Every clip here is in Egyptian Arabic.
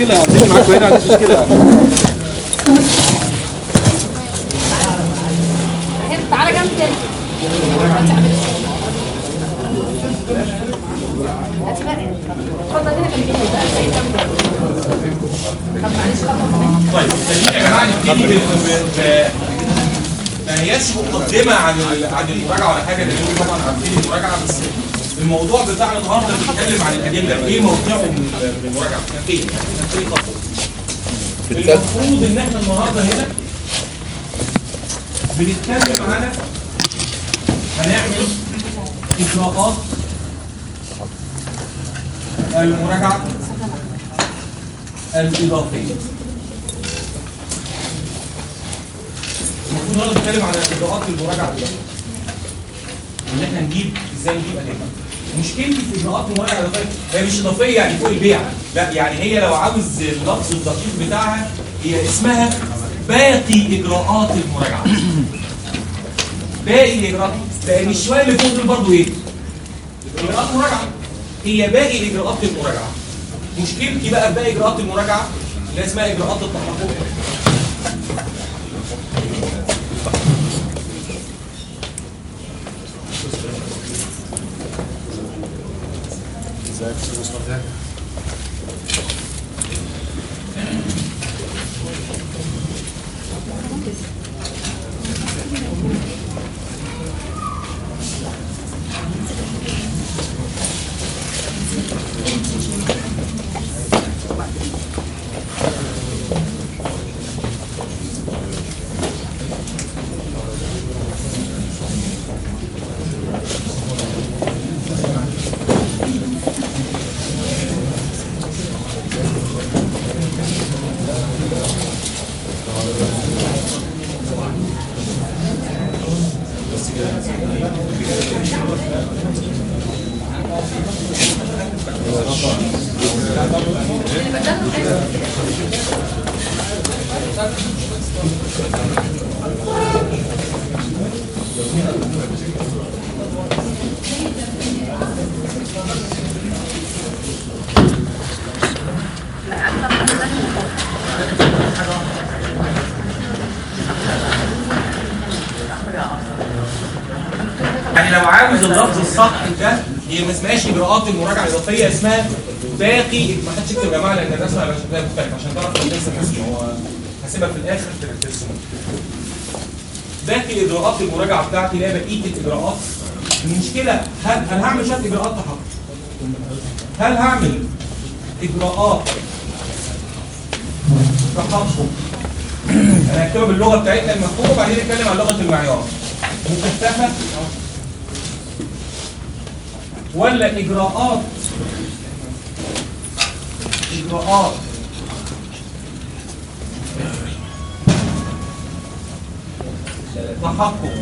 مشكله هتيجي معاكم هنا ما عنديش مشكله تعالى جنب تاني اتفضل هنا في طب معلش خطوه طيب خلينا يا جماعه نبتدي بال- ب- ما هياش مقدمه عن ال- عن المراجعه ولا حاجه لان طبعا عارفين المراجعه بس الموضوع بتاعنا النهارده بيتكلم عن الادله ايه موقعه من من المراجعه احنا فين؟ احنا فين خطوه المفروض ان احنا النهارده هنا بنتكلم على هنعمل اجراءات المراجعه الاضافيه المفروض النهارده بنتكلم على اجراءات المراجعه دي ان احنا نجيب ازاي نجيب ادله مشكلتي في اجراءات المراجعه الاضافيه هي مش اضافيه يعني فوق البيع لا يعني هي لو عاوز اللفظ الدقيق بتاعها هي اسمها باقي اجراءات المراجعه باقي الاجراءات لان الشويه اللي فوق دول برضه ايه؟ اجراءات مراجعه هي باقي اجراءات المراجعه مشكلتي بقى في باقي اجراءات المراجعه اللي اسمها اجراءات التحقق يعني لو عاوز اللفظ الصح ده هي ما اسمهاش اجراءات المراجعه الاضافيه اسمها باقي ما حدش يكتب يا جماعه لان الرسمه على شكلها مختلف عشان تعرف ترسم اسمه هو هسيبها في الاخر ترسم باقي اجراءات المراجعه بتاعتي اللي هي بقيه الاجراءات المشكله هل انا هعمل شويه اجراءات تحقق هل هعمل اجراءات تحقق انا هكتبها باللغه بتاعتنا المفهومه وبعدين نتكلم عن لغه المعيار مكثفه ولا اجراءات اجراءات تحقق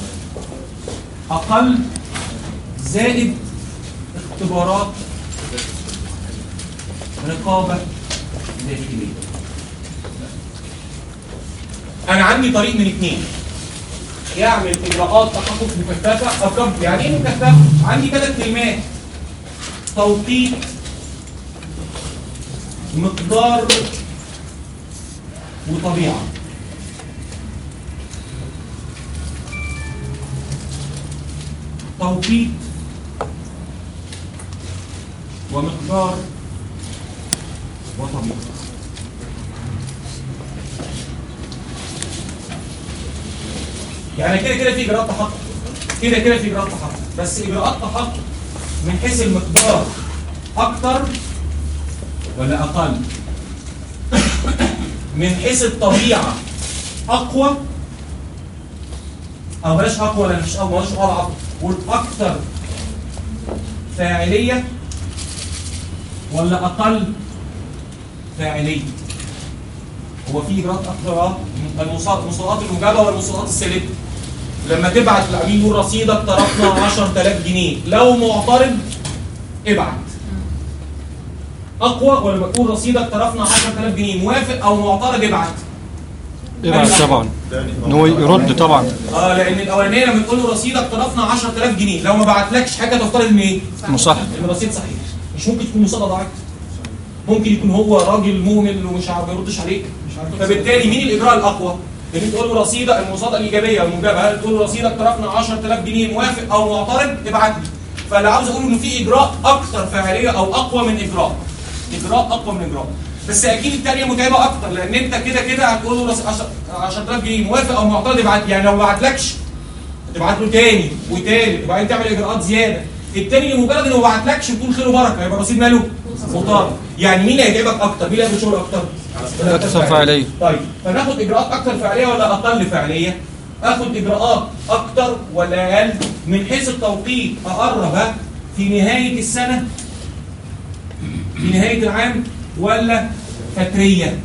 اقل زائد اختبارات رقابه داخليه انا عندي طريق من اثنين يعمل اجراءات تحقق مكثفه او كم يعني ايه مكثفه عندي ثلاث كلمات توقيت مقدار وطبيعه توقيت ومقدار وطبيعه يعني كده كده في اجراءات تحقق كده كده في اجراءات تحقق بس اجراءات تحقق من حيث المقدار اكتر ولا اقل من حيث الطبيعه اقوى او بلاش اقوى ولا مش اقوى مش اضعف قول اكتر فاعليه ولا اقل فاعليه هو في اجراءات اكتر المصادقات المجابه والمصادقات السالبه لما تبعت العميل يقول رصيدك طرفنا 10000 جنيه لو معترض ابعت اقوى ولا بتقول رصيدك طرفنا 10000 جنيه موافق او معترض ابعت ابعت طبعا ان هو يرد طبعا اه لان الاولانيه لما تقول له رصيدك طرفنا 10000 جنيه لو ما بعتلكش حاجه تفترض ان ايه؟ مصح ان الرصيد صحيح مش ممكن تكون مصادقه ضاعت ممكن يكون هو راجل مهمل ومش عارف ما يردش عليك فبالتالي مين الاجراء الاقوى؟ ان انت تقول له رصيدك المصادقه الايجابيه والموجبه هل تقول له رصيدك تركنا 10000 جنيه موافق او معترض ابعت لي فاللي عاوز اقول انه في اجراء اكثر فعاليه او اقوى من اجراء اجراء اقوى من اجراء بس اكيد الثانيه متعبه اكتر لان انت كده كده هتقول له رص- عشر- 10000 جنيه موافق او معترض ابعت لي يعني لو ما بعتلكش تبعت له تاني وتالت وبعدين تعمل اجراءات زياده التاني لمجرد انه ما بعتلكش بتقول خير وبركه يبقى رصيد ماله مطالب يعني مين اللي هيتعبك اكتر مين اللي هياخد شغل اكتر أكثر فعالية. طيب فناخد اجراءات اكتر فعاليه ولا اقل فعاليه اخد اجراءات اكتر ولا اقل من حيث التوقيت اقرب ها؟ في نهايه السنه في نهايه العام ولا فتريه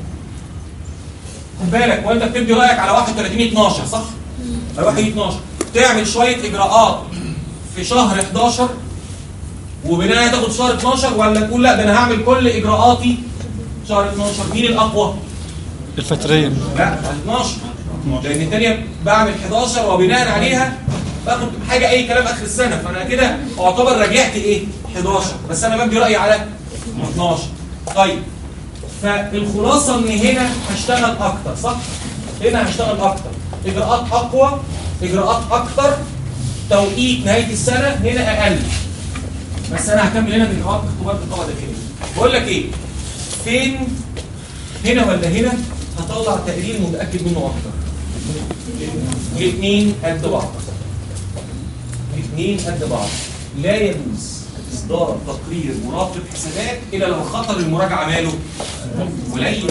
خد بالك وانت بتدي رايك على 31 12 صح؟ على 1 12 تعمل شويه اجراءات في شهر 11 وبناء تاخد شهر 12 ولا تقول لا ده انا هعمل كل اجراءاتي شهر 12 مين الاقوى؟ الفترية لا 12 لان الثانيه بعمل 11 وبناء عليها باخد حاجه اي كلام اخر السنه فانا كده اعتبر رجعت ايه 11 بس انا بدي رايي على 12 طيب فالخلاصه ان هنا هشتغل اكتر صح هنا هشتغل اكتر اجراءات اقوى اجراءات اكتر توقيت نهايه السنه هنا اقل بس انا هكمل هنا باجراءات اختبار الطاقه الداخليه بقول لك ايه فين هنا ولا هنا هطلع تقرير متاكد منه اكتر الاثنين قد بعض الاثنين قد بعض لا يجوز اصدار تقرير مراقب حسابات الا لو خطر المراجعه ماله قليل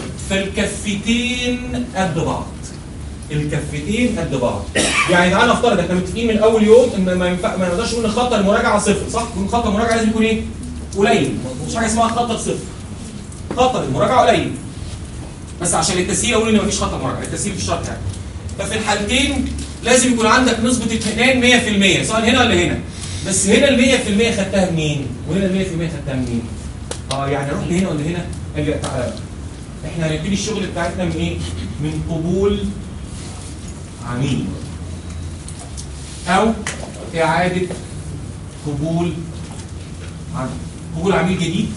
فالكفتين قد بعض الكفتين قد بعض يعني تعالى نفترض احنا متفقين من اول يوم ان ما ينفع ما نقدرش نقول ان خطر المراجعه صفر صح؟ يكون خطر المراجعه لازم يكون ايه؟ قليل مش حاجه اسمها خطر صفر خطر المراجعه قليل بس عشان التسهيل اقول ان مفيش خطر مراجعه التسهيل مش شرط يعني ففي الحالتين لازم يكون عندك نسبه اطمئنان 100% سواء هنا ولا هنا بس هنا ال 100% خدتها منين؟ وهنا ال 100% خدتها منين؟ اه يعني اروح لهنا ولا هنا؟ قال لي تعالى احنا هنبتدي الشغل بتاعتنا من ايه؟ من قبول عميل او اعاده قبول عميل قبول عميل جديد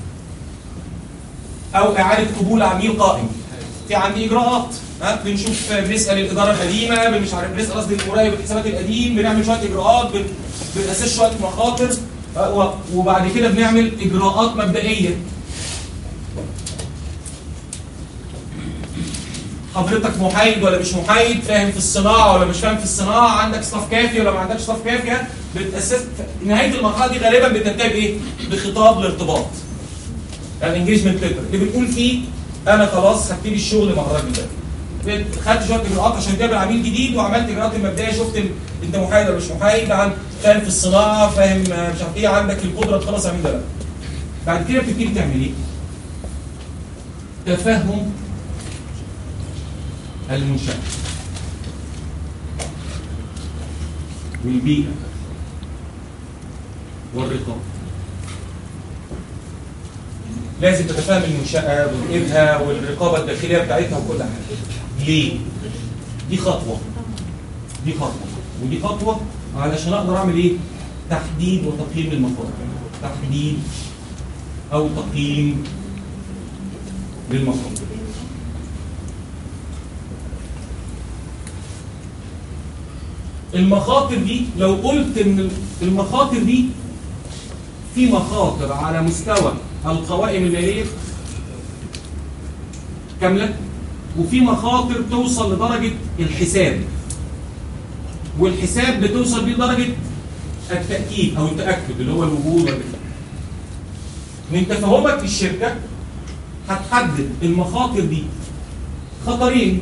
او اعاده قبول عميل قائم في عندي اجراءات ها بنشوف بنسال الاداره القديمه بن- مش عارف بنسال قصدي المراقب الحسابات القديم بنعمل شويه اجراءات بن- بناسس شويه مخاطر ها، و- وبعد كده بنعمل اجراءات مبدئيه حضرتك محايد ولا مش محايد فاهم في الصناعه ولا مش فاهم في الصناعه عندك صف كافي ولا ما عندكش صف كافي بتاسس نهايه المرحله دي غالبا بتنتهي بايه؟ بخطاب الارتباط الانجيجمنت ليتر اللي بتقول فيه انا خلاص هبتدي الشغل مع الراجل ده بت- خدت شويه اجراءات عشان تقابل عميل جديد وعملت اجراءات المبدئيه شفت ال- انت محايد ولا مش محايد عن فاهم في الصناعه فاهم آه، مش عارف ايه عندك القدره تخلص عميل ده لا بعد كده بتبتدي تعمل ايه؟ تفهم المنشأة والبيئة والرقابة لازم تتفهم المنشأة والإبهة والرقابة الداخلية بتاعتها وكل حاجة ليه؟ دي خطوة دي خطوة ودي خطوة علشان أقدر أعمل إيه؟ تحديد وتقييم المخاطر تحديد أو تقييم للمخاطر المخاطر دي لو قلت ان المخاطر دي في مخاطر على مستوى القوائم الماليه كامله وفي مخاطر توصل لدرجه الحساب والحساب بتوصل بيه لدرجه التاكيد او التاكد اللي هو الوجود والبتاع. من تفاهمك في الشركه هتحدد المخاطر دي خطرين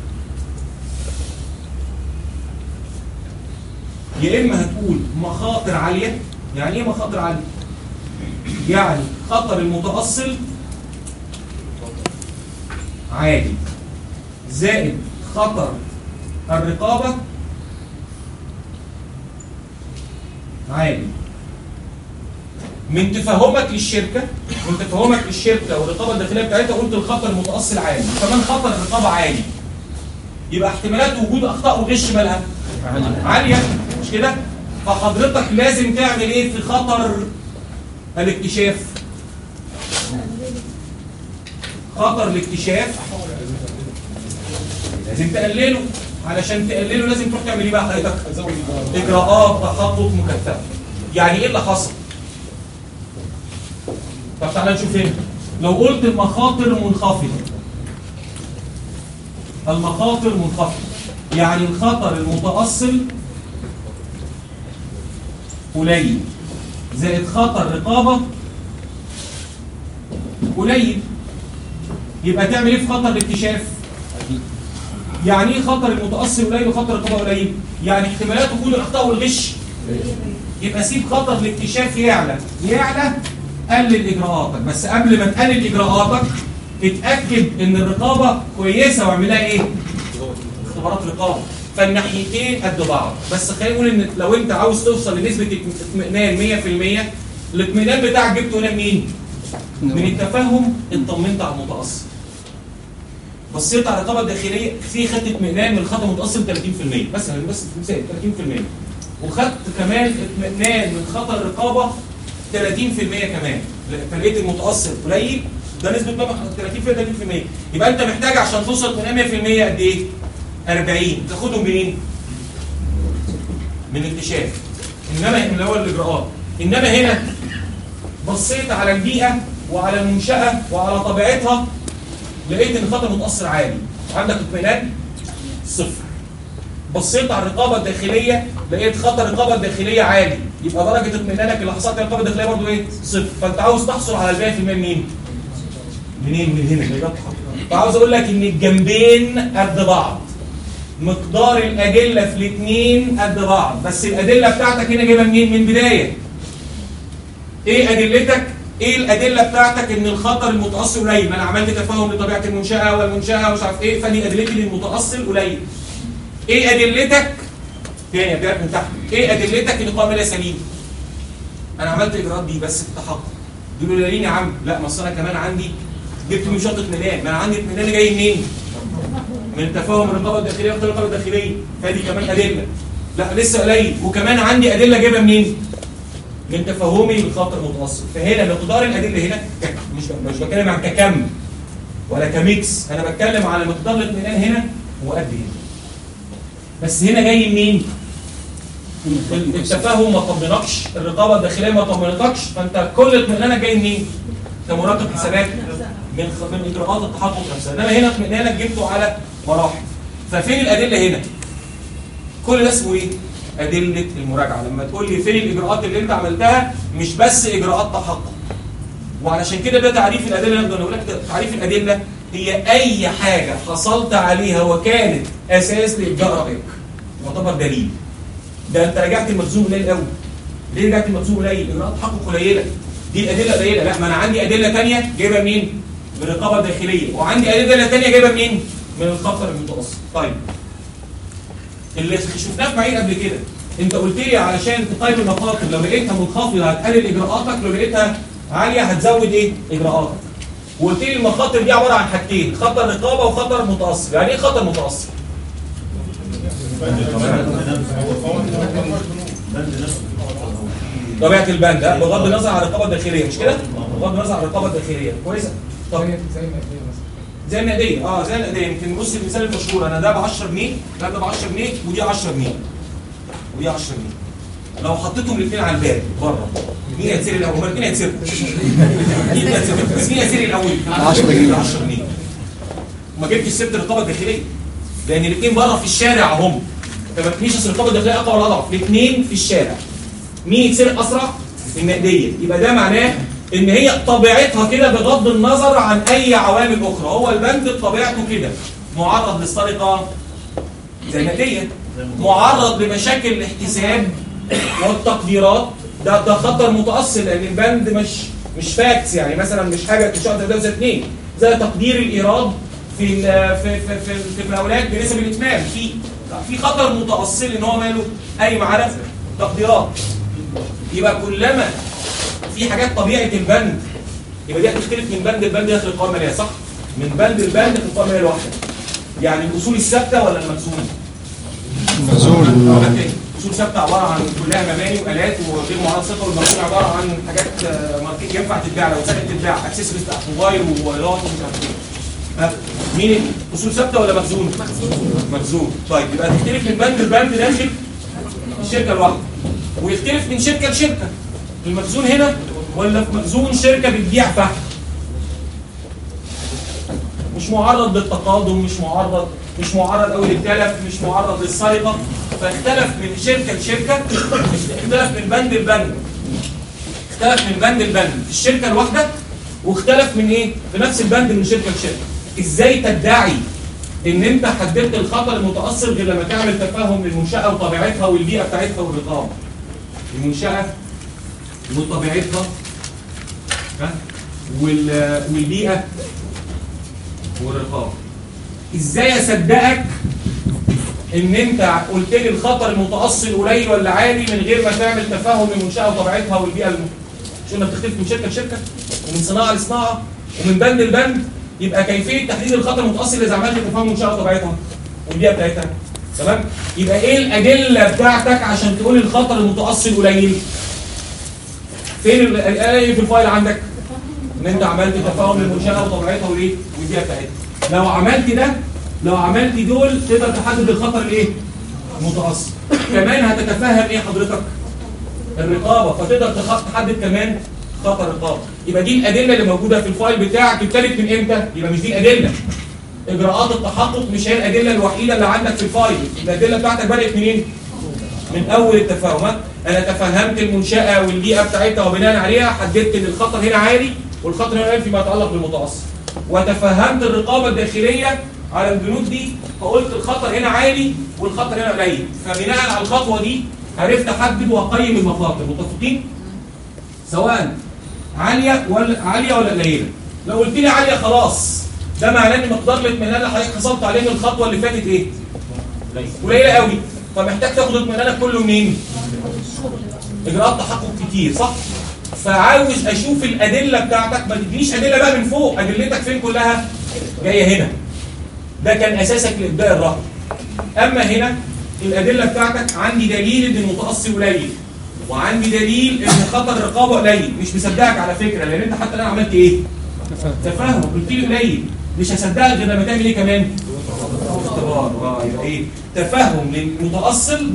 يا اما هتقول مخاطر عاليه يعني ايه مخاطر عاليه يعني خطر المتاصل عالي زائد خطر الرقابه عالي من تفاهمك للشركه من تفاهمك للشركه والرقابه الداخليه بتاعتها قلت الخطر المتاصل عالي كمان خطر الرقابه عالي يبقى احتمالات وجود اخطاء وغش مالها عاليه مش كده فحضرتك لازم تعمل ايه في خطر الاكتشاف خطر الاكتشاف لازم تقلله علشان تقلله لازم تروح تعمل ايه بقى حضرتك اجراءات تحقق مكثفه يعني ايه اللي حصل طب تعالى نشوف هنا لو قلت المخاطر منخفضه المخاطر منخفضه يعني الخطر المتأصل قليل زائد خطر رقابة قليل يبقى تعمل ايه في خطر الاكتشاف يعني ايه خطر المتأصل قليل وخطر الرقابة قليل يعني احتمالات وجود الاخطاء والغش يبقى سيب خطر الاكتشاف يعلى يعلى قلل اجراءاتك بس قبل ما تقلل اجراءاتك اتاكد ان الرقابه كويسه واعمل لها ايه اختبارات رقابه فالناحيتين قد بعض بس خلينا نقول ان لو انت عاوز توصل لنسبه اطمئنان 100% الاطمئنان بتاعك جبته هنا منين؟ من التفهم اطمنت على المتاصل بصيت على الرقابه الداخليه في خدت اطمئنان من الخطا المتاصل 30% مثلا بس مثال 30% وخدت كمان اطمئنان من خطا الرقابه 30% كمان فلقيت المتاثر قليل ده نسبه مبلغ 30% 30% يبقى انت محتاج عشان توصل اطمئنان 100% قد ايه؟ 40 تاخدهم منين؟ من اكتشاف انما اللي هو الاجراءات انما هنا بصيت على البيئه وعلى المنشاه وعلى طبيعتها لقيت ان الخطر متاثر عالي عندك اطمئنان صفر بصيت على الرقابه الداخليه لقيت خطر الرقابه الداخليه عالي يبقى درجه اطمئنانك اللي حصلت على الرقابه الداخليه برضه ايه؟ صفر فانت عاوز تحصل على الباقي في المية منين؟ منين؟ من هنا اللي واضحه فعاوز اقول لك ان الجنبين قد بعض مقدار الادله في الاثنين قد بعض بس الادله بتاعتك هنا جايبها منين؟ من بدايه ايه ادلتك؟ ايه الادله بتاعتك ان الخطر المتاصل قليل؟ ما انا عملت تفاهم لطبيعه المنشاه والمنشاه ومش عارف ايه فدي ادلتي للمتاصل قليل ايه ادلتك تاني ابدأ من تحت ايه ادلتك ان القوام لا سليم انا عملت اجراءات دي بس التحقق دول قليلين يا عم لا ما اصل انا كمان عندي جبت من شرط اطمئنان ما انا عندي اطمئنان جاي منين من تفاهم الرقابه الداخليه واختيار الرقابه الداخليه فدي كمان ادله لا لسه قليل وكمان عندي ادله جايبها منين من تفهمي للخطر المتوسط فهنا مقدار الادله هنا مش مش بتكلم عن ككم ولا كميكس انا بتكلم على مقدار الاطمئنان هنا وقد هنا بس هنا جاي منين؟ التفاهم ما طمنكش الرقابه الداخليه ما طمنتكش فانت كل اطمئنانك جاي منين؟ كمراقب حسابات من خ... من اجراءات التحقق نفسها انما هنا اطمئنانك جبته على مراحل ففين الادله هنا؟ كل ده اسمه ايه؟ ادله المراجعه لما تقول لي فين الاجراءات اللي انت عملتها مش بس اجراءات تحقق وعلشان كده ده تعريف الادله نقدر نقول لك تعريف الادله هي اي حاجه حصلت عليها وكانت اساس لابداء رايك يعتبر دليل ده انت رجعت المخزون قليل قوي ليه رجعت المخزون قليل اجراءات تحقق قليله دي الادله قليله لا ما انا عندي ادله ثانيه جايبها منين من الرقابه الداخليه وعندي ادله ثانيه جايبها منين من الخطر المتوسط طيب اللي شفناه في معين قبل كده انت قلت لي علشان تقيم المخاطر لو لقيتها منخفضه هتقلل اجراءاتك لو لقيتها عاليه هتزود ايه اجراءاتك وقلت لي المخاطر دي عباره عن حاجتين خطر رقابه وخطر متاثر يعني ايه خطر متاثر طبيعه البند ها؟ بغض النظر عن الرقابه الداخليه مش كده بغض النظر عن الرقابه الداخليه كويسه طب زي النقديه اه زي النقديه يمكن بص المثال المشهور انا ده ب 10 جنيه ده ده ب 10 جنيه ودي 10 جنيه ودي 10 جنيه لو حطيتهم الاثنين على الباب بره مين هيتسرق الاول؟ هما الاثنين هيتسرقوا مين هيتسرق؟ بس مين هيتسرق الاول؟ 10 جنيه. 10 جنيه وما جبتش سيره الرقابه الداخليه لان الاثنين بره في الشارع هم فما تبنيش اصل الرقابه الداخليه اقوى ولا اضعف الاثنين في الشارع مين يتسرق اسرع؟ النقديه يبقى ده معناه ان هي طبيعتها كده بغض النظر عن اي عوامل اخرى هو البند بطبيعته كده معرض للسرقه زي النقديه معرض لمشاكل الاحتساب والتقديرات ده ده خطر متاصل لان البند مش مش فاكتس يعني مثلا مش حاجه تشتغل زي ده وزي اثنين زي تقدير الايراد في ال- في في في, في المقاولات بنسب الاتمام في في خطر متاصل ان هو ماله قايم على تقديرات يبقى كلما في حاجات طبيعه البند يبقى دي هتختلف من بند لبند داخل القوائم الماليه صح؟ من بند لبند في القوائم الماليه الواحده يعني الاصول الثابته ولا المرسومه؟ مخزون اصول ثابته عباره عن كلها مباني والات وغير معارض ثقه والمرسوم عباره عن حاجات آه، ماركت ينفع تتباع لو سنه تتباع اكسسوارز بتاعت موبايل وموبايلات ومش عارف ايه ها مين اصول ثابته ولا مخزون مخزون طيب يبقى تختلف من بند لبند داخل الشركه الواحده ويختلف من شركه لشركه المخزون هنا ولا في مخزون شركه بتبيع فحم مش معرض للتقادم مش معرض مش معرض قوي للتلف مش معرض للسرقه فاختلف من شركه لشركه اختلف من بند لبند اختلف من بند لبند في الشركه الواحده واختلف من ايه في نفس البند من شركه لشركه ازاي تدعي ان انت حددت الخطر المتاثر غير لما تعمل تفاهم للمنشاه وطبيعتها والبيئه بتاعتها والرقابه المنشاه وطبيعتها ها وال- والبيئه والرقابه ازاي اصدقك ان انت قلت لي الخطر المتاصل قليل ولا عالي من غير ما تعمل تفاهم للمنشاه وطبيعتها والبيئه الم... مش قلنا بتختلف من شركه لشركه ومن صناعه لصناعه ومن بند لبند يبقى كيفيه تحديد الخطر المتاصل اذا عملت تفاهم المنشاه وطبيعتها والبيئه بتاعتها تمام يبقى ايه الادله بتاعتك عشان تقول الخطر المتاصل قليل فين ال- الايه في الفايل عندك ان انت عملت تفاهم للمنشاه وطبيعتها والايه والبيئه بتاعتها لو عملت ده لو عملت دول تقدر تحدد الخطر الايه المتاصل كمان هتتفهم ايه حضرتك الرقابه فتقدر تخ- تحدد كمان خطر الرقابه يبقى دي الادله اللي موجوده في الفايل بتاعك ابتدت من امتى يبقى مش دي الادله اجراءات التحقق مش هي الادله الوحيده اللي عندك في الفايل الادله بتاعتك بدات منين من اول التفاهمات انا تفهمت المنشاه والبيئه بتاعتها وبناء عليها حددت ان الخطر هنا عالي والخطر هنا قليل فيما يتعلق بالمتوسط وتفهمت الرقابه الداخليه على البنود دي فقلت الخطر هنا عالي والخطر هنا قليل فبناء على الخطوه دي عرفت احدد واقيم المخاطر متفقين سواء عاليه ولا عاليه ولا قليله لو قلت لي عاليه خلاص ده معناه ان مقدار الاطمئنان اللي حضرتك حصلت عليه من الخطوه اللي فاتت ايه قليله قوي فمحتاج تاخد اطمئنانك كله منين اجراءات تحقق كتير صح فعاوز اشوف الادله بتاعتك ما تدينيش ادله بقى من فوق ادلتك فين كلها جايه هنا ده كان اساسك لابداء الرهن اما هنا الادله بتاعتك عندي دليل ان المتاصل قليل وعندي دليل ان خطر الرقابه قليل مش مصدقك على فكره لان انت حتى الان عملت ايه تفاهم قلت لي قليل مش هصدقك غير لما تعمل ايه كمان اختبار اه يبقى ايه تفهم للمتاصل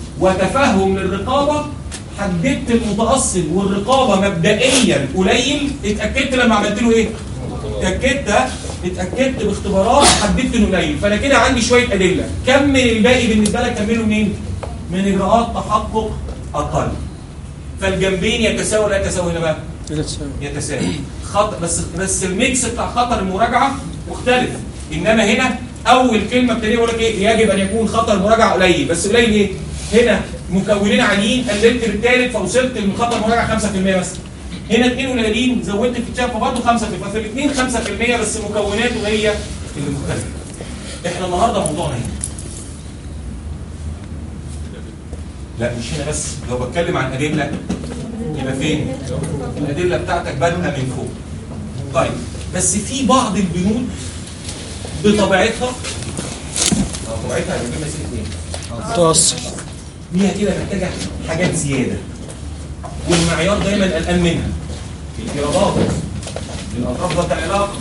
وتفهم للرقابه حددت المتاصل والرقابه مبدئيا قليل اتاكدت لما عملت له ايه اتاكدت اتاكدت باختبارات حددت انه قليل فانا كده عندي شويه ادله كمل الباقي بالنسبه لك كمله منين من اجراءات تحقق اقل فالجنبين يتساووا ولا يتساووا هنا بقى كده تساوي يتساوي خطر بس بس الميكس بتاع خطر المراجعه مختلف انما هنا اول كلمه ابتدي اقول لك ايه يجب ان يكون خطر المراجعه قليل بس قليل ايه هنا مكونين عاليين قللت بالثالث فوصلت من خطر المراجعه 5% مثلا هنا اثنين قليلين زودت في الشاب فبرضه 5% ففي الاثنين 5% بس مكوناته هي اللي مختلفه احنا النهارده موضوعنا هنا لا مش هنا بس لو بتكلم عن ادله يبقى فين الادله بتاعتك بادئه من فوق طيب بس في بعض البنود بطبيعتها آه، طبيعتها هيبقى لها سنة ايه متوسط ليها كده محتاجه حاجات زياده والمعيار دايما قلقان منها الايرادات الاطراف ذات العلاقه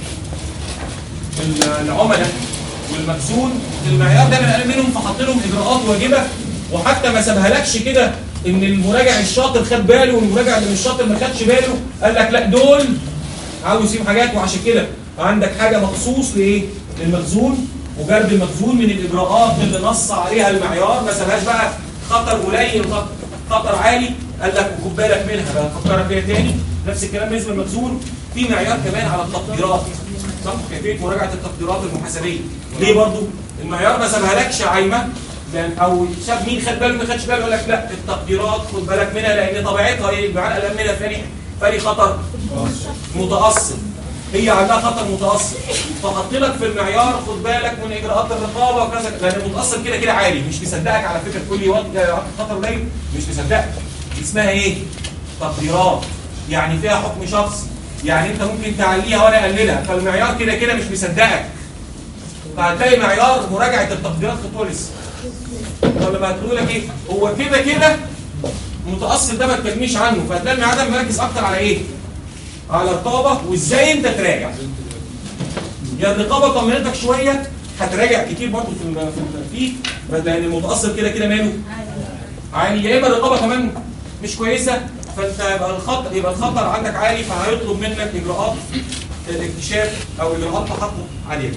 العملاء والمخزون المعيار دايما قلقان منهم فحط لهم اجراءات واجبه وحتى ما سابهالكش كده ان المراجع الشاطر خد باله والمراجع اللي مش شاطر ما خدش باله قال لك لا دول عاوز يسيب حاجات وعشان كده عندك حاجه مخصوص لايه؟ للمخزون وجرد المخزون من الاجراءات اللي نص عليها المعيار ما سابهاش بقى خطر قليل خطر, خطر عالي قال لك خد بالك منها بقى فكرك فيها تاني نفس الكلام بالنسبه للمخزون في معيار كمان على التقديرات صح كيفيه مراجعه التقديرات المحاسبيه ليه برضو المعيار ما سابهالكش عايمه لان او شاف مين خد باله ما خدش باله يقول لك لا التقديرات خد بالك منها لان طبيعتها ايه المعيار قلقان منها فاني فاني خطر متأصل هي عندها خطر متأصل فحط لك في المعيار خد بالك من اجراءات الرقابه وكذا لان المتأصل كده كده عالي مش مصدقك على فكره تقول لي وقت خطر قليل مش مصدقك دي اسمها ايه؟ تقديرات يعني فيها حكم شخصي يعني انت ممكن تعليها وانا اقللها فالمعيار كده كده مش مصدقك فهتلاقي معيار مراجعه التقديرات في تونس طب لما هتقول لك ايه هو كده كده متأصل ده ما تكلمنيش عنه فهتلاقي المعيار ده مركز اكتر على ايه؟ على الرقابه وازاي انت تراجع يا الرقابه طمنتك شويه هتراجع كتير برضه في ال- في ال- فيه لان المتاثر كده كده ماله عالي يا اما الرقابه كمان مش كويسه فانت يبقى الخطر يبقى الخطر عندك عالي فهيطلب منك اجراءات اكتشاف او اجراءات تحقق عاليه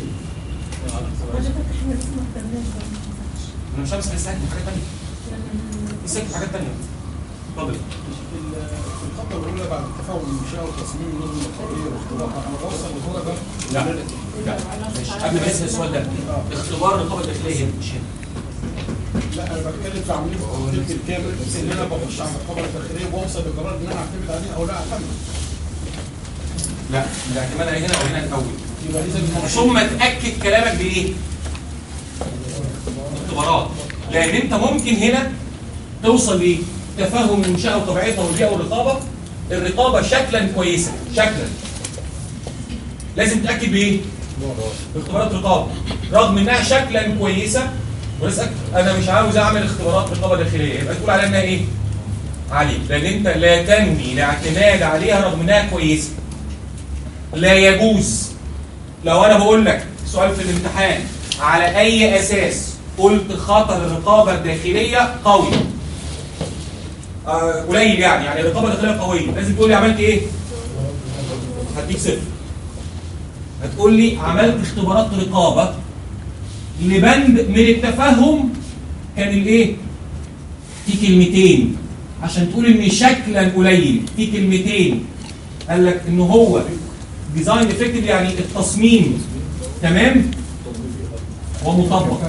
انا مش همسك الساعه في حاجه ثانيه مسك في حاجات ثانيه اتفضل في الخطوه الاولى بعد التفاهم الانشاء وتصميم النظم القويه واختراقها انا بوصل لدرجه لا لا مش قبل ما اسال السؤال ده اختبار الرقابه الداخليه هنا مش هنا لا انا بتكلم في عمليه التخطيط الكامل بس ان انا بخش على الرقابه الداخليه وبوصل لقرار ان انا اعتمد عليه او لا اعتمد لا الاعتماد عليه هنا او هنا الاول يبقى اذا ثم تاكد كلامك بايه؟ اختبارات لان انت ممكن هنا توصل لايه؟ تفهم المنشاه وطبيعتها والبيئه والرقابه الرقابه شكلا كويسه شكلا لازم تاكد بايه؟ باختبارات رقابه رغم انها شكلا كويسه ولسه انا مش عاوز اعمل اختبارات رقابه داخليه يبقى تقول عليها انها ايه؟ عاليه لان انت لا تنوي الاعتماد عليها رغم انها كويسه لا يجوز لو انا بقول لك سؤال في الامتحان على اي اساس قلت خطر الرقابه الداخليه قوي آه قليل يعني يعني الرقابه الداخليه قويه لازم تقول لي عملت ايه هديك صفر هتقول لي عملت اختبارات رقابه لبند من التفهم كان الايه في كلمتين عشان تقول ان شكلا قليل في كلمتين قال لك ان هو ديزاين افكتيف يعني التصميم تمام ومطبق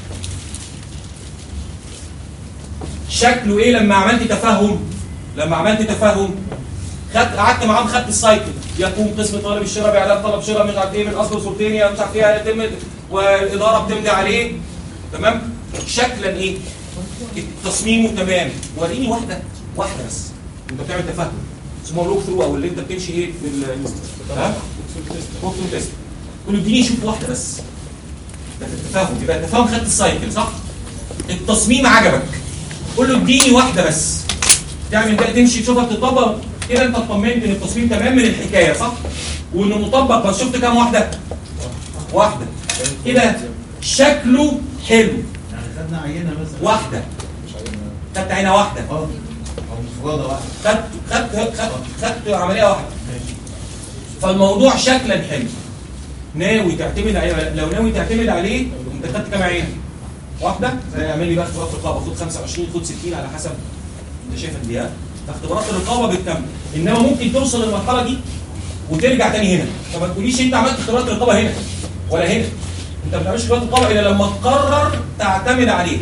شكله ايه لما عملت تفهم لما عملت تفهم خدت قعدت معاهم خدت السايكل يقوم قسم طالب الشراء باعلان طلب شراء مش عارف ايه من اصل سلطاني مش عارف ايه يتم والاداره بتمضي عليه تمام شكلا ايه تصميمه تمام وريني واحده واحده بس انت بتعمل تفهم اسمه لوك ثرو او اللي انت بتمشي ايه في ال ها وقت تيست قول له اديني شوف واحده بس ده في التفاهم يبقى التفاهم خدت السايكل صح التصميم عجبك قول له اديني واحده بس تعمل ده تمشي تشوفها بتطبق كده انت اطمنت ان التصميم تمام من الحكايه صح وانه مطبق بس شفت كام واحده واحده كده شكله حلو يعني خدنا عينه مثلا واحده خدت عينه واحده اه او مفرده واحده خدت خدت خدت خدت عمليه واحده فالموضوع شكلا حلو ناوي تعتمد عليه لو ناوي تعتمد عليه انت خدت كام عينه؟ واحده زي اعمل لي بقى اختبارات رقابه خد 25 خد 60 على حسب انت شايف قد ايه فاختبارات الرقابه بتكمل انما ممكن توصل للمرحله دي وترجع تاني هنا فما تقوليش انت عملت اختبارات رقابه هنا ولا هنا انت ما بتعملش اختبارات رقابه الا لما تقرر تعتمد عليه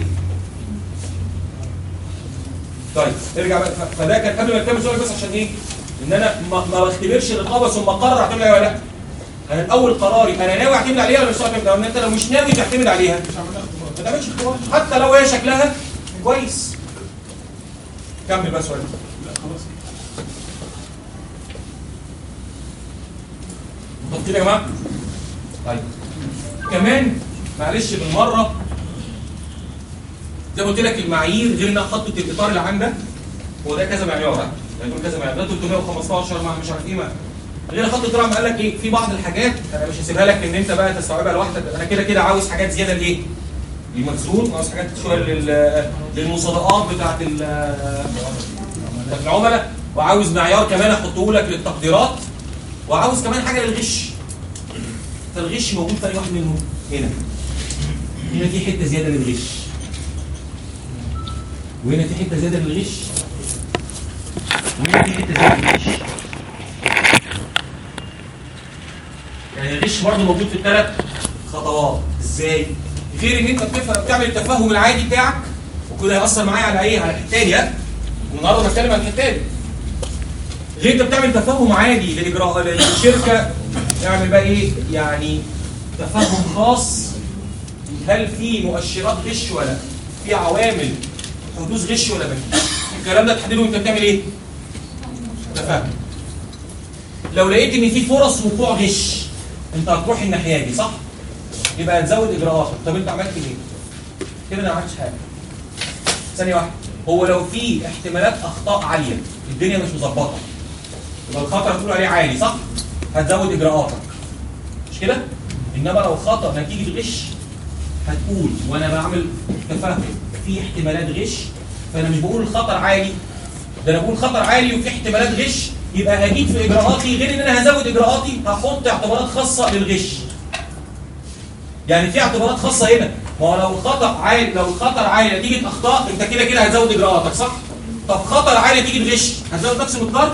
طيب ارجع بقى ف- فده كان قبل ما اكمل سؤالك بس عشان ايه؟ ان انا ما, ما بختبرش الرقابه ثم اقرر اعتمد عليها ولا لا. انا الاول قراري انا ناوي اعتمد عليها ولا مش ناوي اعتمد عليها؟ لان انت لو مش ناوي تعتمد عليها ما تعملش اختبار حتى لو هي شكلها كويس. كمل بقى سؤالك. لا خلاص متفقين يا جماعه؟ طيب كمان معلش بالمره زي ما قلت لك المعايير غير انها خطت الاطار اللي عندك هو ده كذا معيار بقى يعني يكون كذا معيار ده 315 مع مش عارف ايه ما غير خط الاطار قال لك ايه في بعض الحاجات انا مش هسيبها لك ان انت بقى تستوعبها لوحدك انا كده كده عاوز حاجات زياده لايه؟ للمخزون عاوز حاجات شويه لل- للمصادقات بتاعت ال- بتاعت العملاء وعاوز معيار كمان احطه لك للتقديرات وعاوز كمان حاجه للغش فالغش موجود في اي واحد منهم هنا هنا في حته زياده للغش وهنا في حته زياده للغش وهنا في حته زياده للغش يعني الغش برضه موجود في الثلاث خطوات ازاي؟ غير ان انت بتفهم بتعمل التفهم العادي بتاعك وكده هيأثر معايا على ايه؟ على الحته دي ها؟ والنهارده بتكلم عن الحته دي غير انت بتعمل تفهم عادي لاجراء للشركه تعمل بقى ايه يعني تفهم خاص هل في مؤشرات غش ولا لا؟ في عوامل حدوث غش ولا لا الكلام ده تحدده وانت بتعمل ايه تفهم لو لقيت ان في فرص وقوع غش انت هتروح الناحيه دي صح يبقى هتزود اجراءاتك طب انت عملت ايه كده انا ما عملتش حاجه ثانيه واحده هو لو في احتمالات اخطاء عاليه الدنيا مش مظبطه يبقى الخطر هتقول عليه عالي صح هتزود اجراءاتك مش كده انما لو خطا نتيجه غش هتقول وانا بعمل تفهم في احتمالات غش فانا مش بقول الخطر عالي ده انا بقول خطر عالي وفي احتمالات غش يبقى هجيب في اجراءاتي غير ان انا هزود اجراءاتي هحط اعتبارات خاصه للغش يعني في اعتبارات خاصه هنا ما هو لو الخطا عالي لو الخطر عالي نتيجه اخطاء انت كده كده هتزود اجراءاتك صح طب خطر عالي نتيجه غش هتزود نفس المقدار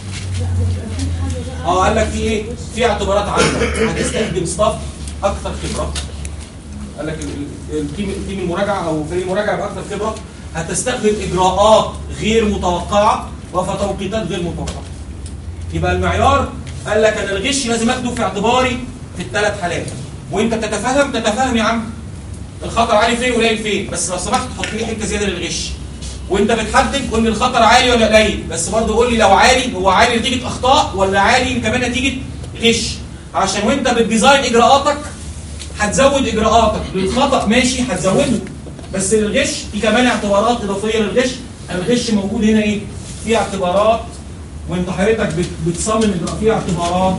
اه قال لك في ايه في اعتبارات عندك هتستخدم ستاف اكثر خبره قال لك ال- ال- التيم التيم المراجعه او فريق المراجعه باكثر خبره هتستخدم اجراءات غير متوقعه وفي توقيتات غير متوقعه يبقى المعيار قال لك انا الغش لازم اخده في اعتباري في الثلاث حالات وانت تتفهم تتفهم يا عم الخطر عالي فين وقليل فين بس لو سمحت حط لي حته زياده للغش وانت بتحدد قول لي الخطر عالي ولا قليل بس برضه قول لي لو عالي هو عالي نتيجه اخطاء ولا عالي كمان نتيجه غش عشان وانت بتديزاين اجراءاتك هتزود اجراءاتك للخطا ماشي هتزوده بس للغش في كمان اعتبارات اضافيه للغش الغش موجود هنا ايه في اعتبارات وانت حضرتك بت- بتصمم اجراء في اعتبارات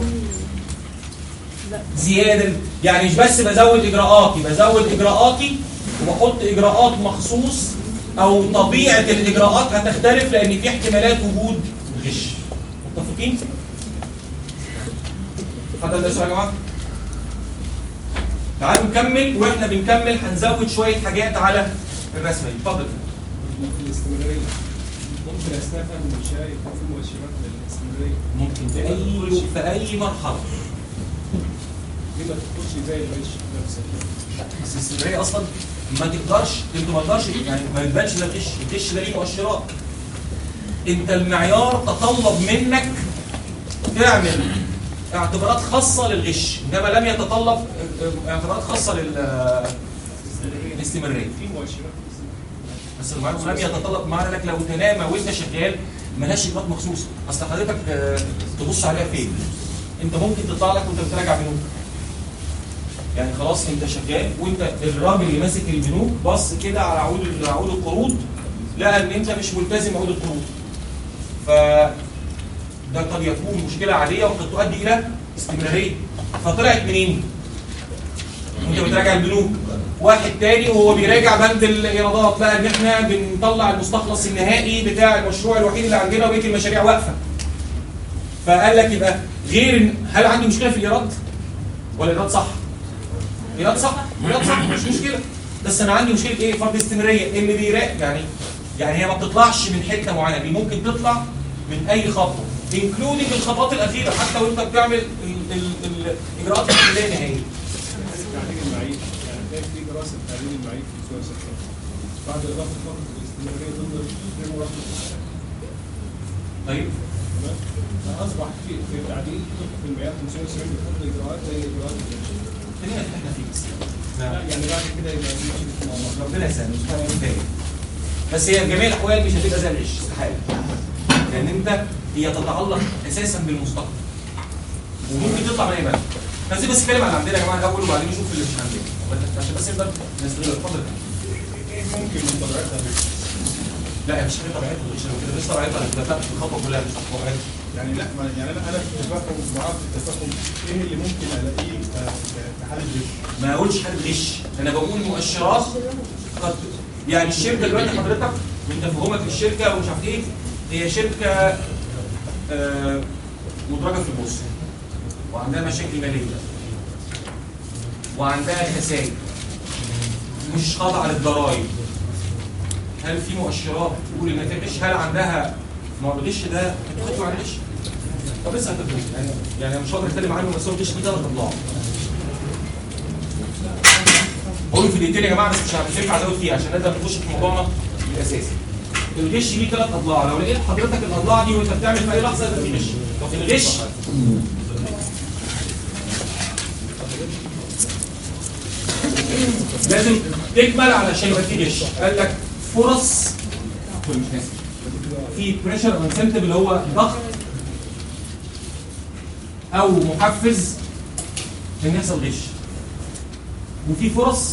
زياده يعني مش بس بزود اجراءاتي بزود اجراءاتي وبحط اجراءات مخصوص او طبيعه الاجراءات هتختلف لان في احتمالات وجود غش متفقين؟ حد ده سؤال يا جماعه؟ تعالوا نكمل واحنا بنكمل هنزود شويه حاجات على الرسمه دي اتفضل في الاستمرارية ممكن أثناء فهم الإنشاء يكون في مؤشرات للاستمرارية ممكن في اي في اي مرحله ليه ما تدخلش زي الغش نفسه بس الاستمراريه اصلا ما تقدرش انت ما تقدرش يعني ما يبانش ده غش الغش ده ليه مؤشرات انت المعيار تطلب منك تعمل اعتبارات خاصه للغش انما لم يتطلب اه، اه، اعتبارات خاصه للاستمراريه في مؤشرات بس المعلومه لم يتطلب معنى لك لو تنام وانت شغال ملهاش اجراءات مخصوصه اصل حضرتك اه، تبص عليها فين انت ممكن تطلع لك وانت بتراجع بنوك يعني خلاص انت شغال وانت الراجل اللي ماسك البنوك بص كده على عقود عقود القروض لقى ان انت مش ملتزم عقود القروض ف ده قد يكون مشكله عاديه وقد تؤدي الى استمراريه فطلعت منين؟ وانت بتراجع البنوك واحد تاني وهو بيراجع بند الايرادات لقى ان احنا بنطلع المستخلص النهائي بتاع المشروع الوحيد اللي عندنا وبقيه المشاريع واقفه فقال لك يبقى غير إن- هل عندي مشكله في الايراد؟ ولا الايراد صح؟ الايراد صح الايراد صح مش مشكله بس انا عندي مشكله ايه؟ فرض استمراريه اللي بيراقب يعني يعني هي ما بتطلعش من حته معينه دي ممكن تطلع من اي خطوه انكلودنج الخطوات الاخيره حتى وانت بتعمل ال- ال- الاجراءات التحليليه النهائيه تعديل المعايير يعني كان في دراسة تعديل المعايير في سوق السكن بعد إضافة فترة الاستمرارية ضمن المراقبة طيب تمام فأصبح في في تعديل في المعيار 570 بيحط إجراءات زي إجراءات الإنشاء خلينا اللي احنا فيه بس. لا، يعني بعد كده يبقى في شيء ربنا يسهل مش فاهم إيه تاني. بس هي جميع الاحوال مش هتبقى زي العيش استحاله لان انت هي تتعلق اساسا بالمستقبل وممكن تطلع من اي بلد بس بس نتكلم عن عندنا يا جماعه الاول وبعدين نشوف اللي مش عندنا عشان بس نقدر نستغل اتفضل ايه ممكن من طبيعتها لا هي مش حاجه طبيعيه مش كده مش طبيعيه ده لا الخطوه كلها مش طبيعيه يعني لا ما يعني انا انا في التفاهم معرفه التفاهم ايه اللي ممكن الاقيه آه، في حاله الغش ما اقولش حاجه غش انا بقول مؤشرات قد يعني الشركه دلوقتي حضرتك وانت فهمك في الشركه ومش عارف ايه هي شركه آه، مدرجه في البورصه وعندها مشاكل ماليه وعندها خسائر مش خاضعه للضرائب هل في مؤشرات تقول ان في غش هل عندها ما هو الغش ده بتحطوا على الغش طب لسه هتفهم يعني يعني أنا مش هقدر اتكلم عنه بس هو الغش دي ثلاث اضلاع بقوله في دقيقتين يا جماعه بس مش مش هينفع ازود فيها عشان نقدر نخش في موضوعنا الاساسي. الغش ليه ثلاث اضلاع لو لقيت حضرتك الاضلاع دي وانت بتعمل في اي لحظه يبقى في غش. طب الغش لازم تكمل علشان يبقى في غش. قال لك فرص مش ناسي. في بريشر انسنتيف اللي هو ضغط او محفز ان يحصل غش. وفي فرص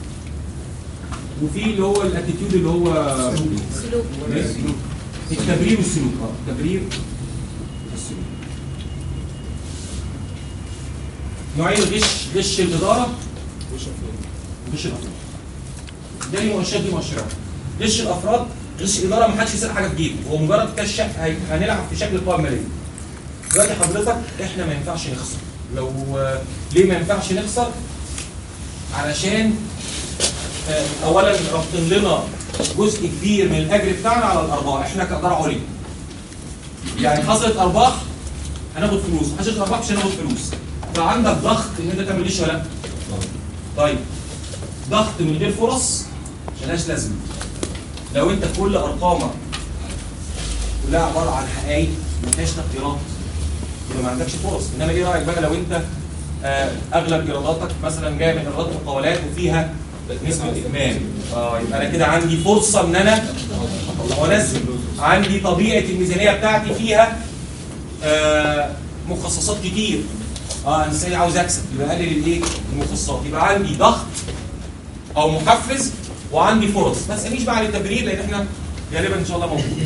وفي اللي هو الاتيتيود اللي هو سلوك السلوك التبرير والسلوك اه التبرير والسلوك نوعين الغش غش الاداره غش الافراد ده ليه مؤشرات دي مؤشرات غش الافراد غش الاداره ما حدش يسال حاجه في جيبه هو مجرد كاش شك هي- هنلعب في شكل قوائم ماليه دلوقتي حضرتك احنا ما ينفعش نخسر لو آه، ليه ما ينفعش نخسر علشان آه، اولا رابطين لنا جزء كبير من الاجر بتاعنا على الارباح احنا كاداره عليا يعني حصلت ارباح هناخد فلوس حصلت ارباح مش هناخد فلوس فعندك ضغط ان انت تعمل ليش ولا لا طيب ضغط من غير فرص ملهاش لازمه لو انت كل ارقامك كلها عباره عن حقائق ما فيهاش تغييرات يبقى ما عندكش فرص انما ايه رايك بقى لو انت آه اغلب ايراداتك مثلا جايه من ايرادات مقاولات وفيها نسبه ائمان اه يبقى انا كده عندي فرصه ان انا وانزل عندي طبيعه الميزانيه بتاعتي فيها آه مخصصات كتير اه انا السنه دي عاوز اكسب يبقى اقلل الايه المخصصات يبقى عندي ضغط او محفز وعندي فرص ما تسالنيش بقى على التبرير لان احنا غالبا ان شاء الله موجود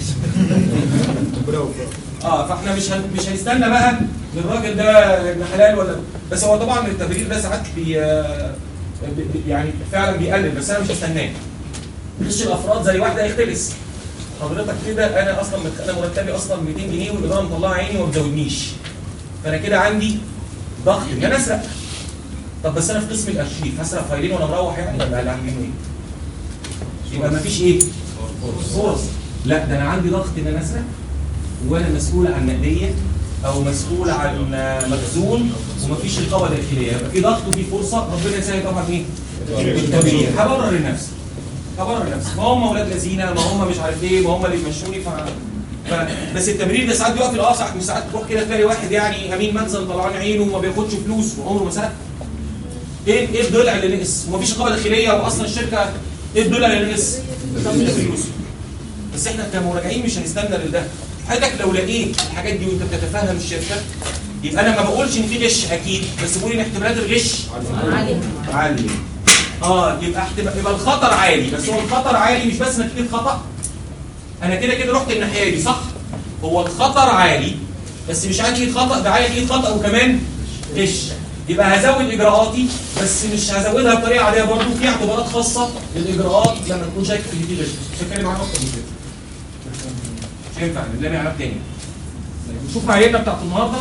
اه فاحنا مش هن... مش هنستنى بقى للراجل ده ابن حلال ولا بس هو طبعا التبرير ده ساعات بي... آه، بي... بي- يعني فعلا بيقلل بس انا مش هستناه غش الافراد زي واحد هيختلس حضرتك كده انا اصلا مت... انا مرتبي اصلا 200 جنيه والاداره مطلعه عيني وما بتزودنيش فانا كده عندي ضغط ان انا اسرق طب بس انا في قسم الارشيف هسرق فايلين وانا مروح يعني ولا هعمل منه ايه؟ يبقى مفيش ايه؟ فرص لا ده انا عندي ضغط ان انا اسرق وانا مسؤول عن نقديه او مسؤول عن مخزون ومفيش رقابه داخليه يبقى في ضغط وفي فرصه ربنا يسهل طبعا ايه؟ التبرير هبرر لنفسي هبرر لنفسي ما هم اولاد لذينه ما هم مش عارف ايه ما هم اللي بيمشوني ف... ف... بس التبرير ده ساعات بيقف الاه ساعات ساعات تروح كده تلاقي واحد يعني امين منزل طلعان عينه وما بياخدش فلوس وعمره ما سرق ايه ايه الضلع اللي نقص؟ ومفيش رقابه داخليه واصلا الشركه ايه الضلع اللي نقص؟ فلوس بس احنا كمراجعين مش هنستنى لده حضرتك لو لقيت الحاجات دي وانت بتتفهم الشركه يبقى انا ما بقولش ان في غش اكيد بس بقول ان احتمالات الغش عالي عاليه اه يبقى احتمال يبقى الخطر عالي بس هو الخطر عالي مش بس نتيجه خطا انا كده كده رحت الناحيه دي صح هو الخطر عالي بس مش عندي خطا ده عالي نتيجه خطا وكمان غش يبقى هزود اجراءاتي بس مش هزودها بطريقه عاديه برضه في اعتبارات خاصه للاجراءات لما تكون شايف ان في غش مش هتكلم عنها اكتر من كده مش هينفع نلاقي علاج تاني نشوف معاييرنا بتاعت النهارده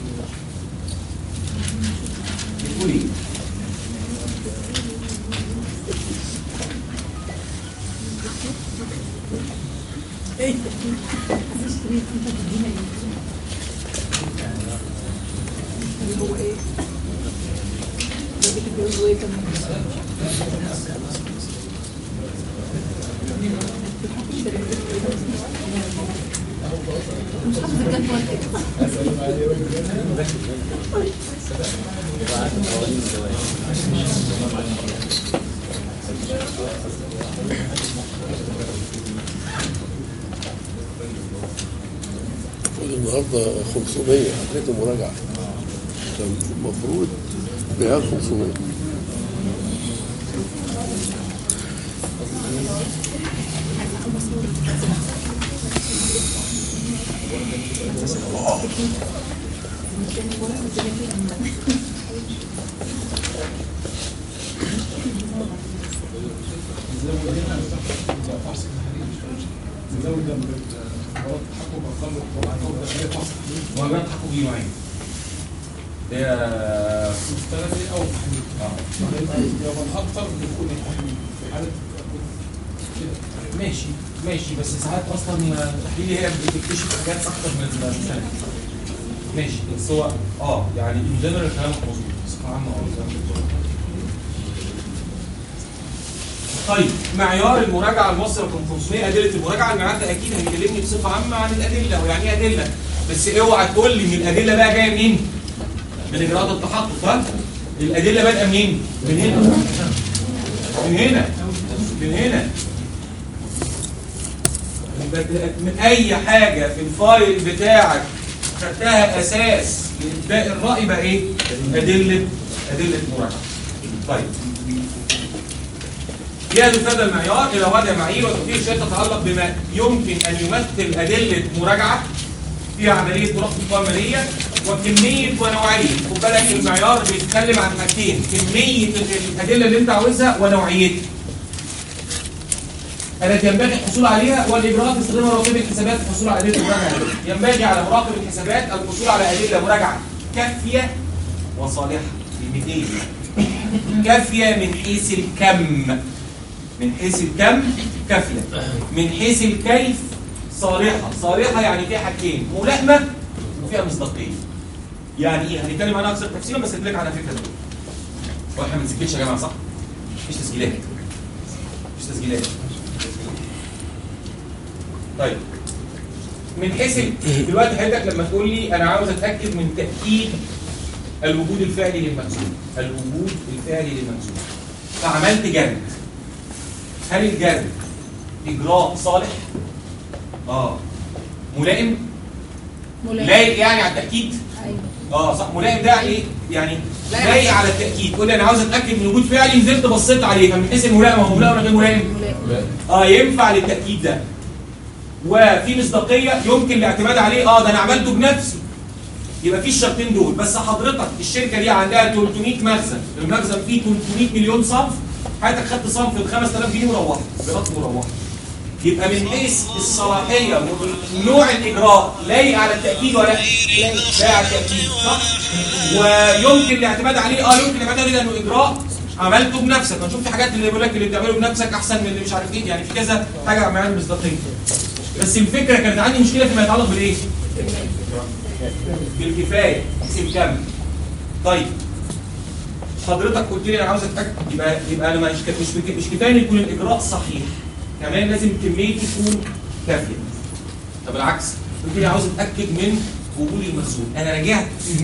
بتقول ايه النهارده 500 حكايه مراجعه كان المفروض بها 500 نزود جنب مرات التحكم بارقام الارقام الداخليه في مصر مهاجرات تحكم دي نوعين هي مستندي او تحليل اه يوم اكتر بيكون التحليل في حاله ماشي ماشي بس ساعات اصلا التحليل هي بتكتشف حاجات اكتر من المستند ماشي بس هو اه يعني ان جنرال كلامك مظبوط بصفه عامه اه كلامك مظبوط. طيب معيار المراجعه المصري رقم 500 ادله المراجعه المعيار ده اكيد هيكلمني بصفه عامه عن الادله ويعني ايه ادله بس اوعى تقول لي ان الادله بقى جايه منين؟ من اجراءات التحقق ها؟ الادله بادئه منين؟ من هنا من هنا من هنا من اي حاجه في الفايل بتاعك خدتها اساس لابداء الراي بقى ايه؟ ادله ادله مراجعه. طيب يهدف هذا المعيار الى وضع معايير وتطبيق شيء تتعلق بما يمكن ان يمثل ادله مراجعه فيها عمليه مراقبه القوى الماليه وكميه ونوعيه خد بالك المعيار بيتكلم عن حاجتين كميه الادله اللي انت عاوزها ونوعيتها التي ينبغي الحصول عليها والاجراءات استخدام مراقب الحسابات الحصول على ادله مراجعه ينبغي على مراقب الحسابات الحصول على ادله مراجعه كافيه وصالحه كلمتين كافيه من حيث الكم من حيث الكم كافيه من حيث الكيف صالحه صالحه يعني فيها حاجتين ملائمه وفيها مصداقيه يعني ايه هنتكلم عنها اكثر تفصيلا بس اديلك على فكره دول واحنا ما بنسجلش يا جماعه صح مفيش تسجيلات مفيش تسجيلات طيب من حيث ال- دلوقتي حضرتك لما تقول لي انا عاوز اتاكد من تاكيد الوجود الفعلي للمنسوب الوجود الفعلي للمنسوب فعملت جرد هل الجرد اجراء صالح اه ملائم لايق يعني على التاكيد ايوه اه صح ملائم ده ايه يعني لايق لايق على التاكيد قول لي انا عاوز اتاكد من وجود فعلي نزلت بصيت عليه فمن حيث الملائمه هو ملائم ولا غير ملائم اه ينفع للتاكيد ده وفي مصداقيه يمكن الاعتماد عليه اه ده انا عملته بنفسي يبقى في الشرطين دول بس حضرتك الشركه دي عندها 300 مخزن المخزن فيه 300 مليون صنف حضرتك خدت صنف ب 5000 جنيه وروحت براتب وروحت يبقى من حيث الصلاحيه ونوع الاجراء لايق على التاكيد ولا لا؟ لايق على التاكيد صح؟ ويمكن الاعتماد عليه اه يمكن الاعتماد عليه لانه اجراء عملته بنفسك هنشوف في حاجات اللي بيقول لك اللي بتعمله بنفسك احسن من اللي مش عارف ايه يعني في كذا حاجه معايا مصداقيه بس الفكره كانت عندي مشكله فيما يتعلق بالايه؟ بالكفايه اسم كم طيب حضرتك قلت لي انا عاوز اتاكد يبقى يبقى انا مش مش مش كفايه ان يكون الاجراء صحيح كمان لازم كميته تكون كافيه طب العكس قلت لي عاوز اتاكد من وجود المسؤول انا رجعت 100% 100%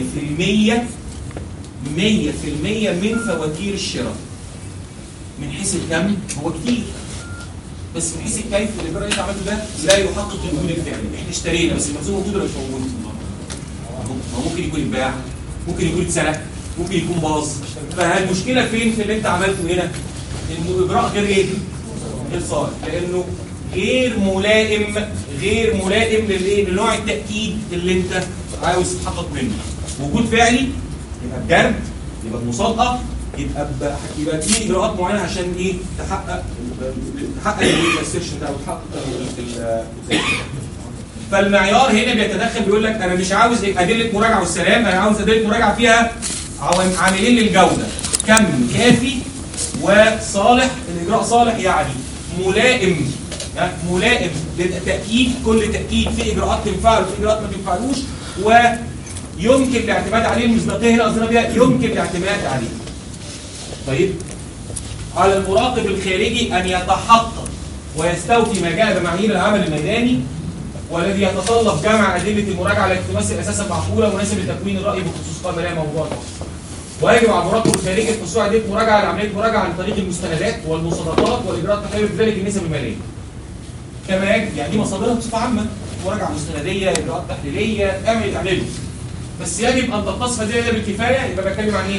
من فواتير الشراء من حيث الكم هو كتير بس من حيث الكيف الاجراء اللي انت عملته ده لا يحقق الوجود الفعلي احنا اشترينا بس المخزون موجود ولا مش موجود؟ ما هو ممكن يكون اتباع ممكن يكون اتسرق ممكن يكون باظ فالمشكله فين في اللي انت عملته هنا؟ انه اجراء غير ايه؟ غير صالح لانه غير ملائم غير ملائم للايه؟ لنوع التاكيد اللي انت عاوز تتحقق منه وجود فعلي يبقى بجرد يبقى بمصادقه يبقى ب... يبقى في اجراءات معينه عشان ايه تحقق تحقق السيرشن ده وتحقق ال- ال- فالمعيار هنا بيتدخل بيقول لك انا مش عاوز ادله مراجعه والسلام انا عاوز ادله مراجعه فيها عوام- عاملين للجوده كم كافي وصالح الاجراء صالح يعني ملائم ها، ملائم للتاكيد كل تاكيد في اجراءات تنفع له في اجراءات ما تنفعلوش ويمكن الاعتماد عليه المصداقيه هنا قصدنا بيها يمكن الاعتماد عليه طيب على المراقب الخارجي ان يتحقق ويستوفي ما جاء بمعايير العمل الميداني والذي يتطلب جمع ادله المراجعه التي تمثل اساسا معقوله مناسب لتكوين الراي بخصوص قائمه لها موضوع الفحص. ويجب على المراقب الخارجي الحصول على ادله مراجعه لعمليه مراجعه عن طريق المستندات والمصادقات والاجراءات التحليليه في ذلك النسب الماليه. كما يجب يعني دي مصادرها بصفه عامه مراجعه مستنديه اجراءات تحليليه اعمل تعمله. بس يجب ان تتصف هذه الادله بالكفايه يبقى بتكلم عن ايه؟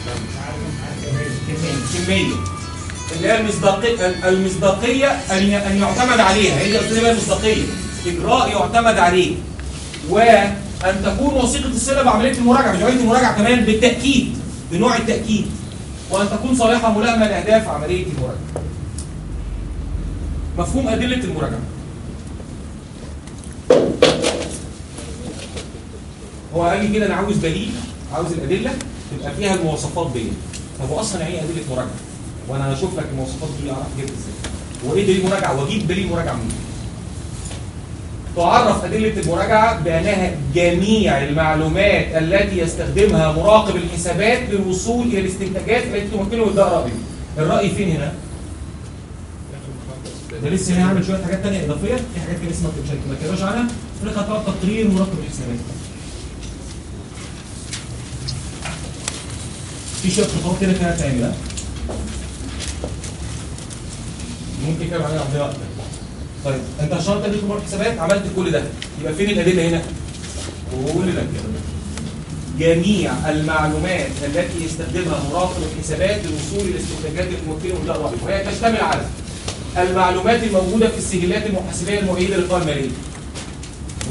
كميه اللي هي المصداقيه المصداقيه ان ان يعتمد عليها هي دي قصدي بقى المصداقيه اجراء يعتمد عليه وان تكون وثيقه الصله بعمليه المراجعه مش عمليه المراجعه كمان بالتاكيد بنوع التاكيد وان تكون صالحه ملائمه لاهداف عمليه المراجعه مفهوم ادله المراجعه هو قال لي كده انا عاوز دليل عاوز الادله تبقى فيها المواصفات دي طب هو اصلا يعني ايه ادله مراجعه وانا اشوف لك المواصفات دي اعرف اجيبها ازاي وايه دليل مراجعه واجيب دليل مراجعه منين تعرف أدلة المراجعة بأنها جميع المعلومات التي يستخدمها مراقب الحسابات للوصول إلى الاستنتاجات التي تمكنه من إداء رأيه. الرأي فين هنا؟ ده لسه هنا هعمل شوية حاجات تانية إضافية، في حاجات كده لسه ما كنتش- ما كتبناش عنها، في الآخر هتقعد تقرير مراقب الحسابات. في شوية خطوات كده كده هتعمل ها؟ ممكن كده بعدين أقضي وقت. طيب انت عشان تدريب مراقب حسابات عملت كل ده يبقى فين الادله هنا؟ قول لك كده جميع المعلومات التي يستخدمها مراقب الحسابات للوصول الى استنتاجات الممكنه من رأيه وهي تشتمل على المعلومات الموجوده في السجلات المحاسبيه المؤيده للقوائم الماليه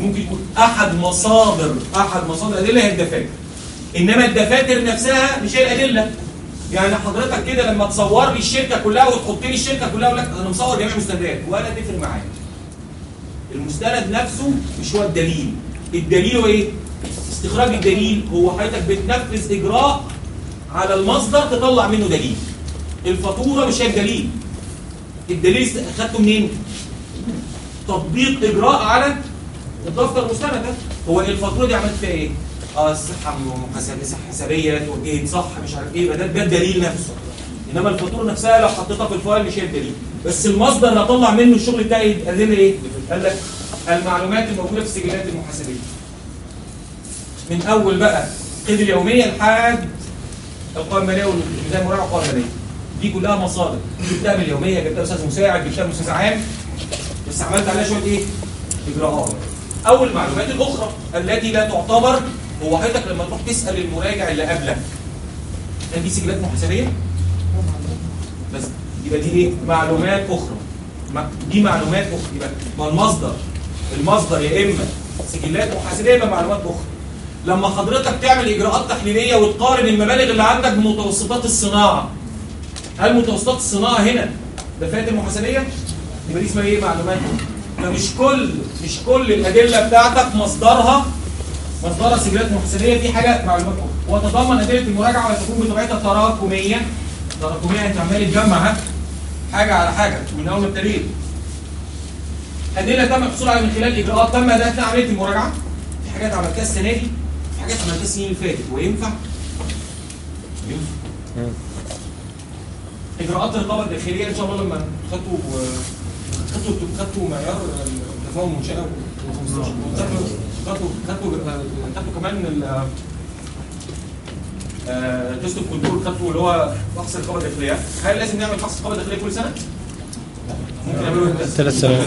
ممكن يكون احد مصادر احد مصادر الادله هي الدفاتر انما الدفاتر نفسها مش هي الادله يعني حضرتك كده لما تصور لي الشركه كلها وتحط لي الشركه كلها اقول لك انا مصور جميع المستندات ولا تفرق معايا المستند نفسه مش هو الدليل الدليل هو ايه استخراج الدليل هو حضرتك بتنفذ اجراء على المصدر تطلع منه دليل الفاتوره مش هي الدليل الدليل است- اخدته منين تطبيق اجراء على الدفتر المستند ده هو الفاتوره دي عملت فيها ايه اه الصحه محاسبيه صحه حسابيه توجهت صح مش عارف ايه يبقى ده ده الدليل نفسه انما الفاتوره نفسها لو حطيتها في الفايل مش هي الدليل بس المصدر اللي هطلع منه الشغل بتاعي الادله ايه قال لك المعلومات الموجوده في السجلات المحاسبيه من اول بقى قيد اليوميه لحد القوائم الماليه والميزان المراجعه والقوائم الماليه دي كلها مصادر جبتها من اليوميه جبتها من استاذ مساعد جبتها من استاذ عام بس عملت عليها شويه ايه اجراءات او المعلومات الاخرى التي لا تعتبر هو حضرتك لما تروح تسال المراجع اللي قبلك كان دي سجلات محاسبيه بس يبقى دي ايه معلومات اخرى ما- دي معلومات اخرى يبقى ما المصدر المصدر يا اما سجلات محاسبيه يبقى معلومات اخرى لما حضرتك تعمل اجراءات تحليليه وتقارن المبالغ اللي عندك بمتوسطات الصناعه هل متوسطات الصناعه هنا دفاتر محاسبيه يبقى دي اسمها ايه معلومات فمش كل مش كل الادله بتاعتك مصدرها مصدرها سجلات محاسبيه في حاجه معلومات اخرى وتتضمن ادله المراجعه وتكون بطبيعتها تراكميه تراكميه انت عمال تجمع حاجه على حاجه من اول ما ابتديت ادله تم الحصول عليها من خلال اجراءات تم ادائها عمليه المراجعه في حاجات عملتها السنه دي في حاجات عملتها السنين اللي فاتت وينفع ينفع اجراءات الرقابه الداخليه ان شاء الله لما خدتوا خدتوا خدتوا معيار التفاهم المنشاه خدتوا خدتوا خدتوا خدتوا كمان ال تيست اوف كنترول خدتوا اللي هو فحص الرقابه الداخليه هل لازم نعمل فحص الرقابه الداخليه كل سنه؟ ممكن نعمله امتى؟ ثلاث سنوات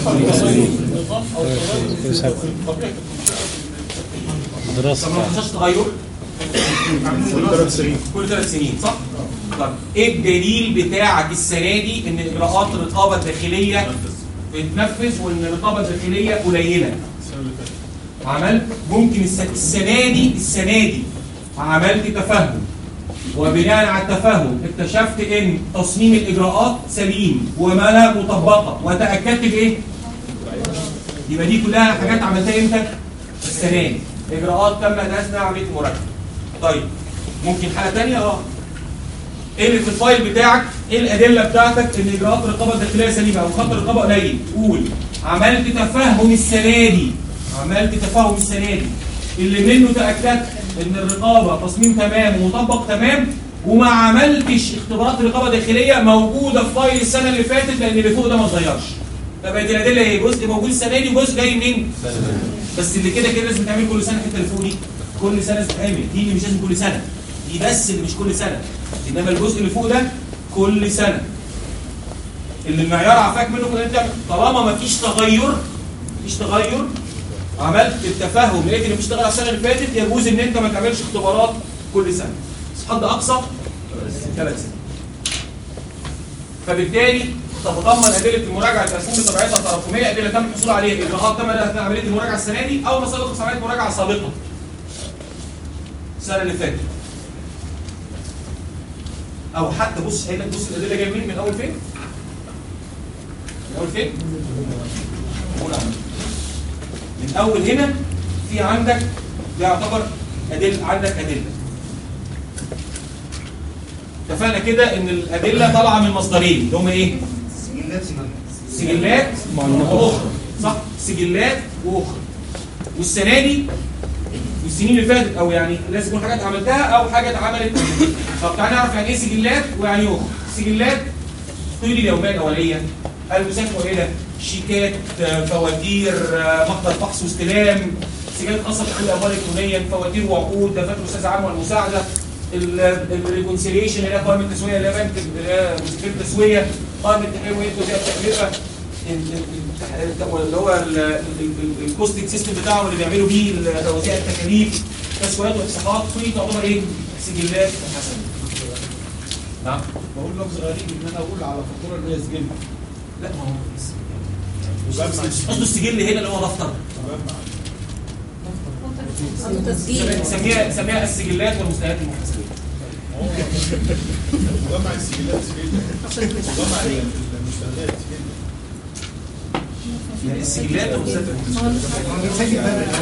دراسة طب ما حصلش تغير كل ثلاث سنين كل ثلاث سنين صح؟ طب ايه الدليل بتاعك السنه دي ان اجراءات الرقابه الداخليه بتنفذ وان الرقابه الداخليه قليله؟ عملت ممكن الس- السنه دي السنه دي عملت تفهم وبناء على التفهم اكتشفت ان تصميم الاجراءات سليم وما مطبقه وتاكدت بايه؟ يبقى دي كلها حاجات عملتها امتى؟ السنه دي اجراءات تم ادائها عمليه المراجعه طيب ممكن حاله ثانيه اه ايه اللي في الفايل بتاعك ايه الادله بتاعتك ان اجراءات الرقابه الداخليه سليمه او خط الرقابه قليل قول عملت تفهم السنه دي عملت تفهم السنه دي اللي منه تاكدت ان الرقابه تصميم تمام ومطبق تمام وما عملتش اختبارات رقابه داخليه موجوده في فايل السنه اللي فاتت لان اللي فوق ده ما اتغيرش فبقت الادله ايه جزء موجود السنه دي وجزء جاي منين بس اللي كده كده لازم تعمل كل سنه الحته اللي فوق دي كل سنه لازم تعمل دي اللي مش لازم كل سنه دي بس اللي مش كل سنه انما الجزء اللي فوق ده كل سنه اللي المعيار عفاك منه كده انت طالما ما فيش تغير مفيش تغير عملت التفهم لقيت ان مفيش تغير على السنه اللي فاتت يجوز ان انت ما تعملش اختبارات كل سنه بس حد اقصى ثلاث سنين فبالتالي تتضمن ادله المراجعه تكون بطبيعتها تراكميه ادله تم الحصول عليها اجراءات تم ادائها عمليه المراجعه السنه دي او ما سبق عمليه مراجعه سابقه السنه اللي فاتت او حتى بص هنا بص الادله جايه منين من اول فين؟ من اول فين؟ قول عندك. من اول هنا في عندك ده يعتبر ادله عندك ادله اتفقنا كده ان الادله طالعه من مصدرين اللي هم ايه؟ سجلات واخرى صح؟ سجلات واخرى والسنه دي والسنين اللي فاتت او يعني لازم تكون حاجات عملتها او حاجه اتعملت طب تعالى نعرف يعني ايه سجلات ويعني ايه اخرى سجلات قيد اليوميه الاوليه المساهمه القليله شيكات آه، فواتير آه، محضر فحص واستلام سجلات خاصه بتحويل الاموال الكترونيا فواتير وعقود دفاتر الاستاذ عام والمساعده الريكونسيليشن اللي هي قائمه التسويه اللي هي بنك اللي هي مذكره التسويه قائمه التحرير وهي توزيع التكلفه ال- ال- التح- اللي هو الكوستنج سيستم بتاعهم اللي بيعملوا بيه ال- توزيع التكاليف تسويات واقتصاحات كل دي تعتبر ايه؟ سجلات حسنه. نعم بقول لفظ غريب ان انا اقول على فاتوره ان هي سجل لا ما هو قصده السجل هنا اللي هو دفتر تسجيل سميها سميها السجلات والمستندات المحاسبيه جمع السجلات سجل جمع المستندات سجل يعني السجلات والمستندات المحاسبيه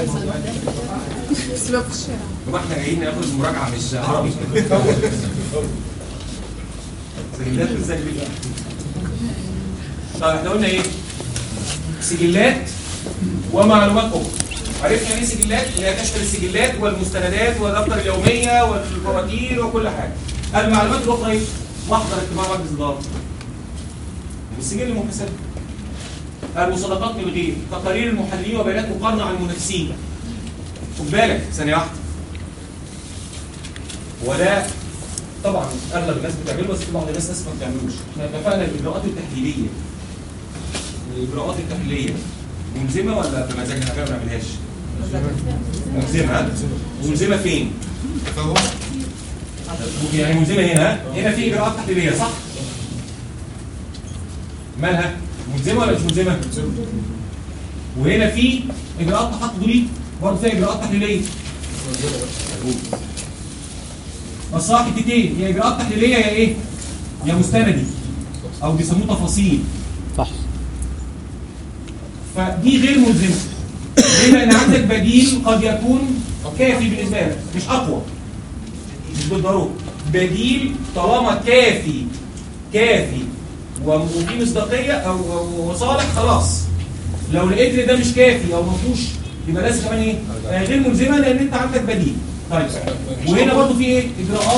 بس بقى في الشارع يبقى احنا جايين ناخد مراجعه مش عربي سجلات والسجلات طيب احنا قلنا ايه؟ سجلات ومعلومات اخرى عرفنا يعني ايه سجلات؟ اللي هي تشمل السجلات والمستندات والدفتر اليوميه والفواتير وكل حاجه. المعلومات الاخرى ايه؟ محضر اجتماع مجلس اداره. السجل المحاسبي. المصادقات من الغير، تقارير المحللين وبيانات مقارنه عن المنافسين. خد بالك ثانيه واحده. وده طبعا اغلب الناس بتعمله بس في بعض الناس لسه ما بتعملوش. احنا اتفقنا الاجراءات التحليليه. الاجراءات التحليليه ملزمه ولا بمزاجنا احنا ما بنعملهاش؟ ملزمه ها؟ ملزمه فين؟ يعني ملزمه هنا ها؟ هنا في اجراءات تحليليه صح؟ مالها؟ ملزمه ولا مش ملزمه؟ وهنا في اجراءات تحضيريه برضه فيها اجراءات تحليليه مصلحه التتين هي اجراءات تحليليه يا ايه؟ يا مستندي او بيسموه تفاصيل صح فدي غير ملزمه ليه؟ لان عندك بديل قد يكون كافي بالنسبه لك مش اقوى مش بالضروره بديل طالما كافي كافي وفي مصداقيه او أو وصالح خلاص لو لقيت ان ده مش كافي او ما فيهوش يبقى لازم كمان ايه؟ آه، غير ملزمه لان انت عندك بديل طيب وهنا برضه في ايه؟ اجراءات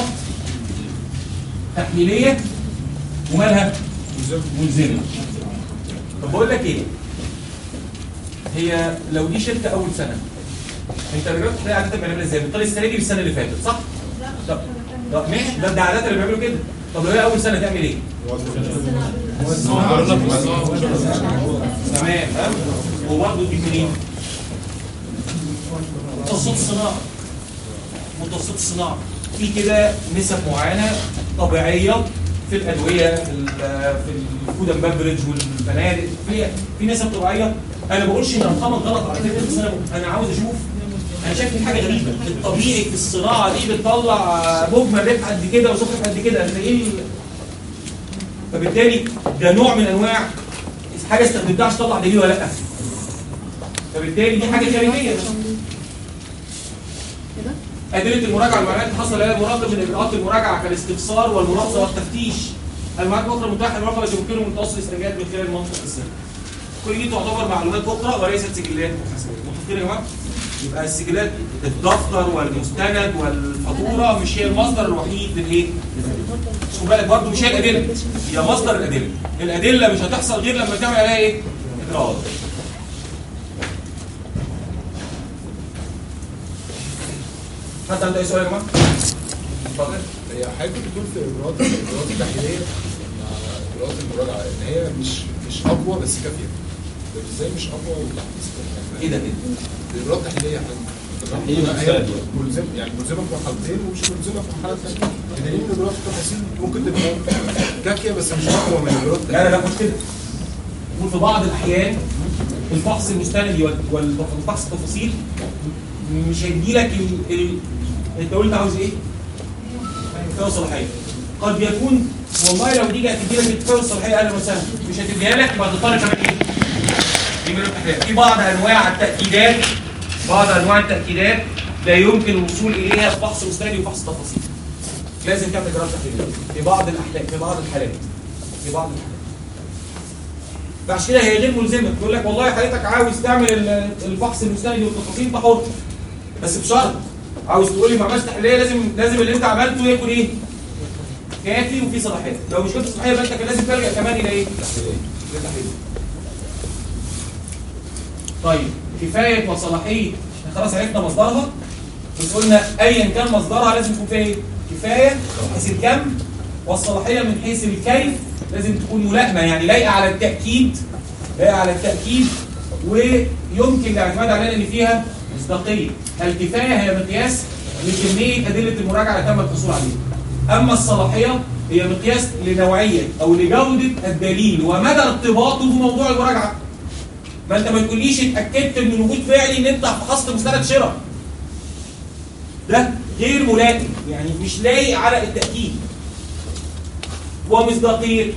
تحليليه ومالها؟ ملزمه طب بقول لك ايه؟ هي لو دي شركه اول سنه انت الاجراءات التحليليه عاده بنعملها ازاي؟ بنطلع السنه دي بالسنه اللي فاتت صح؟ طب طب ماشي ده ده عاده اللي بيعملوا كده طب لو هي اول سنه تعمل ايه؟ تمام ها؟ وبرضه تجيب منين؟ متوسط الصناعه متوسط الصناعه في كده نسب معينه طبيعيه في الادويه في ال في الفود اند بفرج والفنادق في في نسب طبيعيه انا ما بقولش ان ارقامك غلط على فكره بس انا انا عاوز اشوف انا شايف في حاجه غريبه الطبيعي في الصناعه دي بتطلع مجمل ربح قد كده وسكر قد كده انت ايه ال- فبالتالي ده نوع من انواع حاجه استخدمتها عشان تطلع دليل ولا لا فبالتالي دي حاجه خارجيه أدلة المراجعة المعلومات الحاصلة لدى المراقب من إجراءات المراجعة كالاستفسار والمناقصة والتفتيش. المعلومات الأخرى المتاحة للمراقبة التي يمكنه من توصل الاستنتاجات من خلال المنطق السري. كل دي تعتبر معلومات أخرى وليست سجلات محاسبية. متفقين يا جماعة؟ يبقى السجلات الدفتر والمستند والفاتورة مش هي المصدر الوحيد للإيه؟ بس خد بالك برضه مش هي الأدلة. هي مصدر الأدلة. الأدلة مش هتحصل غير لما تعمل عليها إيه؟ إجراءات. حد عنده أي سؤال يا جماعة؟ اتفضل. هي حضرتك بتقول في اجراءات الاجراءات التحليليه مع اجراءات المراجعه ان هي مش مش اقوى بس كافيه طب ازاي مش اقوى وتحديث إيه ده كده؟ الاجراءات التحليليه احنا تحليل هي وإرسال. ملزم يعني ملزمه في مرحلتين ومش ملزمه في مرحله ثانيه بدليل ان اجراءات التفاصيل ممكن تبقى كافيه بس مش اقوى من الاجراءات لا لا لا مش كده يقول في بعض الاحيان الفحص المستندي وال- والفحص التفاصيل مش هيدي لك ال... ال... انت قلت عاوز ايه؟ الكفايه والصلاحيه قد يكون والله لو دي جت تدي لك الكفايه والصلاحيه اهلا وسهلا مش هتديها لك يبقى هتضطر كمان ايه؟ دي من التحليل في بعض انواع التاكيدات بعض انواع التاكيدات لا يمكن الوصول اليها في فحص مستندي وفحص تفاصيل لازم تعمل اجراءات تحليليه في بعض الاحلام في بعض الحالات في بعض الحالات فعشان كده هي غير ملزمه تقول لك والله حضرتك عاوز تعمل ال- الفحص المستندي والتفاصيل انت حر بس بشرط عاوز تقول لي معلومات تحليليه لازم لازم اللي انت عملته يكون ايه؟ كافي وفي صلاحيه لو مش كافي صلاحيه يبقى انت كان لازم تلجا كمان الى ايه؟ للتحليل طيب كفايه وصلاحيه احنا خلاص عرفنا مصدرها بس قلنا ايا كان مصدرها لازم يكون فيها ايه؟ كفايه من حيث الكم والصلاحيه من حيث الكيف لازم تكون ملائمه يعني لايقه على التاكيد لايقه على التاكيد ويمكن الاعتماد عليها ان فيها مصداقيه الكفايه هي مقياس لكميه ادله المراجعه اللي تم الحصول عليها اما الصلاحيه هي مقياس لنوعيه او لجوده الدليل ومدى ارتباطه بموضوع المراجعه ما انت ما تقوليش اتاكدت من وجود فعلي ان انت فحصت مستند شراء ده غير ملائم يعني مش لايق على التاكيد ومصداقيه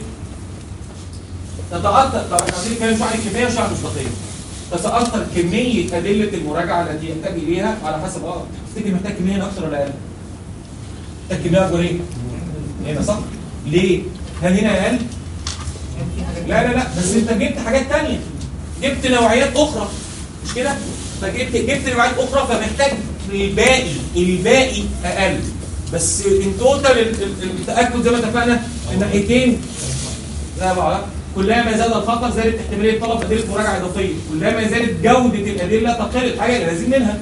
تتاثر طب احنا عايزين نتكلم شويه عن الكميه وشويه عن المصداقيه تتاثر كميه ادله المراجعه التي يحتاج اليها على حسب اه تفتكر محتاج كميه اكتر ولا اقل؟ محتاج كميه اكبر ايه؟ هنا صح؟ ليه؟ هل هنا اقل؟ لا لا لا بس انت جبت حاجات تانية جبت نوعيات اخرى مش كده؟ فجبت جبت نوعيات اخرى فمحتاج الباقي الباقي اقل بس ان توتال ال- ال- التاكد زي ما اتفقنا الناحيتين لا بقى كلما زاد الخطر زادت احتماليه طلب ادله مراجعه اضافيه كلما زادت جوده الادله تقل حاجه لازم منها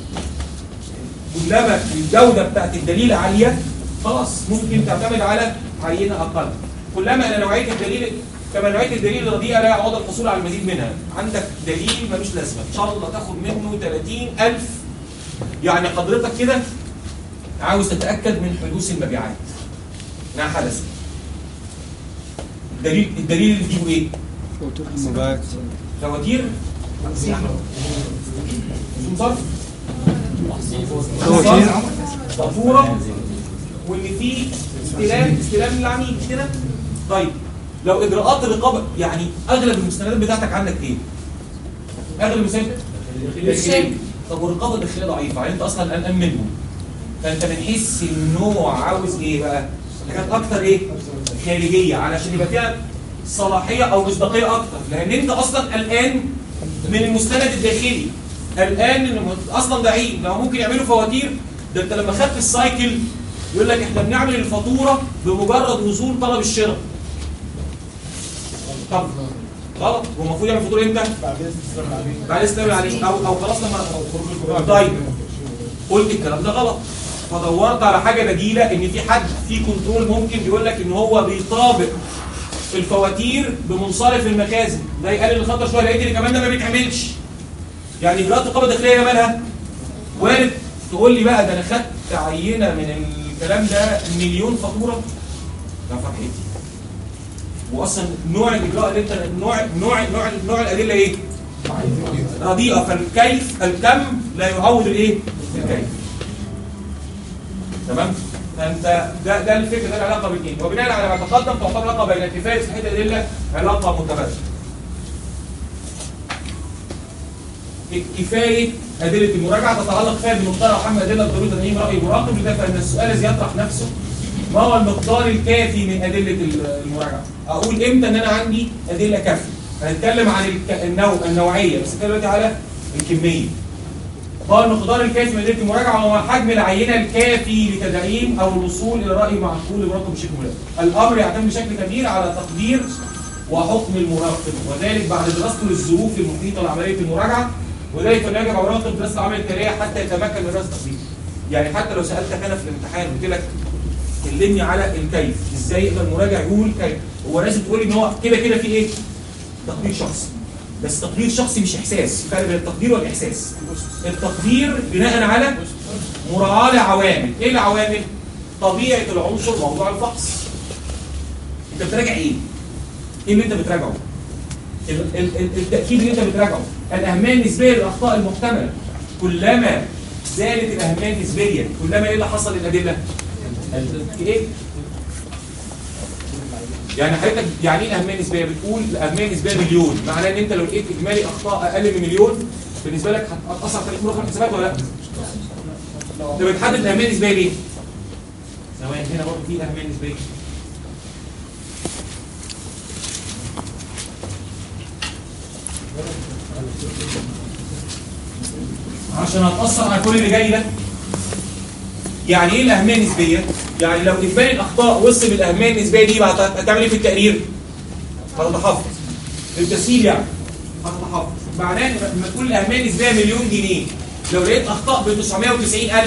كلما الجوده بتاعت الدليل عاليه خلاص ممكن تعتمد على عينه اقل كلما ان نوعيه الدليل كما نوعيه الدليل الرديئه لا يعوض الحصول على المزيد منها عندك دليل ملوش لازمه ان شاء الله تاخد منه 30000 يعني حضرتك كده عاوز تتاكد من حدوث المبيعات انها حدثت الدليل الدليل اللي بيجيبه ايه؟ مبيعات فواتير رسوم صرف فواتير فاتوره واللي فيه استلام استلام للعميل مش كده؟ طيب لو اجراءات الرقابه يعني اغلب المستندات بتاعتك عندك ايه؟ اغلب المستندات الداخليه طب والرقابه الداخليه ضعيفه يعني انت اصلا قلقان منهم فانت من حيث النوع عاوز ايه بقى؟ حاجات اكتر ايه؟ خارجيه علشان يبقى فيها صلاحيه او مصداقيه اكتر لان انت اصلا قلقان من المستند الداخلي قلقان ان اصلا ده عيب لو ممكن يعملوا فواتير ده انت لما خدت السايكل يقول لك احنا بنعمل الفاتوره بمجرد وصول طلب الشراء طب غلط هو المفروض يعمل فاتوره امتى؟ بعدين تستلم عليه بعد استلم عليه او او خلاص لما طيب قلت الكلام ده غلط فدورت على حاجه بديله ان في حد في كنترول ممكن بيقول لك ان هو بيطابق الفواتير بمنصرف المخازن ده يقلل الخطر شويه لقيت ان كمان ده ما بيتعملش يعني اجراءات الرقابه الداخليه مالها وارد تقول لي بقى ده انا خدت عينه من الكلام ده مليون فاتوره ده فرحتي واصلا نوع الاجراء اللي انت نوع نوع نوع نوع الادله ايه؟ رديئه فالكيف الكم لا يعوض الايه؟ الكيف تمام؟ فانت ده ده الفكره ده العلاقه بالاثنين وبناء على ما تقدم تعتبر علاقه بين كفايه صحه الادله علاقه متبادله. كفايه ادله المراجعه تتعلق فيها بمقدار اهم ادله ضروره تنظيم راي المراقب لذلك فان السؤال الذي يطرح نفسه ما هو المقدار الكافي من ادله المراجعه؟ اقول امتى ان انا عندي ادله كافيه؟ هنتكلم عن الك- النوع النوعيه بس نتكلم دلوقتي على الكميه. ما هو المقدار الكافي من ادله المراجعه وهو حجم العينه الكافي لتدعيم او الوصول الى راي معقول المراقب بشكل ملائم. الامر يعتمد بشكل كبير على تقدير وحكم المراقب وذلك بعد دراسته للظروف المحيطه لعمليه المراجعه وذلك فلا يجب على المراقب دراسه العمل التاليه حتى يتمكن من دراسه التقدير. يعني حتى لو سالتك انا في الامتحان قلت لك كلمني على الكيف ازاي يقدر المراجع يقول كيف هو لازم تقول لي ان هو كده كده في ايه تقدير شخصي بس تقدير شخصي مش احساس في فرق بين التقدير والاحساس التقدير بناء على مراعاه لعوامل ايه العوامل طبيعه العنصر موضوع الفحص انت بتراجع ايه ايه اللي انت بتراجعه ال- ال- ال- التاكيد اللي انت بتراجعه الاهميه النسبيه للاخطاء المحتمله كلما زادت الاهميه النسبيه كلما ايه اللي حصل للادله ايه يعني حضرتك يعني ايه اهميه نسبيه بتقول الاهميه نسبيه مليون معناه ان انت لو لقيت اجمالي اخطاء اقل من مليون بالنسبه لك هتاثر على تاريخ مراقبه الحسابات ولا لا انت بتحدد الاهميه النسبيه ليه ثواني هنا برضه في اهميه نسبيه عشان هتاثر على كل اللي جاي ده يعني ايه الاهميه النسبيه؟ يعني لو اجمالي الاخطاء وصل بالاهميه النسبيه دي بعد هتعمل ايه في التقرير؟ هتتحفظ التسهيل يعني هتتحفظ معناه ان لما تقول الاهميه النسبيه مليون جنيه لو لقيت اخطاء ب 990000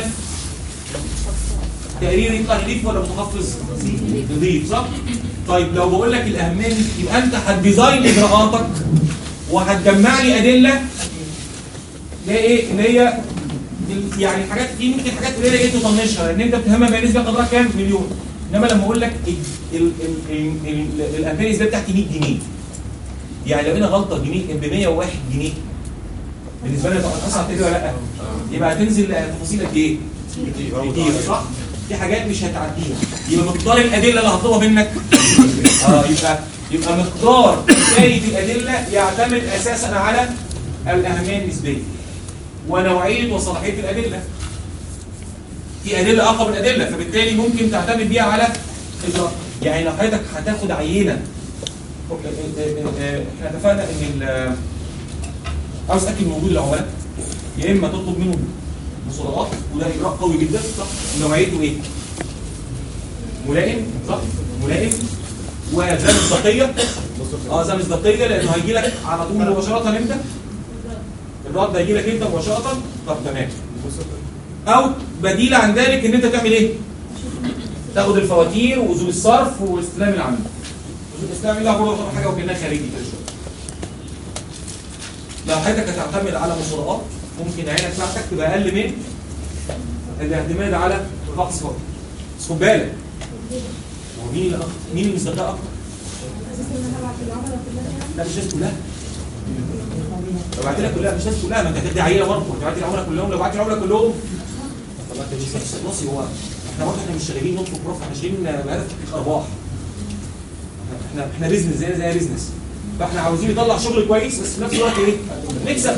تقرير يطلع نضيف ولا متحفظ؟ نضيف صح؟ طيب لو بقول لك الاهميه دي، يبقى انت هتديزاين اجراءاتك وهتجمع لي ادله اللي هي ايه؟ اللي هي ال- يعني حاجات في ممكن حاجات قليله جدا تطنشها لان انت بتهمها بنسبه قدرها كام؟ مليون انما لما اقول لك ال- ال- ال- ال- ال- الاهميه النسبيه بتاعتي 100 جنيه يعني لو انا غلطه جنيه ب 101 جنيه بالنسبه لي طبعا هتاثر على التقرير ولا لا؟ يبقى هتنزل تفاصيل قد ايه؟ كتير صح؟ في حاجات مش هتعديها يبقى مقدار الادله اللي هطلبها منك اه يبقى يبقى مقدار كفايه الادله يعتمد اساسا على الاهميه النسبيه ونوعيه وصلاحيه الادله في ادله اقوى من ادله فبالتالي ممكن تعتمد بيها على إجراء. يعني لو حضرتك هتاخد عينه احنا اتفقنا ان ال- عاوز اتاكد من وجود العملاء يا اما تطلب منهم مصادرات وده اجراء قوي جدا صح نوعيته ايه؟ ملائم صح؟ ملائم وذا مصداقيه اه ذا مصداقيه لانه هيجي لك على طول مباشره امتى؟ الرد هيجي لك انت مباشره طب تمام او بديل عن ذلك ان انت تعمل ايه؟ تاخد الفواتير واذون الصرف واستلام العميل اذون الاستلام لا هو يعتبر حاجه وكانها خارجي كده شويه لو حضرتك هتعتمد على مصادرات ممكن العينه بتاعتك تبقى اقل من الاعتماد على الرقص فقط بس خد بالك هو مين اللي أكتر؟ مين اللي مصدقها اكتر؟ لا مش الناس كلها لو بعت لك كلها مش الناس كلها ما انت هتدي عينه برضه انت بعت العملاء كلهم لو بعت العملاء كلهم خلاص هو احنا برضه احنا مش شغالين نطلب بروف احنا شغالين بهدف تحقيق ارباح احنا احنا بيزنس زي زي بيزنس فاحنا عاوزين نطلع شغل كويس بس في نفس الوقت ايه؟ نكسب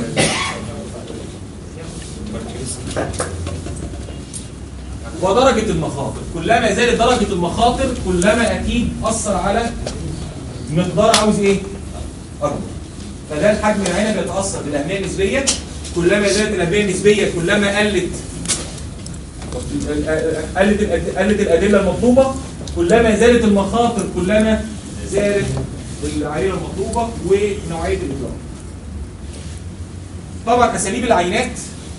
ودرجة المخاطر كلما زادت درجة المخاطر كلما أكيد أثر على مقدار عاوز إيه؟ أكبر فده الحجم العينة بيتأثر بالأهمية النسبية كلما زادت الأهمية النسبية كلما قلت قلت الأد- قلت الأدلة المطلوبة كلما زادت المخاطر كلما زادت العينة المطلوبة ونوعية الإجراء طبعا أساليب العينات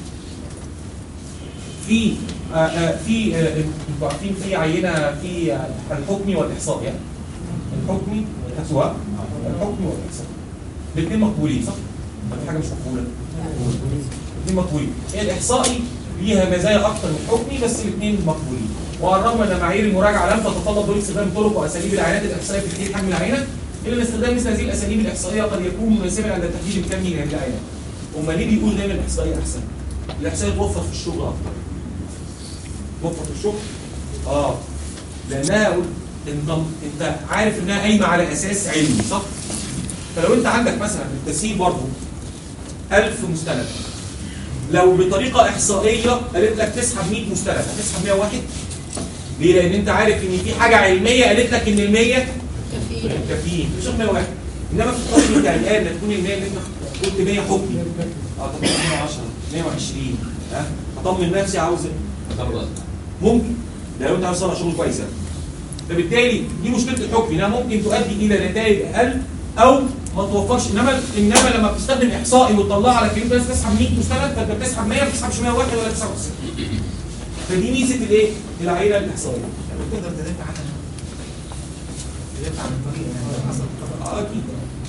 في آه، آه، في آه، انتوا عارفين في عينه في آه، الحكمي والاحصائي يعني الحكمي والإحصاء الحكمي والاحصاء الاثنين مقبولين صح؟ ولا في حاجه مش مقبوله؟ الاثنين مقبولين هي الاحصائي ليها مزايا اكتر من الحكمي بس الاثنين مقبولين وعلى الرغم ان معايير المراجعه لم تتطلب دور استخدام طرق واساليب العينات الاحصائيه في تحديد حجم العينه الا ان استخدام مثل هذه الاساليب الاحصائيه قد يكون مناسبا عند التحديد الكمي لهذه العينات. امال ليه بيقول دايما الاحصائيه احسن؟ الاحصائيه توفر في الشغل اكتر. توفر في الشغل؟ اه لانها انت انت عارف انها قايمه على اساس علمي صح؟ فلو انت عندك مثلا في التسهيل برضه 1000 مستند لو بطريقه احصائيه قالت لك تسحب 100 مستند هتسحب 101 ليه؟ لان انت عارف ان في حاجه علميه قالت لك ان ال 100 كافيين مش 101 انما في التصميم بتاع الان تكون ال 100 اللي انت قلت 100 حكمي اه طب 110 120 ها اطمن نفسي عاوز ممكن ده لو انت عاوز تصنع شغل كويس يعني. فبالتالي دي مشكله الحكم انها ممكن تؤدي الى نتائج اقل او ما توفرش انما انما لما بتستخدم احصائي وتطلع لك ان انت لازم تسحب 100 مستند فانت بتسحب 100 ما بتسحبش 101 ولا 99 فدي ميزه الايه؟ العينه الاحصائيه تقدر تدافع عنها تدافع عن الطريقه يعني حصل اه اكيد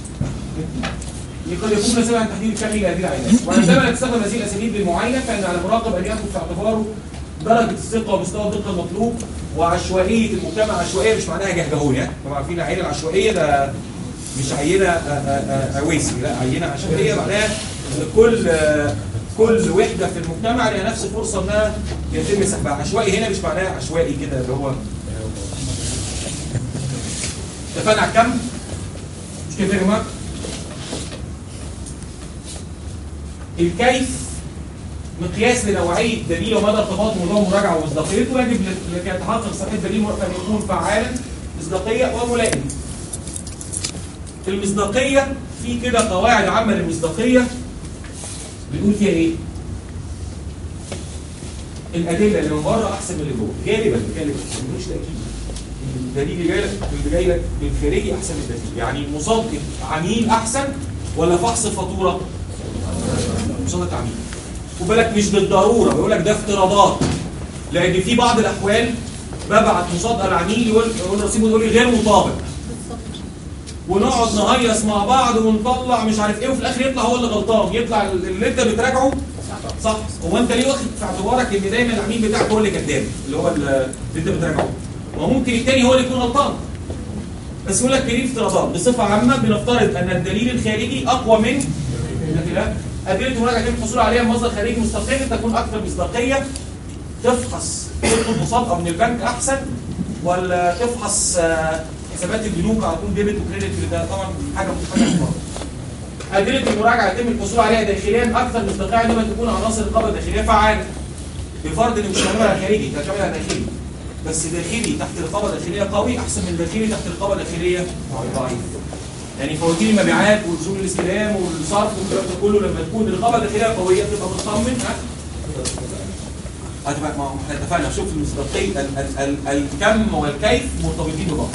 قد يكون مسؤولا عن تحديد الكمي لهذه العينات وعندما تستخدم هذه الاساليب للمعاينه فان على المراقب ان ياخذ في اعتباره درجه الثقه ومستوى الدقه المطلوب وعشوائيه المجتمع عشوائيه مش معناها جهجهون يعني طبعا عارفين العينه العشوائيه ده مش عينه آه، آه، آه، اويسي لا عينه عشوائيه معناها ان كل آه، كل وحده في المجتمع لها نفس الفرصه انها يتم سحبها عشوائي هنا مش معناها عشوائي كده اللي هو اتفقنا على الكم مش كده يا جماعه الكيف مقياس لنوعيه دليل ومدى ارتباط موضوع المراجعه ومصداقيته يجب لكي يتحقق صحه الدليل ان يكون فعالا مصداقيه وملائم. المصداقيه في كده قواعد عامه للمصداقيه بنقول فيها ايه؟ الادله اللي من بره احسن من اللي جوه غالبا غالبا ما بنقولش تاكيد الدليل اللي جاي لك اللي جاي لك من الخارجي احسن من الدليل يعني مصادقه عميل احسن ولا فحص الفاتوره؟ مصادقه عميل خد بالك مش بالضروره بيقول لك ده افتراضات لان في بعض الاحوال ببعت مصادقه العميل يقول يقول رصيد يقول لي غير مطابق ونقعد نهيص مع بعض ونطلع مش عارف ايه وفي الاخر يطلع هو اللي غلطان يطلع اللي انت بتراجعه صح هو انت ليه واخد في اعتبارك ان دايما العميل بتاعك هو اللي كذاب اللي هو اللي انت بتراجعه وممكن التاني هو اللي يكون غلطان بس يقول لك دليل افتراضات بصفه عامه بنفترض ان الدليل الخارجي اقوى من الخلاف ادله المراجعه يتم الحصول عليها من مصدر خارجي مستقل تكون اكثر مصداقيه تفحص تطلب مصادقه من البنك احسن ولا تفحص آه، حسابات البنوك على طول ديبت وكريدت ده طبعا حاجه مختلفه خالص. أدلة المراجعة يتم الحصول عليها داخليا أكثر مصداقية عندما تكون عناصر الرقابة الداخلية فعالة. بفرض إن مش شاملها خارجي، ده شاملها داخلي. بس داخلي تحت رقابة داخلية قوي أحسن من داخلي تحت رقابة داخلية ضعيف. يعني فواتير المبيعات ورسوم الاستلام والصرف والكلام ده كله لما تكون الرقابة الداخلية قوية تبقى مطمن ها؟ هتبقى ما هو احنا اتفقنا شوف المصداقية ال- ال- ال- الكم والكيف مرتبطين ببعض.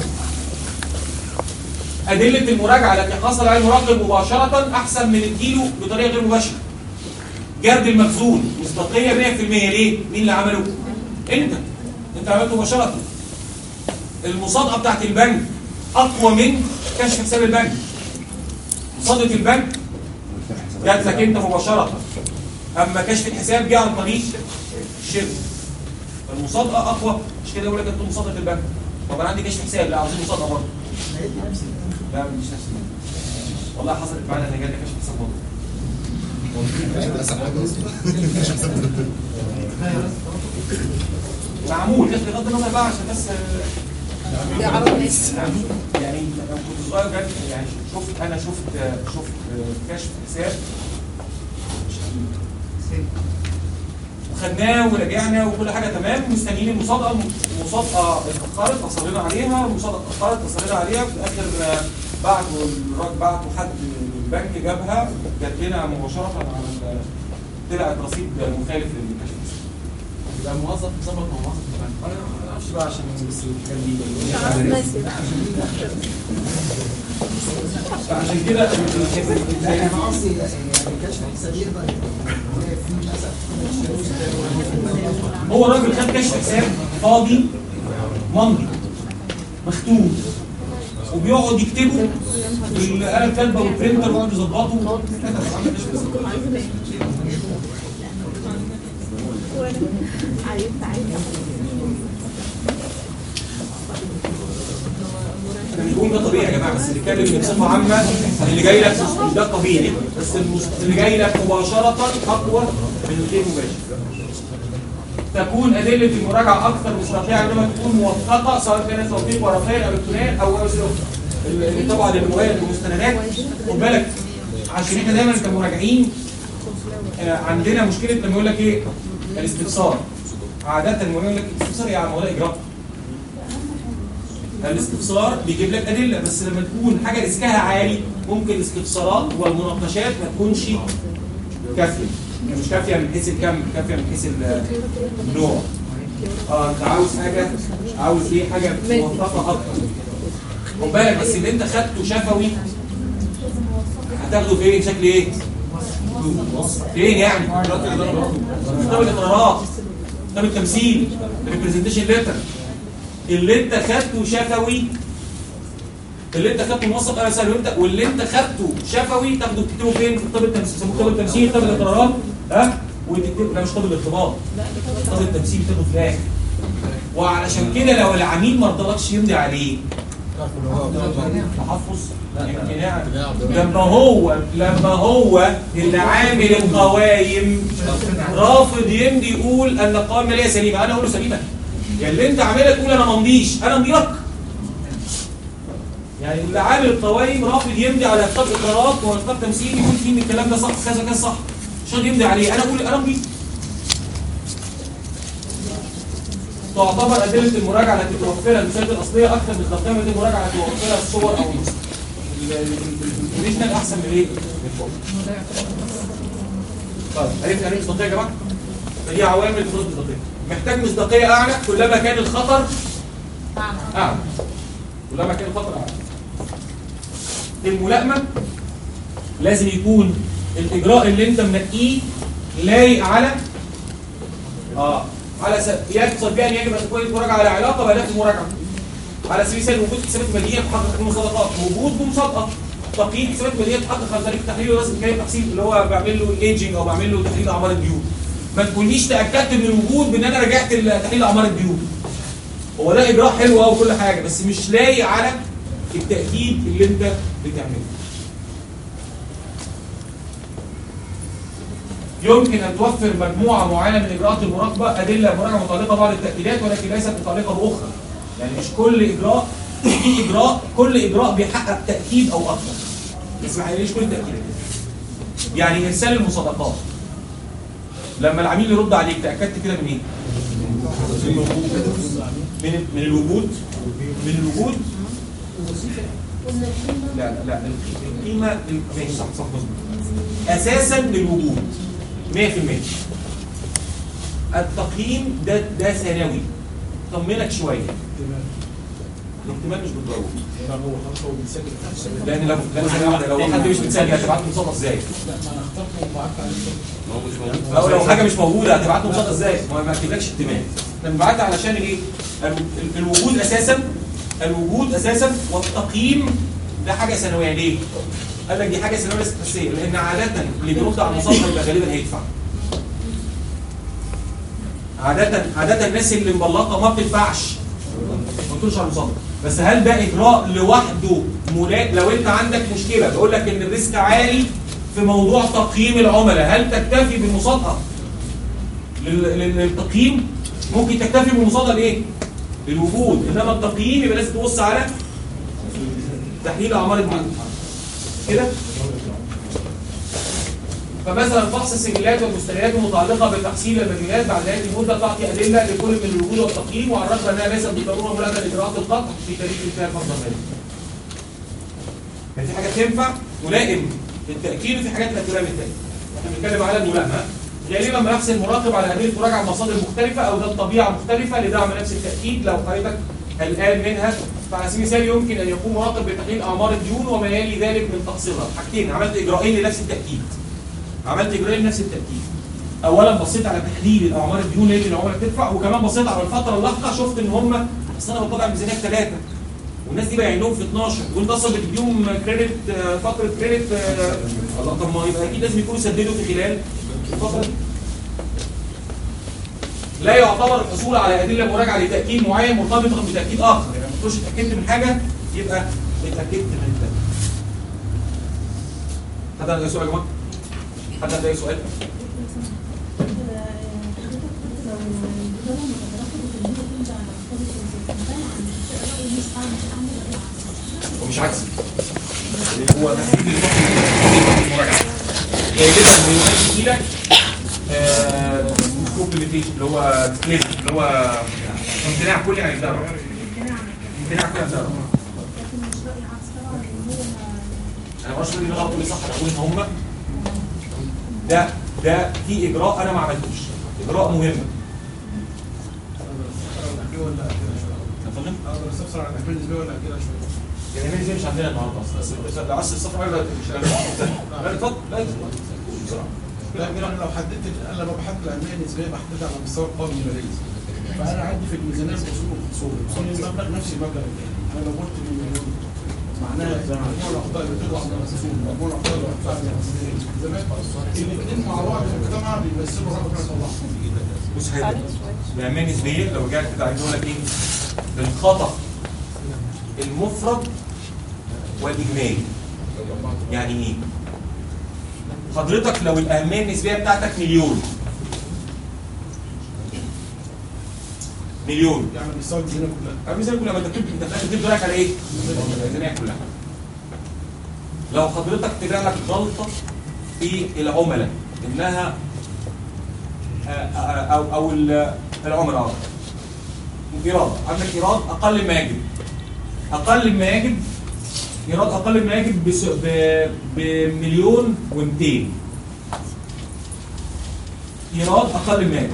أدلة المراجعة التي حصل عليها المراقب مباشرة أحسن من اديله بطريقة غير مباشرة. جرد المخزون مصداقية 100% ليه؟ مين اللي عمله؟ أنت. أنت عملته مباشرة. المصادقة بتاعت البنك أقوى من كشف حساب البنك. مصادقة البنك جات لك أنت مباشرة. أما كشف الحساب جه عن طريق الشركة. فالمصادقة أقوى مش كده يقول لك أنت مصادقة البنك. طب أنا عندي كشف حساب لا عاوزين مصادقة برضه. لا مش نفس النوع. والله حصلت معانا ان جالي كشف حساب برضه ده اسهل حاجه اصلا معمول بس بغض النظر بقى عشان بس بيعرض ناس يعني لما كنت صغير جد يعني شفت انا شفت شفت كشف حساب وخدناه ورجعنا وكل حاجه تمام مستنيين المصادقه المصادقه اتاخرت اصرينا عليها المصادقه اتاخرت اصرينا عليها في الاخر آه، بعتوا الراجل بعتوا حد من البنك جابها جات لنا مباشره على ال- طلعت رصيد مخالف للكشف يبقى موظف مظبط مع موظف كمان انا ما اعرفش بقى عشان بس الحاجات دي بيعرض ناس فعشان كده لا انا قصدي يعني كشف حساب يقدر في مثلا هو الراجل خد كشف حساب فاضي ممضي مختوم وبيقعد يكتبه بالقلم كاتبه والبرنتر ويقعد يظبطه احنا مش بنقول ده طبيعي يا جماعه بس بنتكلم بصفه عامه اللي جاي لك مش ده طبيعي بس المس- اللي جاي لك مباشره اقوى من الغير مباشر تكون أدلة المراجعة أكثر مصداقية عندما تكون موثقة سواء كانت توثيق ورقيا أو إلكترونيا أو أو اللي طبعا المواد والمستندات خد بالك عشان احنا دايما كمراجعين آه، عندنا مشكلة لما يقول لك إيه الاستفسار عادة لما يقول لك الاستفسار يا عم ولا إجراء الاستفسار بيجيب لك أدلة بس لما تكون حاجة ريسكها عالي ممكن الاستفسارات والمناقشات ما تكونش كافية يعني مش كافية من حيث الكم كافية من حيث ال- النوع اه انت عاوز حاجة عاوز ايه حاجة موثقة اكتر خد بالك بس اللي انت خدته شفوي هتاخده فين شكل ايه؟ فين يعني؟ كتاب الاقرارات كتاب التمثيل الريبريزنتيشن ليتر اللي انت خدته شفوي اللي انت خدته موثق انا سهل وانت واللي انت خدته شفوي تاخده تكتبه فين في كتاب التمثيل يسموه كتاب التمثيل كتاب الاقرارات ها وتكتب لا مش كتاب الاختبار كتاب التمثيل تاخده في الاخر وعلشان كده لو العميل ما رضالكش يمضي عليه تحفظ امتناع لما هو لما هو اللي عامل القوايم رافض يمضي يقول ان القوائم ماليه سليمه انا اقول له سليمه يعني اللي انت عاملها تقول انا ما امضيش انا امضي لك يعني اللي عامل القوائم رافض يمضي على كتاب اقرارات وكتاب تمثيل يقول فيه ان الكلام ده صح كذا كذا صح مش راضي يمضي عليه انا اقول انا امضي تعتبر أدلة المراجعة التي توفرها المسائل الأصلية أكثر من تقديم أدلة المراجعة التي توفرها الصور أو النص. الأوريجينال أحسن من إيه؟ من الفوق. طيب عرفت يعني إيه مصداقية يا جماعة؟ فدي عوامل تفرض مصداقية. محتاج مصداقية أعلى كلما كان الخطر أعلى. كلما كان الخطر أعلى. الملائمة لازم يكون الإجراء اللي أنت منقيه لايق على اه على س... يقصد بها ان يجب ان تكون المراجعه على علاقه باداه المراجعه على سبيل المثال وجود حسابات ماليه تحقق المصادقات وجود بمصادقه تقييم حسابات ماليه تحقق عن طريق تحليل ورسم كيف تحصيل اللي هو بعمل له الايجنج او بعمل له تحليل اعمار الديون ما تقوليش تاكدت من الوجود بان انا رجعت ال- تحليل اعمار الديون هو ده اجراء حلو قوي وكل حاجه بس مش لايق على التاكيد اللي انت بتعمله يمكن ان توفر مجموعه معينه من اجراءات المراقبه ادله مراجعه متعلقه ببعض التاكيدات ولكن ليست متعلقه باخرى يعني مش كل اجراء في اجراء كل اجراء بيحقق تاكيد او اكثر بس ما يحققش كل التاكيدات يعني ارسال المصادقات لما العميل يرد عليك تاكدت كده من ايه؟ من من الوجود من الوجود لا لا لا القيمه ماشي صح صح مظبوط اساسا للوجود 100% التقييم ده ده ثانوي طمنك شويه الاحتمال مش بالضروره لا هو خلاص هو بيسجل لان لو لو ثانية واحدة، لو حد مش متسجل هتبعت له مصادقه ازاي؟ لا ما انا اخترته وبعت عليه لو لو حاجه مش موجوده هتبعت له مصادقه ازاي؟ ما ما اكتبلكش احتمال احنا بنبعتها علشان ايه؟ ال- ال- الوجود اساسا الوجود اساسا والتقييم ده حاجه ثانويه ليه؟ قال لك دي حاجه ثانويه بس اساسيه لان عاده اللي بيرد على المصادقه يبقى غالبا هيدفع عادة عادة الناس اللي مبلطة ما بتدفعش ما بتقولش على المصادقة بس هل ده إجراء لوحده ملا... لو أنت عندك مشكلة بقول لك إن الريسك عالي في موضوع تقييم العملاء هل تكتفي بالمصادقة لل- لل- للتقييم ممكن تكتفي بالمصادقة لإيه؟ للوجود إنما التقييم يبقى لازم تبص على تحليل أعمار الدين كده؟ فمثلا فحص السجلات والمستندات المتعلقه بتحصيل المديونات بعد نهايه المده تعطي ادله لكل من الوجود والتقييم وعلى الرغم انها ليست بالضروره ملازمه لاجراءات القطع في تاريخ انتهاء الفتره الماليه. يعني في حاجات تنفع تلائم التاكيد وفي حاجات لا تلائم التاكيد. احنا بنتكلم على الملائمه غالبا ما يحصل المراقب على ادله مراجعه مصادر مختلفه او ذات طبيعه مختلفه لدعم نفس التاكيد لو حضرتك قلقان منها فعلى سبيل المثال يمكن ان يقوم مراقب بتحليل اعمار الديون وما يلي ذلك من تقصيرها حاجتين عملت اجراءين لنفس التاكيد عملت اجراءين لنفس التاكيد اولا بصيت على تحليل الاعمار الديون اللي العملاء بتدفع وكمان بصيت على الفتره اللاحقه شفت ان هم اصل انا بطلع ميزانيه ثلاثه والناس دي باين لهم في 12 وانت اصلا بتديهم كريدت آه، فتره كريدت آه، الله طب ما يبقى اكيد لازم يكونوا سددوا في خلال الفتره دي لا يعتبر الحصول على ادله مراجعه لتاكيد معين مرتبطه بتاكيد اخر يعني ما تقولش اتاكدت من حاجه يبقى اتاكدت من الثانيه حد عنده اي سؤال يا جماعه؟ حد عنده اي سؤال؟ ومش عكسي هو تحديد المراجعه غالبا بيمشي يجي لك كومبليتيشن اللي هو disclaimer، اللي هو امتناع كلي عن الدعوه امتناع كلي عن الدعوه انا مش بقول ان غلط ولا صح انا بقول ان هم ده ده في اجراء انا ما عملتوش اجراء مهم اتفضل اقدر استفسر عن الاحمال النسبيه ولا كده شويه يعني مين مش عندنا النهارده اصلا بس لو عايز الصفحه ولا مش لا اتفضل لا اتفضل بسرعه لا انا لو حددت انا لو بحدد الاهميه النسبيه بحددها على مستوى القومي المالي فانا عندي في الميزانيه الاصول والخصوم اصول المبلغ نفس المبلغ انا لو قلت مليون معناها مجموع الاخطاء اللي بتقع على الاصول مجموع الاخطاء اللي بتقع على الالتزامات الاثنين مع بعض في المجتمع بيمثلوا رقم صلاح بص حاجه الاهميه النسبيه لو رجعت كده عايز اقول لك ايه الخطا المفرد والاجمالي يعني ايه حضرتك لو الاهميه النسبيه بتاعتك مليون مليون يعني بيساوي الميزانيه كلها الميزانيه كلها ما انت بتبدا انت في الاخر بتبدا رايك على ايه؟ الميزانيه كلها لو حضرتك طلع لك غلطه في العملاء انها آه، آه، او او ال- العملاء اه ايراد عندك ايراد اقل ما يجب اقل ما يجب ايراد اقل ما يجب بس- ب- بمليون و200 ايراد اقل ما يجب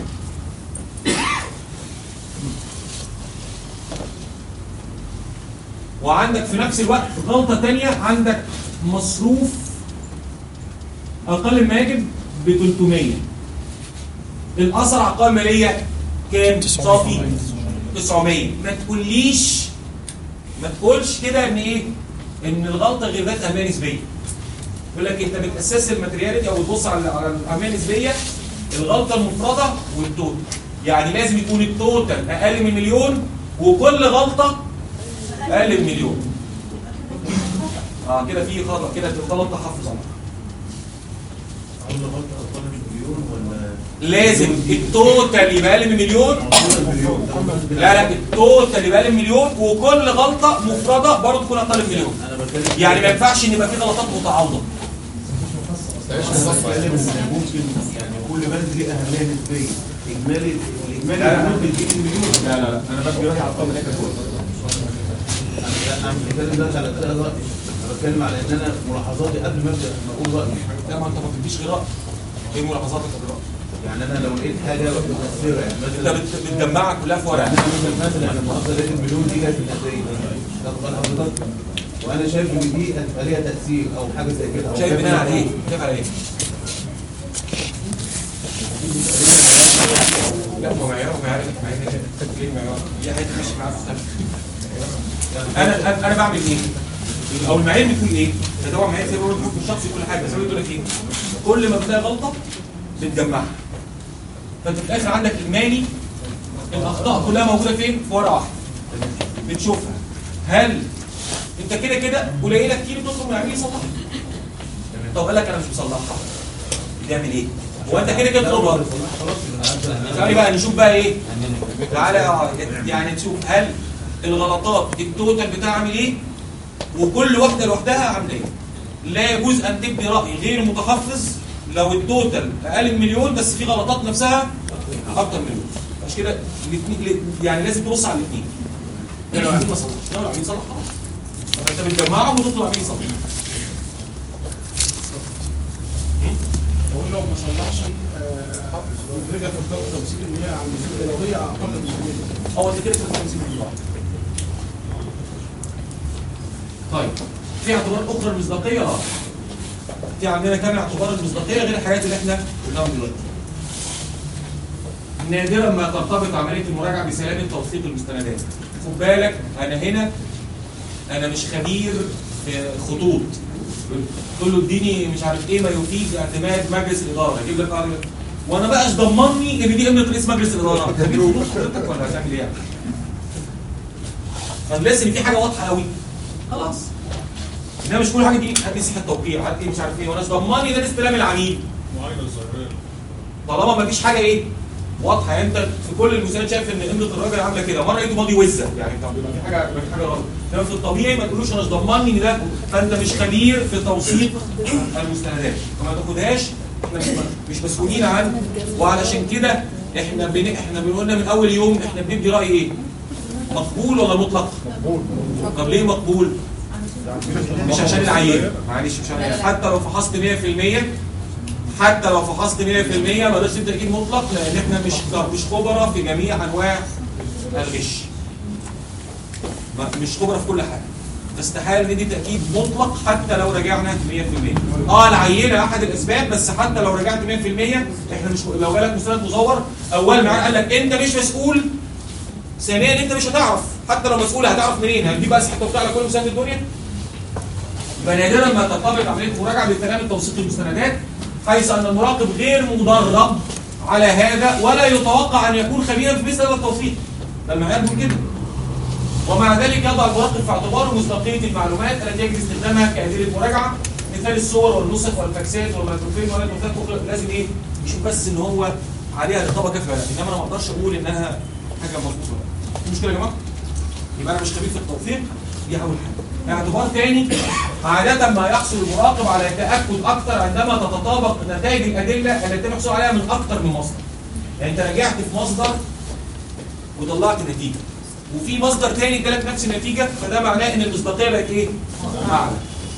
وعندك في نفس الوقت غلطة تانية عندك مصروف أقل ما يجب ب 300 الأثر على القوائم المالية كام؟ صافي 900 ما تقوليش ما تقولش كده إن إيه؟ إن الغلطة غير ذات أهمية نسبية يقول لك أنت بتأسس الماترياليتي أو بتبص على على الأهمية النسبية الغلطة المفردة والتوتال يعني لازم يكون التوتال أقل من مليون وكل غلطة اقل من مليون اه كده في خطا كده غلط تحفظ على عملنا غلطه اقل من مليون لازم التوتال يبقى اقل من مليون لا لا التوتال يبقى اقل من مليون وكل غلطه مفرده برضه تكون اقل من مليون يعني ما ينفعش ان يبقى في غلطات متعارضه ممكن يعني كل بند ليه اهميه نسبيه اجمالي الاجمالي ممكن تجيب المليون لا لا لا انا بدي راجع ارقام هناك انا مش بتكلم دلوقتي على ثلاث راي انا بتكلم على ان انا ملاحظاتي قبل ما ابدا ما اقول رايي لا ما انت ما بتديش غير رأي. ايه ملاحظاتك يا رأي؟ يعني انا لو لقيت حاجه مؤثره يعني انت مثلا بت- بتجمعها كلها في ورقه يعني انا مثلا مثلا لما افضل لقيت المليون دي جت من قد ايه تاخد بال حضرتك وانا شايف ان دي هتبقى ليها تاثير او حاجه زي كده او شايف كده. بناء على ايه؟ شايف على ايه؟ لا ما معيار معيار معيار ليه معيار؟ هي حته ماشي معاه في السنة. انا انا انا بعمل ايه؟ او المعايير بتقول ايه؟ ده طبعا معايير زي ما بقول لكم الشخصي كل حاجه بس هو بيقول لك ايه؟ كل ما بتلاقي غلطه بتجمعها فانت في الاخر عندك اجمالي الاخطاء كلها موجوده فين؟ في ورقه واحده بتشوفها هل انت كده كده قليله كتير بتطلب من العميل يصلحها طب قال لك انا مش مصلحها بتعمل ايه؟ هو انت كده كده تطلبها ثواني بقى نشوف بقى ايه؟ تعالى اه يعني تشوف هل الغلطات التوتال بتاعها عامل ايه؟ وكل واحده لوحدها عامله ايه؟ لا يجوز ان تبدي راي غير متحفظ لو التوتال اقل من مليون بس في غلطات نفسها اكتر من مليون مش كده الاثنين يعني لازم تبص على الاثنين لو العميل ما صلحش لو العميل صلح خلاص فانت بتجمعهم وتطلب عميل يصلح هو لو ما صلحش آه، رجع في الضغط توصيل ان هي عند لو هي اقل من المليون هو انت كده كده 50 مليون طيب في اعتبارات اخرى المصداقيه اه في عندنا كام اعتبار المصداقيه غير الحاجات اللي احنا قلناهم دلوقتي نادرا ما ترتبط عمليه المراجعه بسلامه توثيق المستندات خد بالك انا هنا انا مش خبير في خطوط تقول له اديني مش عارف ايه ما يفيد اعتماد مجلس الاداره اجيب لك قاعده وانا بقاش ضمني ان دي قيمه رئيس مجلس الاداره خبير خطوط حضرتك ولا هتعمل ايه يعني؟ طب لسه ان في حاجه واضحه قوي خلاص انما مش كل حاجه دي هات لي صحه توقيع هات لي مش عارف ايه وانا مش ضمني ده استلام العميل طالما ما فيش حاجه ايه واضحه يعني انت في كل المسائل شايف ان قيمه الراجل عامله كده مره لقيته ماضي وزه يعني طب يبقى في حاجه يبقى في حاجه غلط انما في الطبيعي ما تقولوش انا مش ضمني ان ده فانت مش خبير في توثيق المستندات فما تاخدهاش احنا مش مش مسؤولين عنه وعلشان كده احنا بن... احنا بنقولنا من اول يوم احنا بندي راي ايه؟ مقبول ولا مطلق؟ مقبول طب ليه مقبول؟ مش عشان العيان معلش مش عشان العيان. حتى لو فحصت 100% حتى لو فحصت 100% ما تقدرش انت تجيب مطلق لان احنا مش مش خبراء في جميع انواع الغش ما- مش خبراء في كل حاجه فاستحاله ندي تاكيد مطلق حتى لو رجعنا 100% اه العينه احد الاسباب بس حتى لو رجعت 100% احنا مش لو جالك مستند مزور اول معاه قال لك انت مش مسؤول ثانيا انت مش هتعرف حتى لو مسؤول هتعرف منين هتجيب بقى صحه وبتاع على كل مسند الدنيا يبقى نادرا ما ترتبط عمليه مراجعه بكلام توثيق المستندات حيث ان المراقب غير مدرب على هذا ولا يتوقع ان يكون خبيرا في مثل هذا التوثيق ده المعيار بيقول كده ومع ذلك يضع المراقب في اعتباره مصداقيه المعلومات التي يجب استخدامها كادله مراجعه مثال الصور والنسخ والفاكسات والميكروفيلم والميكروفات الاخرى لازم ايه يشوف بس ان هو عليها رقابه كافيه ولا لا. انما انا ما اقدرش اقول انها حاجه مظبوطه ولا لا. في مشكله يا جماعه يبقى انا مش خبير في التوثيق دي اول حاجه اعتبار تاني عادة ما يحصل المراقب على تأكد أكثر عندما تتطابق نتائج الأدلة التي يتم الحصول عليها من أكثر من مصدر. يعني أنت رجعت في مصدر وطلعت نتيجة. وفي مصدر تاني ادالك نفس النتيجة فده معناه إن المصداقية بقت إيه؟ أعلى.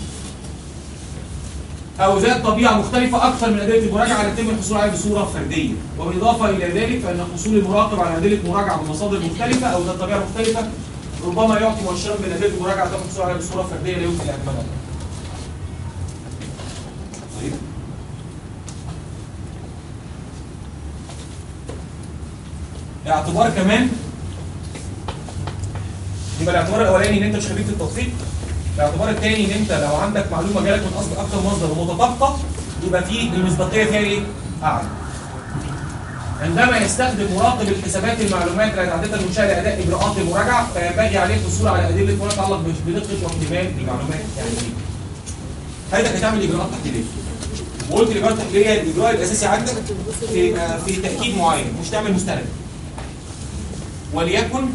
أو ذات طبيعة مختلفة أكثر من أدلة المراجعة التي يتم الحصول عليها بصورة فردية. وبالإضافة إلى ذلك فإن حصول المراقب على أدلة مراجعة بمصادر مختلفة أو ذات طبيعة مختلفة ربما يعطي مؤشرا من أدلة المراجعة تم الحصول عليها بصورة فردية لا يمكن اعتمادها. طيب اعتبار كمان يبقى الاعتبار الاولاني ان انت مش خبير في التوثيق الاعتبار الثاني ان انت لو عندك معلومه جالك من اصل اكثر مصدر ومتطابقه يبقى في المصداقيه فيها ايه؟ اعلى عندما يستخدم مراقب الحسابات المعلومات التي عادة المنشأة لأداء إجراءات المراجعة فينبغي عليه الحصول على أدلة ما يتعلق بدقة واحتمال المعلومات يعني إيه؟ حضرتك هتعمل إجراءات تحليلية وقلت الاجراء التحليليه الاجراء الاساسي عندك في آه، في تاكيد معين مش تعمل مستند وليكن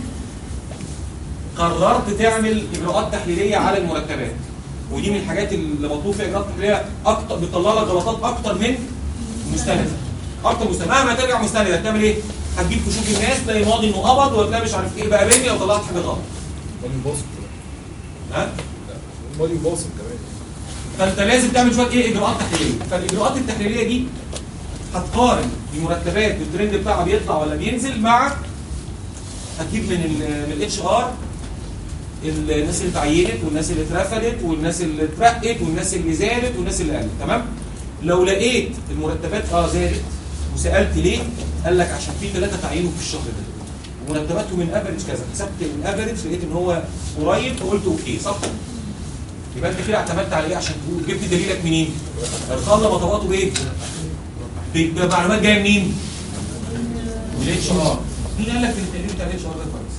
قررت تعمل اجراءات تحليليه على المرتبات ودي من الحاجات اللي مطلوب فيها اجراءات تحليليه اكتر بتطلع لك غلطات اكتر من مستند اكتر مستند مهما ترجع مستند هتعمل ايه؟ هتجيب كشوف الناس تلاقي ماضي انه قبض وتلاقي مش عارف ايه بقى بيني لو طلعت حاجه غلط مالي باصم كمان ها؟ مالي باصم كمان فانت لازم تعمل شويه ايه اجراءات تحليليه فالاجراءات التحليليه دي هتقارن المرتبات والترند بتاعها بيطلع ولا بينزل مع هتجيب من ال من الاتش ار الناس اللي اتعينت والناس اللي اترفدت والناس اللي اترقت والناس اللي زادت والناس اللي قلت تمام لو لقيت المرتبات اه زادت وسالت ليه قال لك عشان في ثلاثه تعينوا في الشهر ده ومرتباتهم من افريج كذا حسبت الافريج لقيت ان هو قريب فقلت اوكي صح يبقى انت كده اعتمدت على ايه عشان تقول جبت دليلك منين؟ ارقام مطباته بايه؟ ب- بمعلومات جايه منين؟ من الاتش ار مين قال لك ان التقرير بتاع الاتش ار ده كويس؟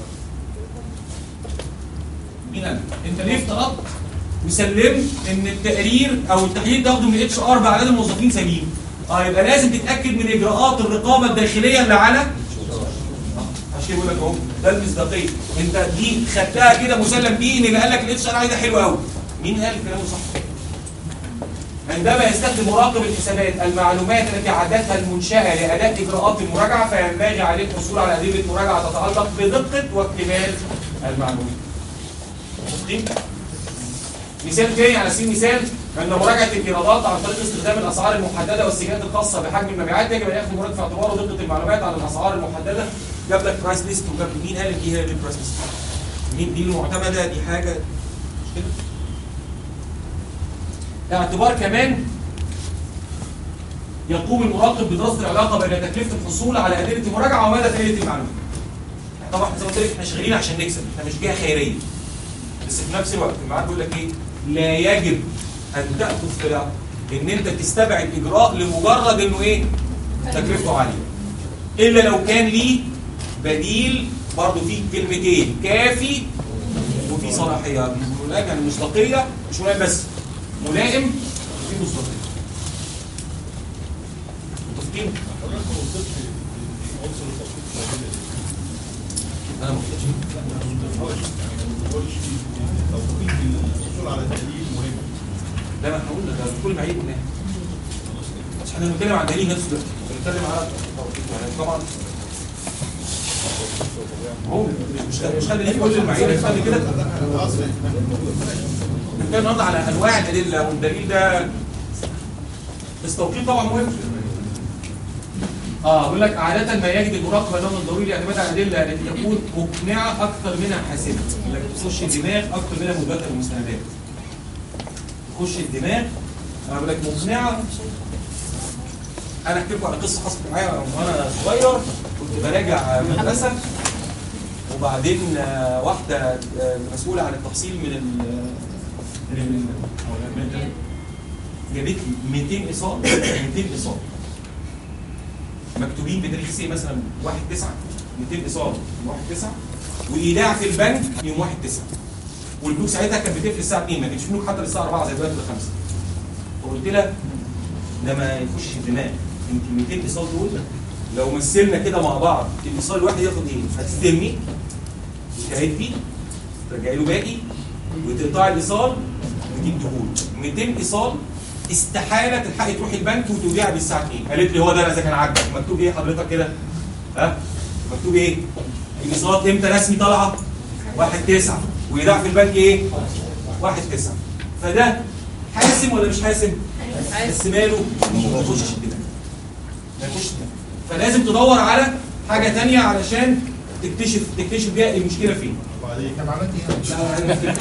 مين قال لك؟ انت ليه افترضت وسلمت ان التقرير او التحليل تاخده من الاتش ار باعداد الموظفين سليم؟ اه يبقى لازم تتاكد من اجراءات الرقابه الداخليه اللي على عشان كده بقول لك اهو ده المصداقيه انت دي خدتها كده مسلم بيه ان اللي قال لك الاتش ار ده حلو قوي مين قال كلامه صح؟ عندما يستخدم مراقب الحسابات المعلومات التي عادتها المنشأة لأداء إجراءات المراجعة فينبغي عليه الحصول على أدلة مراجعة تتعلق بدقة واكتمال المعلومات. متفقين؟ مثال تاني على سبيل المثال أن مراجعة الإيرادات عن طريق استخدام الأسعار المحددة والسجلات الخاصة بحجم المبيعات يجب أن يأخذ مراد في اعتباره دقة المعلومات عن الأسعار المحددة جاب لك برايس ليست وجاب مين قال لك إيه هي البرايس ليست؟ مين دي المعتمدة دي حاجة مش كده؟ اعتبار كمان يقوم المراقب بدراسه العلاقه بين تكلفه الحصول على ادله المراجعه ومدى فائده المعلومه. طبعا زي ما قلت لك احنا شغالين عشان نكسب، احنا مش جهه خيريه. بس في نفس الوقت الميعاد بيقول لك ايه؟ لا يجب ان تاخذ في الاعتبار ان انت تستبعد اجراء لمجرد انه ايه؟ تكلفته عاليه. الا لو كان ليه بديل برضه فيه كلمتين كافي وفي صلاحيه ملائم يعني مصداقيه مش ملائم بس ملائم وفي مصداقيه متفقين؟ انا ما قلتش لا ما احنا قلنا ده كل معايير قلناها بس احنا بنتكلم عن دليل نفسه دلوقتي بنتكلم على يعني طبعا هو مش مش خلي ليه كل المعايير خلي كده بنتكلم النهارده على انواع الادله والدليل ده بس توقيت طبعا مهم اه بيقول لك عادة ما يجد المراقبة انه من ضروري الاعتماد على الادلة التي تكون مقنعة اكثر منها حاسمة، لك تخش الدماغ اكثر منها مثبتة بالمستندات. تخش الدماغ انا بقول لك مقنعة انا احكي لكم على قصة حصلت معايا وانا صغير كنت براجع مدرسة وبعدين آه، واحدة آه، مسؤولة عن التفصيل من ال من ال- أو من ال- جابت لي 200 ايصال 200 ايصال مكتوبين بتاريخ سي مثلا 1 9 200 ايصال من 1 9 وايداع في البنك يوم 1 9 والبنوك ساعتها كانت بتقفل الساعه 2 ما كانش في بنوك حتى للساعه 4 زي دلوقتي ولا 5 فقلت لها ده ما يخش الدماغ انت 200 ايصال دول لو مثلنا كده مع بعض الايصال الواحد ياخد ايه؟ هتستلمي وتعدي ترجعي له باقي وتقطعي الايصال وتجيب دهون 200 ايصال استحاله تلحقي تروحي البنك وتوديها بالساعه 2 قالت لي هو ده اذا كان عاجبك مكتوب ايه حضرتك كده؟ ها؟ مكتوب ايه؟ الايصالات امتى رسمي طالعه؟ 1 9 وايداع في البنك ايه؟ 1 9 فده حاسم ولا مش حاسم؟ بس ماله ما يخشش الدماغ ما يخشش الدماغ فلازم تدور على حاجه تانية علشان تكتشف تكتشف بيها المشكله فين طب عملت ايه؟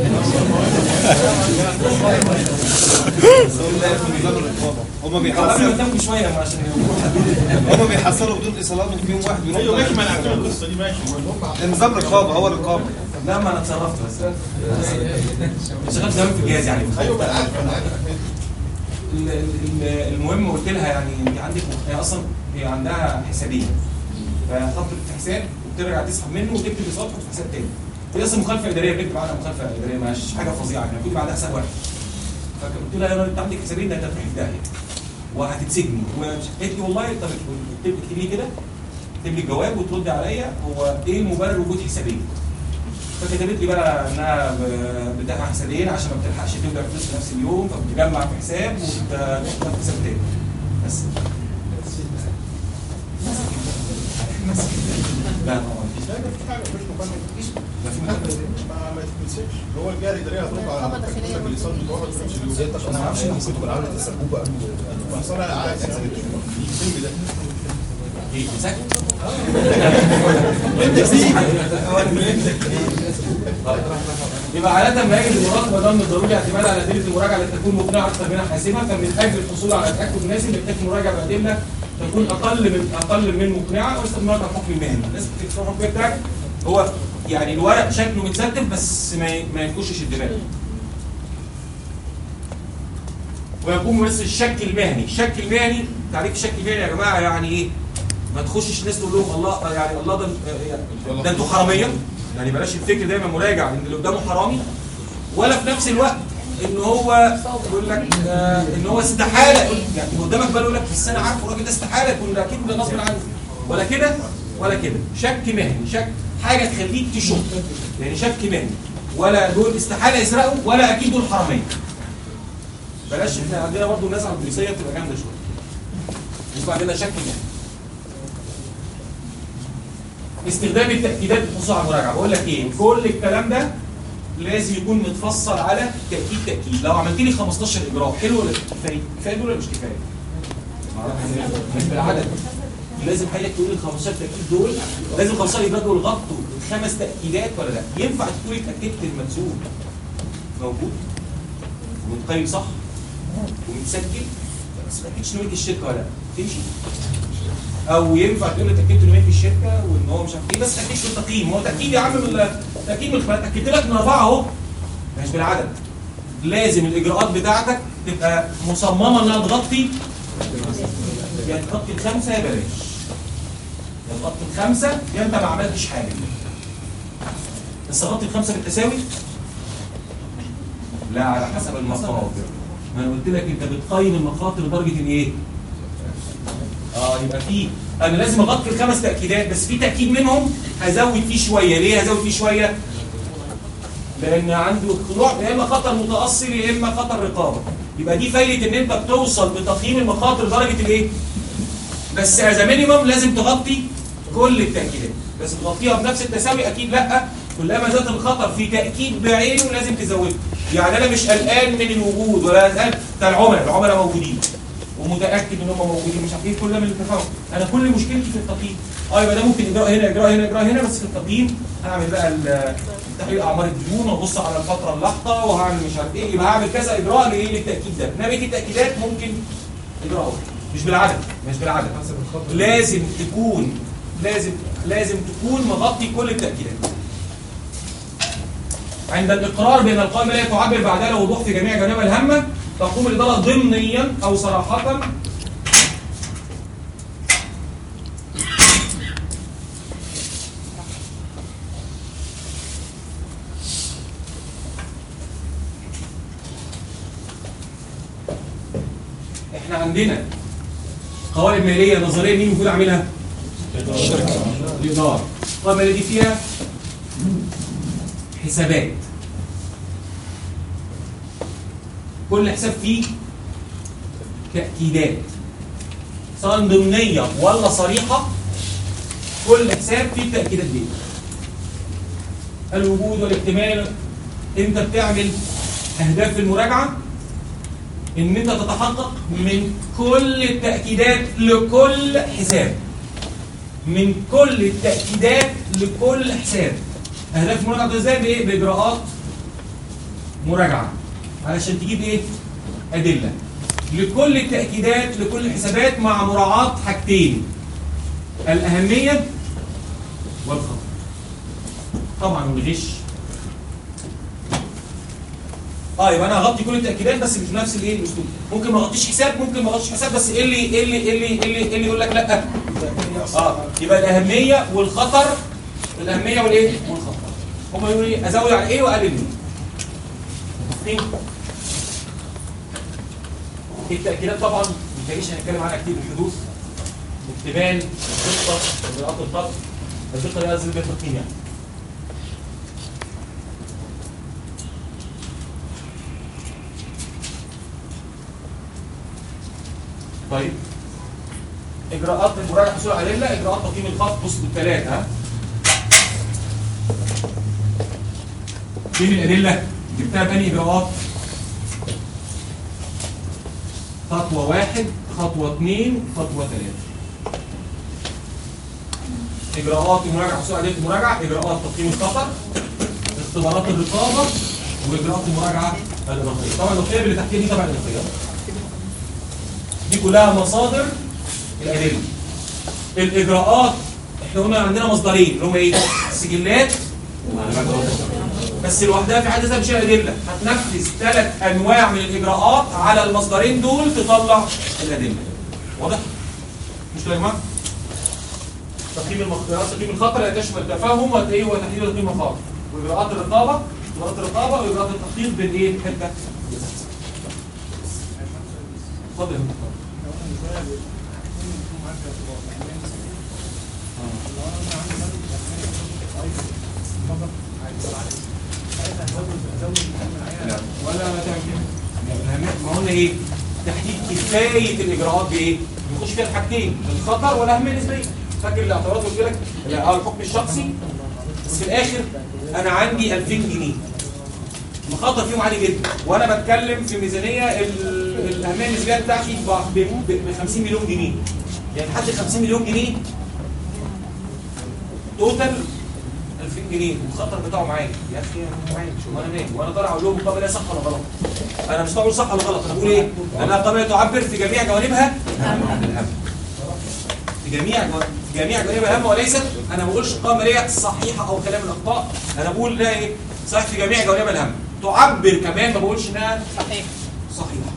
هم قبل ما تنام شويه عشان هم بيحصلوا بدون ايصالات وفي يوم واحد ايوه ماشي ما انا عارف القصه دي ماشي نظام رقابه هو الرقابه لا ما انا اتصرفت بس اشتغلت زمان في الجهاز يعني ايوه انا عارف انا عارف ال- ال- المهم قلت لها يعني انت عندك هي اصلا هي عندها حسابيه فحطت في حساب وبترجع تسحب منه وتكتب الايصال تحط في حساب تاني هي اصلا مخالفه اداريه بنكتب عنها مخالفه اداريه مش حاجه فظيعه يعني المفروض بعدها حساب واحد فقلت لها انت عندك حسابين ده هتروحي في داهيه وهتتسجني ومش قالت لي والله طب اكتبي اكتبي لي كده اكتب لي الجواب وتردي عليا هو ايه مبرر وجود حسابين فكتبت لي بقى انها ب- بتدفع حسابين عشان ما بتلحقش تبدا فلوس في نفس اليوم فبتجمع في حساب وبتحط في حساب تاني بس لا طبعا لا ده في حاجه مش مقارنه مفيش ما في مقارنة. ما ما تتمسكش هو الجاري ده ليه هتروح على طبقة داخلية تكتب الايصال بتوعها تمشي اليوم ما اعرفش ممكن تكون عامله تسبوبه قبل اصل انا عايز الفيلم ده ايه مسكت يبقى عادة ما يجب المراقبة ده من الضروري اعتماد على أدلة المراجعة التي تكون مقنعة أكثر منها حاسمة فمن أجل الحصول على تأكد مناسب يحتاج مراجعة بأدلة تكون أقل من أقل من مقنعة واستثمارها الحكم المهني الناس بتكتب الحكم بتاعك هو يعني الورق شكله متستف بس ما ي- ما ينكشش الدماغ ويكون ممثل الشك المهني الشك المهني تعريف الشك المهني يا جماعة يعني إيه ما تخشش الناس تقول لهم الله يعني الله ده يعني ده انتوا حراميه يعني بلاش الفكر دايما مراجع ان اللي قدامه حرامي ولا في نفس الوقت ان هو يقول لك آه، ان هو استحاله يقول- يعني اللي قدامك بقى يقول لك بس انا عارف الراجل ده استحاله يكون ده اكيد ده غصب عنه ولا كده ولا كده شك مهني شك حاجه تخليك تشك يعني شك مهني ولا دول استحاله يسرقوا ولا اكيد دول حراميه بلاش احنا عندنا برضه الناس على البوليسيه بتبقى جامده شويه يبقى عندنا شك مهني استخدام التأكيدات للحصول على المراجعة بقول لك ايه كل الكلام ده لازم يكون متفصل على تأكيد تأكيد لو عملت لي 15 إجراء حلو ولا كفاية كفاية دول ولا مش كفاية معرفش. مش بالعدد لازم حضرتك تقول ال 15 تأكيد دول لازم 15 إجراء دول غطوا خمس تأكيدات ولا لا ينفع تكون اتأكدت المنسوب موجود ومتقيم صح ومتسجل بس ما تأكدش نوية الشركة ولا لا تمشي او ينفع تقول لي اتاكدت ان هي في الشركه وان هو مش عارف ايه بس تاكيد في التقييم هو تاكيد يا عم من ال- تاكيد من الخبرات اكدت لك من اربعه اهو مش بالعدد لازم الاجراءات بتاعتك تبقى مصممه انها تغطي يا تغطي الخمسه يا بلاش يا تغطي الخمسه يا انت ما عملتش حاجه بس تغطي الخمسه بالتساوي لا على حسب المخاطر ما انا قلت لك انت بتقيم المخاطر لدرجه ان ايه؟ اه يبقى في انا لازم اغطي الخمس تاكيدات بس في تاكيد منهم هزود فيه شويه ليه هزود فيه شويه لان عنده نوع يا اما خطر متاصل يا اما خطر رقابه يبقى دي فايده ان انت بتوصل بتقييم المخاطر لدرجه الايه بس از مينيمم لازم تغطي كل التاكيدات بس تغطيها بنفس التساوي اكيد لا كلما زاد الخطر في تاكيد بعينه لازم تزوده يعني انا مش قلقان من الوجود ولا قلقان بتاع العملاء العملاء موجودين ومتاكد ان هم موجودين مش عارف ايه كل ده من التفاهم انا كل مشكلتي في التقييم اه يبقى ده ممكن اجراء هنا اجراء هنا اجراء هنا بس في التقييم هعمل بقى ال- تحقيق اعمار الديون وابص على الفتره اللاحقه وهعمل مش عارف ايه يبقى هعمل كذا اجراء لايه للتاكيد ده انما بقيه التاكيدات ممكن اجراء واحد مش بالعدد مش بالعدد لازم تكون لازم لازم تكون مغطي كل التاكيدات عند الإقرار بأن القائمة لا تعبر بعدها وضوح في جميع جوانبها الهامة تقوم الإدارة ضمنيا أو صراحة احنا عندنا قوائم مالية نظرية مين المفروض عاملها؟ الشركة الإدارة القوائم المالية دي فيها حسابات كل حساب فيه تأكيدات سواء ضمنية ولا صريحة كل حساب فيه التأكيدات دي الوجود والاكتمال انت بتعمل اهداف المراجعة ان انت تتحقق من كل التأكيدات لكل حساب من كل التأكيدات لكل حساب اهداف المراجعة ده ازاي بايه باجراءات مراجعة علشان تجيب ايه ادلة لكل التأكيدات لكل الحسابات مع مراعاة حاجتين الأهمية والخطر طبعا والغش اه يبقى انا هغطي كل التاكيدات بس مش بنفس الايه الاسلوب ممكن ما اغطيش حساب ممكن ما اغطيش حساب بس ايه اللي ايه اللي ايه اللي ايه اللي, إيه اللي يقول لك لا اه يبقى الاهميه والخطر الاهميه والايه والخطر هم يقولوا ايه ازود على ايه واقلل منه متفقين؟ التاكيدات طبعا ما تلاقيش هنتكلم عنها كتير الحدوث اكتمال الدقه اجراءات الخط الدقه دي لازم بيت التقييم يعني طيب اجراءات المراجعه حصول على الادله اجراءات تقييم الخط بص بالثلاثه ها فين الادله جبتها بأني اجراءات خطوه واحد خطوه اثنين خطوه ثلاثه اجراءات المراجعه حصول على ادله المراجعه اجراءات تقييم الخطر اختبارات الرقابه واجراءات المراجعه الاضافيه طبعا الاضافيه اللي تحتيها دي طبعا الاضافيه دي كلها مصادر الادله الاجراءات احنا قلنا عندنا مصدرين اللي هم ايه السجلات بس لوحدها في حد ذاتها مش هي ادله هتنفذ ثلاث انواع من الاجراءات على المصدرين دول تطلع الادله واضح مش كده يا جماعه تقييم المخطرات تقييم الخطر لا تشمل التفاهم وايه وتحديد تقييم المخاطر واجراءات الرقابه اجراءات الرقابه واجراءات التخطيط بين ايه حته اتفضل يا فندم. لا ولا ما تعمل كده ما قلنا ايه تحديد كفايه الاجراءات بايه بيخش فيها الحاجتين الخطر والاهميه النسبيه فاكر الاعتراض قلت لك لا اه الحكم الشخصي بس في الاخر انا عندي 2000 جنيه مخاطر فيهم عالي جدا وانا بتكلم في ميزانيه ال- الاهميه النسبيه بتاعتي ب ب- ب 50 مليون جنيه يعني لحد 50 مليون جنيه توتال 2000 جنيه المخاطر بتاعه معايا يا اخي انا معايا شو انا نايم وانا طالع اقول لهم القابله صح ولا غلط انا مش بقول صح ولا غلط انا بقول ايه انا القابله تعبر في جميع جوانبها عن الهم في جميع جو- في جميع جوانبها الهم وليست انا ما بقولش القائمه ديت صحيحه او كلام الاخطاء انا بقول لا ايه صحيح في جميع جوانبها الهم تعبر كمان ما بقولش انها صحيح صحيحه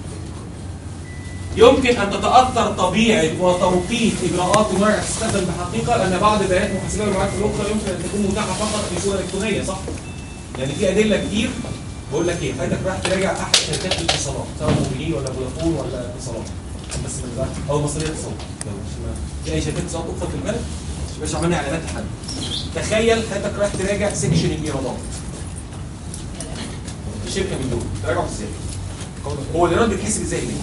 يمكن ان تتاثر طبيعه وتوقيت اجراءات المراجعه تستخدم بحقيقه لان بعض البيانات المحاسبيه والمعلومات الاخرى يمكن ان تكون متاحه فقط في صوره الكترونيه صح؟ يعني في ادله كتير بقول لك ايه حضرتك رايح تراجع احد شركات الاتصالات سواء موبيلين ولا فودافون ولا اتصالات بس من دلوقتي او مصريه اتصالات لو مش ما- في اي شركات اتصالات اخرى في البلد مش باش عملنا اعلانات لحد تخيل حضرتك رايح تراجع سكشن الايرادات في شركه من دول تراجعه ازاي؟ هو الايراد بيتحسب ازاي ليه؟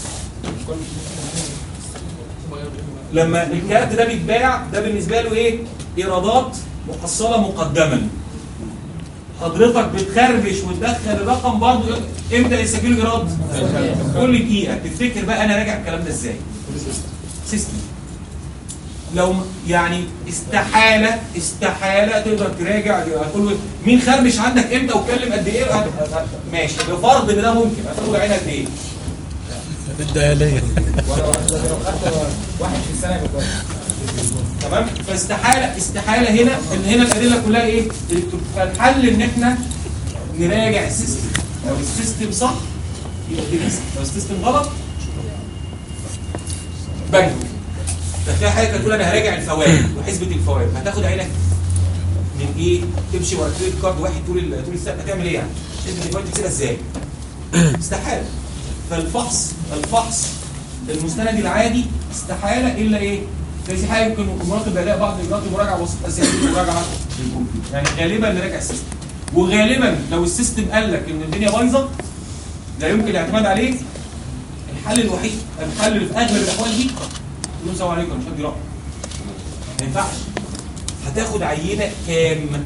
لما الكارت ده بيتباع ده بالنسبه له ايه؟ ايرادات محصله مقدما. حضرتك بتخربش وتدخل الرقم برضه امتى يسجلوا ايراد؟ كل دقيقه تفتكر بقى انا راجع الكلام ده ازاي؟ سيستم لو م- يعني استحاله استحاله تقدر تراجع هتقول مين خربش عندك امتى واتكلم قد ايه هت- هت- ماشي بفرض ان ده ممكن هتاخد عين قد ايه؟ بدها ليه واحد في السنه يبقى كويس تمام فاستحاله استحاله هنا ان هنا الادله كلها ايه الكترون. فالحل ان احنا نراجع السيستم لو السيستم صح يبقى تنسى لو السيستم غلط بنك فتلاقي حاجه تقول انا هراجع الفوائد وحسبه الفوائد هتاخد عينك من ايه تمشي ورا كريدت كارد واحد طول ال- طول السنه هتعمل ايه يعني حسبه الفوائد تحسبها ازاي استحاله فالفحص الفحص المستند العادي استحاله الا ايه؟ زي حاجه يمكن المراقب يلاقي بعض اجراءات المراجعه وسط اساسيه المراجعه بالكمبيوتر يعني غالبا نراجع السيستم وغالبا لو السيستم قال لك ان الدنيا بايظه لا يمكن الاعتماد عليه الحل الوحيد الحل اللي في اغلب الاحوال دي تقول لهم السلام عليكم أنا مش هدي رقم ما ينفعش هتاخد عينه كام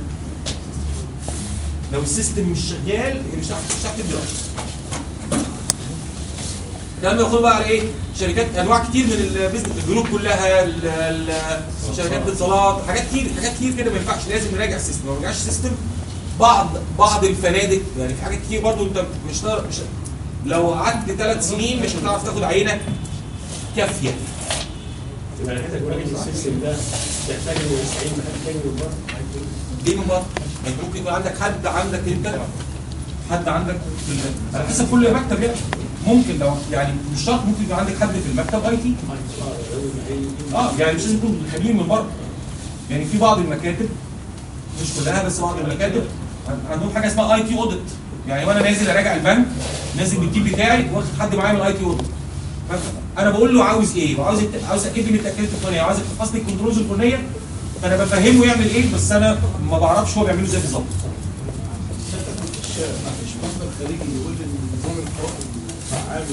لو السيستم مش شغال مش هتعرف مش هتعرف تدي رقم لما يدخلوا بقى على ايه؟ شركات انواع كتير من البيزنس البنوك كلها ال- ال- شركات اتصالات حاجات كتير حاجات كتير كده ما ينفعش لازم نراجع السيستم لو ما رجعش السيستم بعض بعض الفنادق يعني في حاجات كتير برضو انت مش هتعرف مش لو قعدت ثلاث سنين مش هتعرف تاخد عينه كافيه يبقى حضرتك راجل السيستم ده يحتاج انه يستعين بحد تاني من بره ليه من بره؟ يعني ممكن يكون عندك حد عندك انت حد عندك في ال- على حسب كل مكتب يعني ممكن لو يعني مش شرط ممكن يكون عندك حد في المكتب اي تي اه يعني مش لازم يكون خبير من بره يعني في بعض المكاتب مش كلها بس بعض المكاتب عندهم حاجه اسمها اي تي اوديت يعني وانا نازل اراجع البنك نازل بالتيم بتاعي واخد حد معايا من الاي تي اوردر انا بقول له عاوز ايه وعاوز الت- عاوز اتاكد من التاكيدات الفلانيه وعاوز تفاصيل الكنترولز الفلانيه فانا بفهمه يعمل ايه بس انا ما بعرفش هو بيعمله ازاي بالظبط مفيش مفيش مصدر خارجي يقول ان نظام القوائم فعال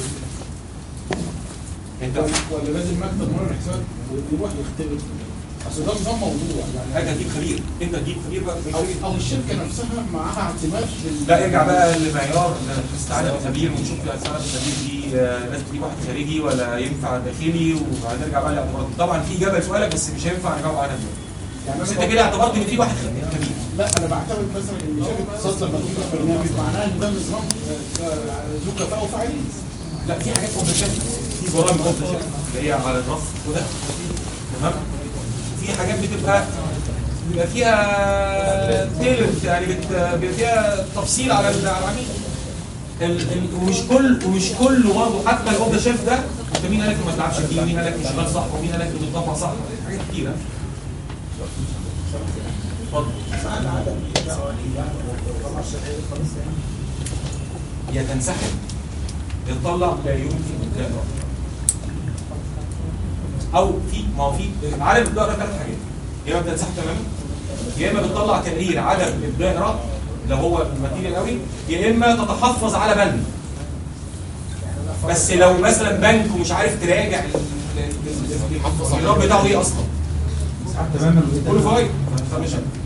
انت ولا لازم مكتب مرة حساب يروح يختبر اصل ده نظام موضوع يعني حاجه تجيب خبير انت تجيب خبير بقى او او الشركه نفسها معاها اعتماد لل- لا ارجع بقى للمعيار اللي استعانه بخبير ونشوف استعانه بخبير دي آه، لازم تجيب واحد خارجي ولا ينفع داخلي وهنرجع بقى لاعتبارات طبعا في اجابه لسؤالك بس مش هينفع نجاوب عنها دلوقتي يعني بس أنا انت كده اعتبرت ان في واحد خبير لا انا بعتمد مثلا ان شركه اتصال لما تجيب برنامج معناها ان ده نظام آه، آه، ذو كفاءه وفعاليه لا في حاجات اوف ذا في برامج اوف ذا اللي هي على الرف وده تمام في حاجات بتبقى بيبقى فيها تيلرت يعني بت- بيبقى فيها تفصيل على ال- على العميل ال- ال- ومش كل ومش كله برضه حتى الاوف ذا شيف ده انت مين قال لك ما تلعبش فيه مين قال لك مش شغال صح ومين قال لك بتطبق صح حاجات كتيره اتفضل يا تنسحب يتطلع لا يمكن الإقرار او في ما هو في عدم الدائره ثلاث حاجات يا اما بتنسحب تماما يا اما بتطلع تقرير عدم الدائره لو هو الماتيريال قوي يا اما تتحفظ على بند بس لو مثلا بنك ومش عارف تراجع ال- ال- ال- الرب بتاعه ايه اصلا تماما كله فايد فمش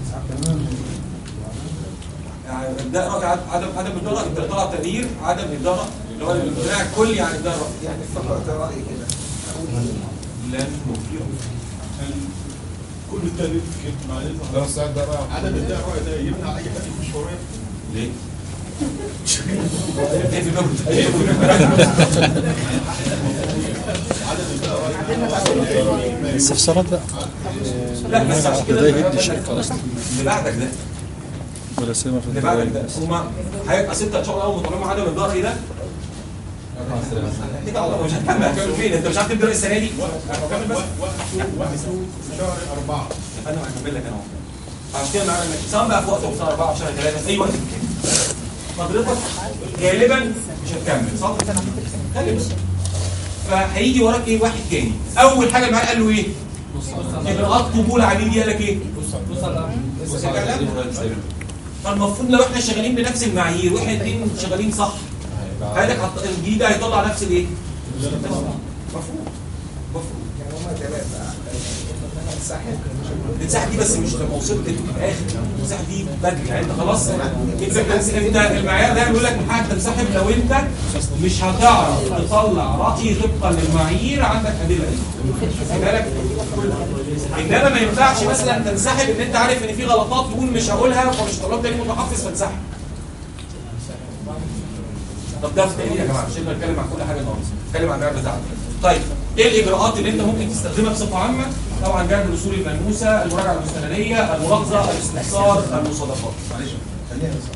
يعني ده رأي عد- عدم عدم الدرة انت طلع تغيير عدم الدرة اللي هو الامتناع الكلي عن الدرة يعني فقط رأي كده لن نوفيهم كل التأليف كده معلش ده السؤال ده بقى عدم الداء الرأي ده يمنع اي حد يخش ورايا ليه؟ ايه في الباب؟ ايه في الباب؟ استفسارات بقى لا بس عشان كده ده اللي يهد الشركه اصلا بعدك ده ولا سيما في اللي بعدك البداية. ده هما هيبقى ستة ان شاء الله اول ما طالما عدم الضرر ده هتيجي على الله مش هتكمل هتكمل فين انت مش عارف تبدا السنه دي هتكمل بس وقته وقته شهر أربعة انا هكمل لك انا اهو عشان كده معانا سواء بقى في وقت في شهر 4 في شهر 3 في اي وقت حضرتك غالبا مش هتكمل صح؟ غالبا فهيجي وراك ايه واحد تاني اول حاجه معاه قال له ايه؟ اجراءات قبول عميل دي قال لك ايه؟ بص على الإعلان. فالمفروض لو احنا شغالين بنفس المعايير واحنا الاثنين شغالين صح هذا الجديد ده هيطلع نفس الايه؟ مفهوم مفهوم يعني هما ثلاثة انسحب الساحه دي بس مش لما وصلت للاخر الساحه دي بدري يعني انت خلاص انت انت المعيار ده بيقول لك من حقك تنسحب لو انت مش هتعرف تطلع راي طبقا للمعايير عندك ادله خد بالك انما ما ينفعش مثلا تنسحب ان انت عارف ان في غلطات تقول مش هقولها فمش طلاب تاني متحفظ فانسحب طب ده في تقرير يا جماعه مش هنقدر نتكلم عن كل حاجه النهارده نتكلم عن المعيار بتاعنا طيب ايه الاجراءات اللي انت ممكن تستخدمها بصفه عامه طبعا جانب الاصول الملموسه المراجعه المستنديه الملاحظه الاستفسار المصادقات معلش خليها بس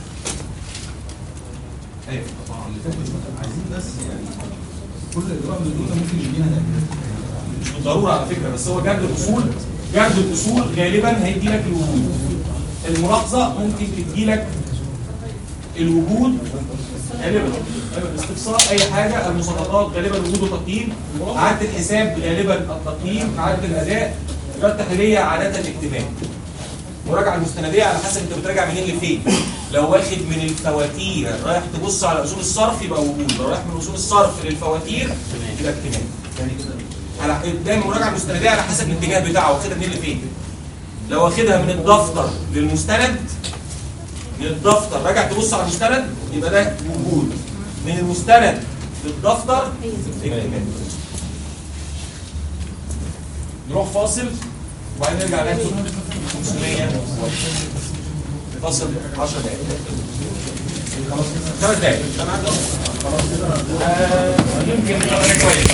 ايوه عايزين بس يعني كل اجراء من دول ممكن يدينا تأكيد مش بالضروره على فكره بس هو جانب الاصول جانب الاصول غالبا هيدي لك الوجود الملاحظه ممكن تدي لك الوجود غالبا غالبا الاستفسار اي حاجه المصادقات غالبا وجود وتقييم عاده الحساب غالبا التقييم عاده الاداء الاداره التحليليه عاده الاهتمام المراجعه المستنديه على حسب انت بتراجع منين لفين لو واخد من الفواتير رايح تبص على اصول الصرف يبقى وجود لو رايح من اصول الصرف للفواتير يبقى اهتمام يعني كده على دايما المراجعه المستنديه على حسب الاتجاه بتاعه واخدها منين لفين لو واخدها من الدفتر للمستند من الدفتر راجع تبص على المستند يبقى ده وجود من المستند للدفتر اهتمام نروح فاصل وبعدين نرجع ناخد 500 فاصل 10 دقايق خمس دقايق آه، يمكن يبقى ده كويس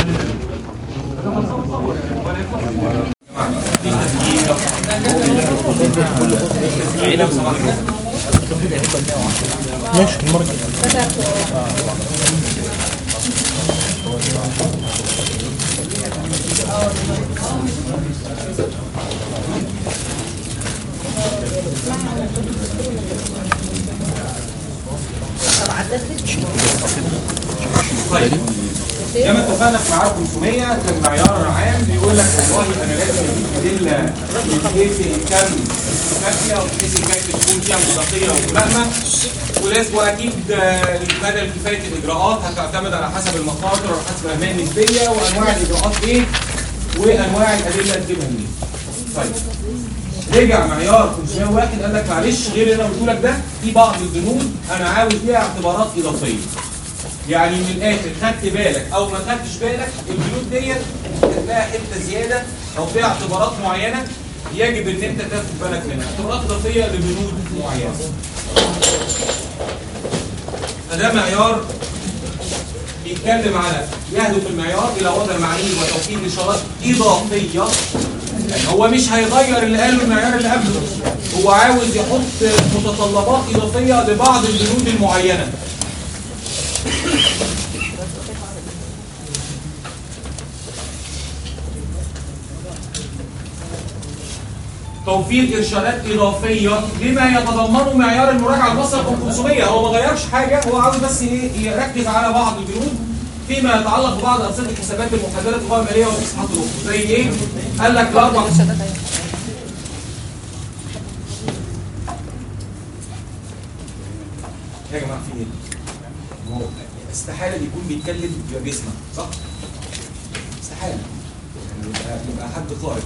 ماشي المرة زي ما اتفقنا في معيار 500 كان معيار عام بيقول لك والله انا لازم اجيب ادله بحيث ان كان كافيه وبحيث ان كانت تكون فيها مصداقيه وملائمه ولازم واكيد آه، بدل كفايه الاجراءات هتعتمد على حسب المخاطر وعلى حسب الاهميه النسبيه وانواع الاجراءات ايه وانواع الادله اللي تجيبها منين. طيب رجع معيار 501 قال لك معلش غير اللي انا قلت لك ده في بعض البنود انا عاوز ليها اعتبارات اضافيه. يعني من الاخر خدت بالك او ما خدتش بالك البنود ديت هتلاقي حته زياده او فيها اعتبارات معينه يجب ان انت تاخد بالك منها، اعتبارات اضافيه لبنود معينه. فده معيار بيتكلم على يهدف المعيار الى وضع معايير وتوفير اشارات اضافيه يعني هو مش هيغير اللي قاله المعيار اللي قبله هو عاوز يحط متطلبات اضافيه لبعض البنود المعينه توفير ارشادات اضافيه لما يتضمنه معيار المراجعه الخاصه رقم 500 هو ما غيرش حاجه هو عاوز بس ايه يركز على بعض البنود فيما يتعلق ببعض انشطه الحسابات المحدده القوائم الماليه والاصلاحات الاخرى زي ايه؟ قال لك الاربع يا جماعه في ايه؟ ما هو استحاله يكون بيتكلم يبقى بيسمع صح؟ استحاله يعني يبقى يبقى حد خارق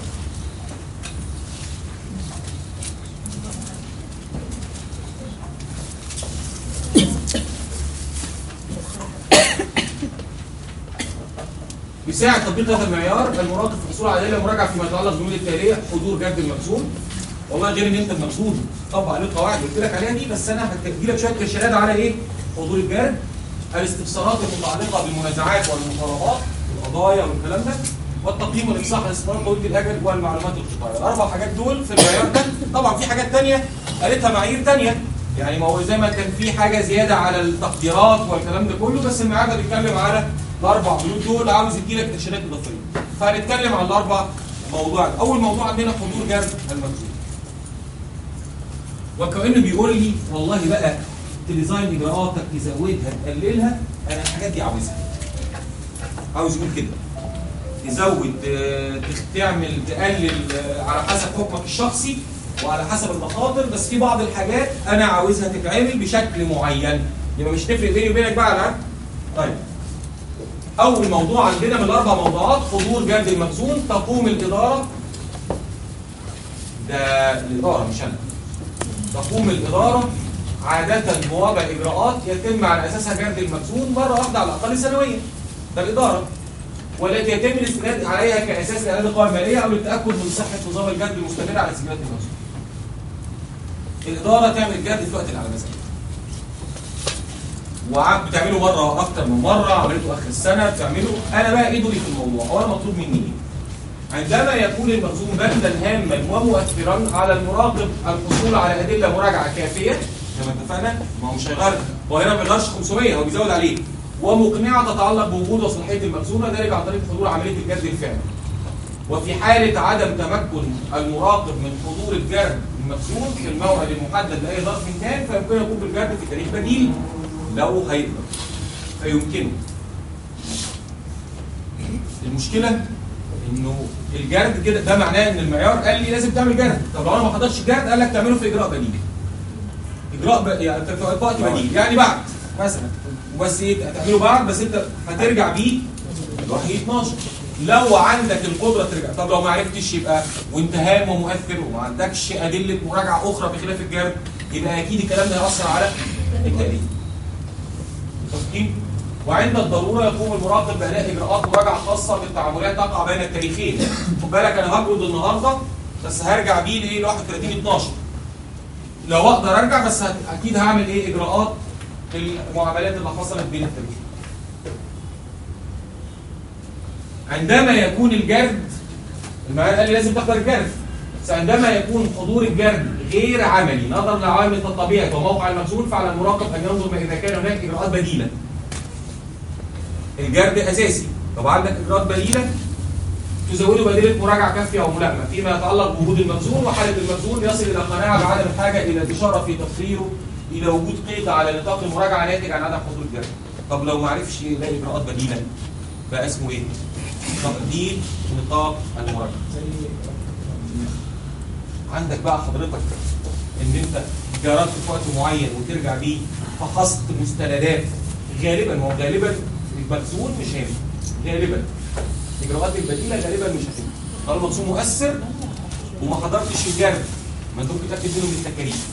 بيساعد تطبيق هذا المعيار المراقب في الحصول على ادله مراجعه فيما يتعلق بالبنود التاليه حضور جد المخزون والله غير ان انت المخزون طبق عليه القواعد اللي قلت لك عليها دي بس انا هدي لك شويه ارشادات على ايه؟ حضور الجرد الاستفسارات المتعلقه بالمنازعات والمطالبات والقضايا والكلام ده والتقييم والافصاح الاستثمار طويله الاجل والمعلومات الخطايه الاربع حاجات دول في المعيار ده طبعا في حاجات ثانيه قالتها معايير ثانيه يعني ما هو زي ما كان في حاجه زياده على التقديرات والكلام ده كله بس المعيار ده بيتكلم على الاربع بنود دول عاوز يديلك ارشادات اضافيه فهنتكلم عن الاربع موضوعات اول موضوع عندنا حضور جرد المخزون وكانه بيقول لي والله بقى تديزاين اجراءاتك تزودها تقللها انا الحاجات دي عاوزها عاوز يقول كده تزود آه، تعمل تقلل آه، على حسب حكمك الشخصي وعلى حسب المخاطر بس في بعض الحاجات انا عاوزها تتعمل بشكل معين يبقى مش تفرق بيني وبينك بقى على العقد طيب اول موضوع عندنا من الاربع موضوعات حضور جرد المخزون تقوم الاداره ده الاداره مش انا تقوم الاداره عاده بوضع اجراءات يتم على اساسها جرد المخزون مره واحده على الاقل سنويا ده الاداره والتي يتم الاستناد عليها كاساس لاعداد القوائم الماليه او للتاكد من صحه نظام الجرد المستمر على سجلات المخزون. الاداره تعمل الجرد في الوقت اللي على مزاجها. وعم بتعمله مره اكتر من مره عملته اخر السنه بتعمله انا بقى ايه دوري في الموضوع؟ هو انا مطلوب مني ايه؟ عندما يكون المخزون بندا هاما ومؤثرا على المراقب الحصول على ادله مراجعه كافيه زي ما اتفقنا ما هو مش هيغير هو هنا ما بيغيرش 500 هو بيزود عليه ومقنعه تتعلق بوجود وصلاحيه المخزون ذلك عن طريق حضور عمليه الجرد الفعلي وفي حالة عدم تمكن المراقب من حضور الجرد المخزون في الموعد المحدد لأي ظرف كان فيمكن يقوم بالجرد في تاريخ بديل لو هيقدر فيمكنه المشكلة انه الجرد كده ده معناه ان المعيار قال لي لازم تعمل جرد طب لو انا ما حضرتش جرد قال لك تعمله في اجراء بديل اجراء ب... يعني في وقت بديل يعني بعد مثلا وبس ايه هتعمله بعد بس انت هترجع بيه الوحي 12 لو عندك القدره ترجع طب لو ما عرفتش يبقى وانت هام ومؤثر وما عندكش ادله مراجعه اخرى بخلاف الجرد يبقى اكيد الكلام ده هيأثر على التاريخ متفقين؟ وعند الضروره يقوم المراقب باداء اجراءات مراجعه خاصه بالتعاملات تقع بين التاريخين خد بالك انا هجرد النهارده بس هرجع بيه لايه ل 31 12 لو اقدر ارجع بس هت- اكيد هعمل ايه اجراءات المعاملات اللي حصلت بين التاريخين عندما يكون الجرد المعيار قال لي لازم تحضر الجرد بس عندما يكون حضور الجرد غير عملي نظرا لعوامل الطبيعه وموقع المخزون فعلى المراقب ان ينظر ما اذا كان هناك اجراءات بديله. الجرد اساسي، طب عندك اجراءات بديله تزوده بادله مراجعه كافيه او ملائمه فيما يتعلق بوجود المخزون وحاله المخزون يصل الى قناعه بعدم الحاجه الى الاشاره في تقريره الى وجود قيد على نطاق المراجعه ناتج عن عدم حضور الجرد. طب لو ما عرفش يلاقي اجراءات بديله بقى اسمه ايه؟ تقدير نطاق المراجعه عندك بقى حضرتك ان انت جربت في وقت معين وترجع بيه فحصت مستندات غالبا ما هو غالبا المخزون مش هينفع غالبا الاجراءات البديله غالبا مش هتنفع طالما المخزون مؤثر وما حضرتش الجرد ما انت ممكن تاكد منه من التكاليف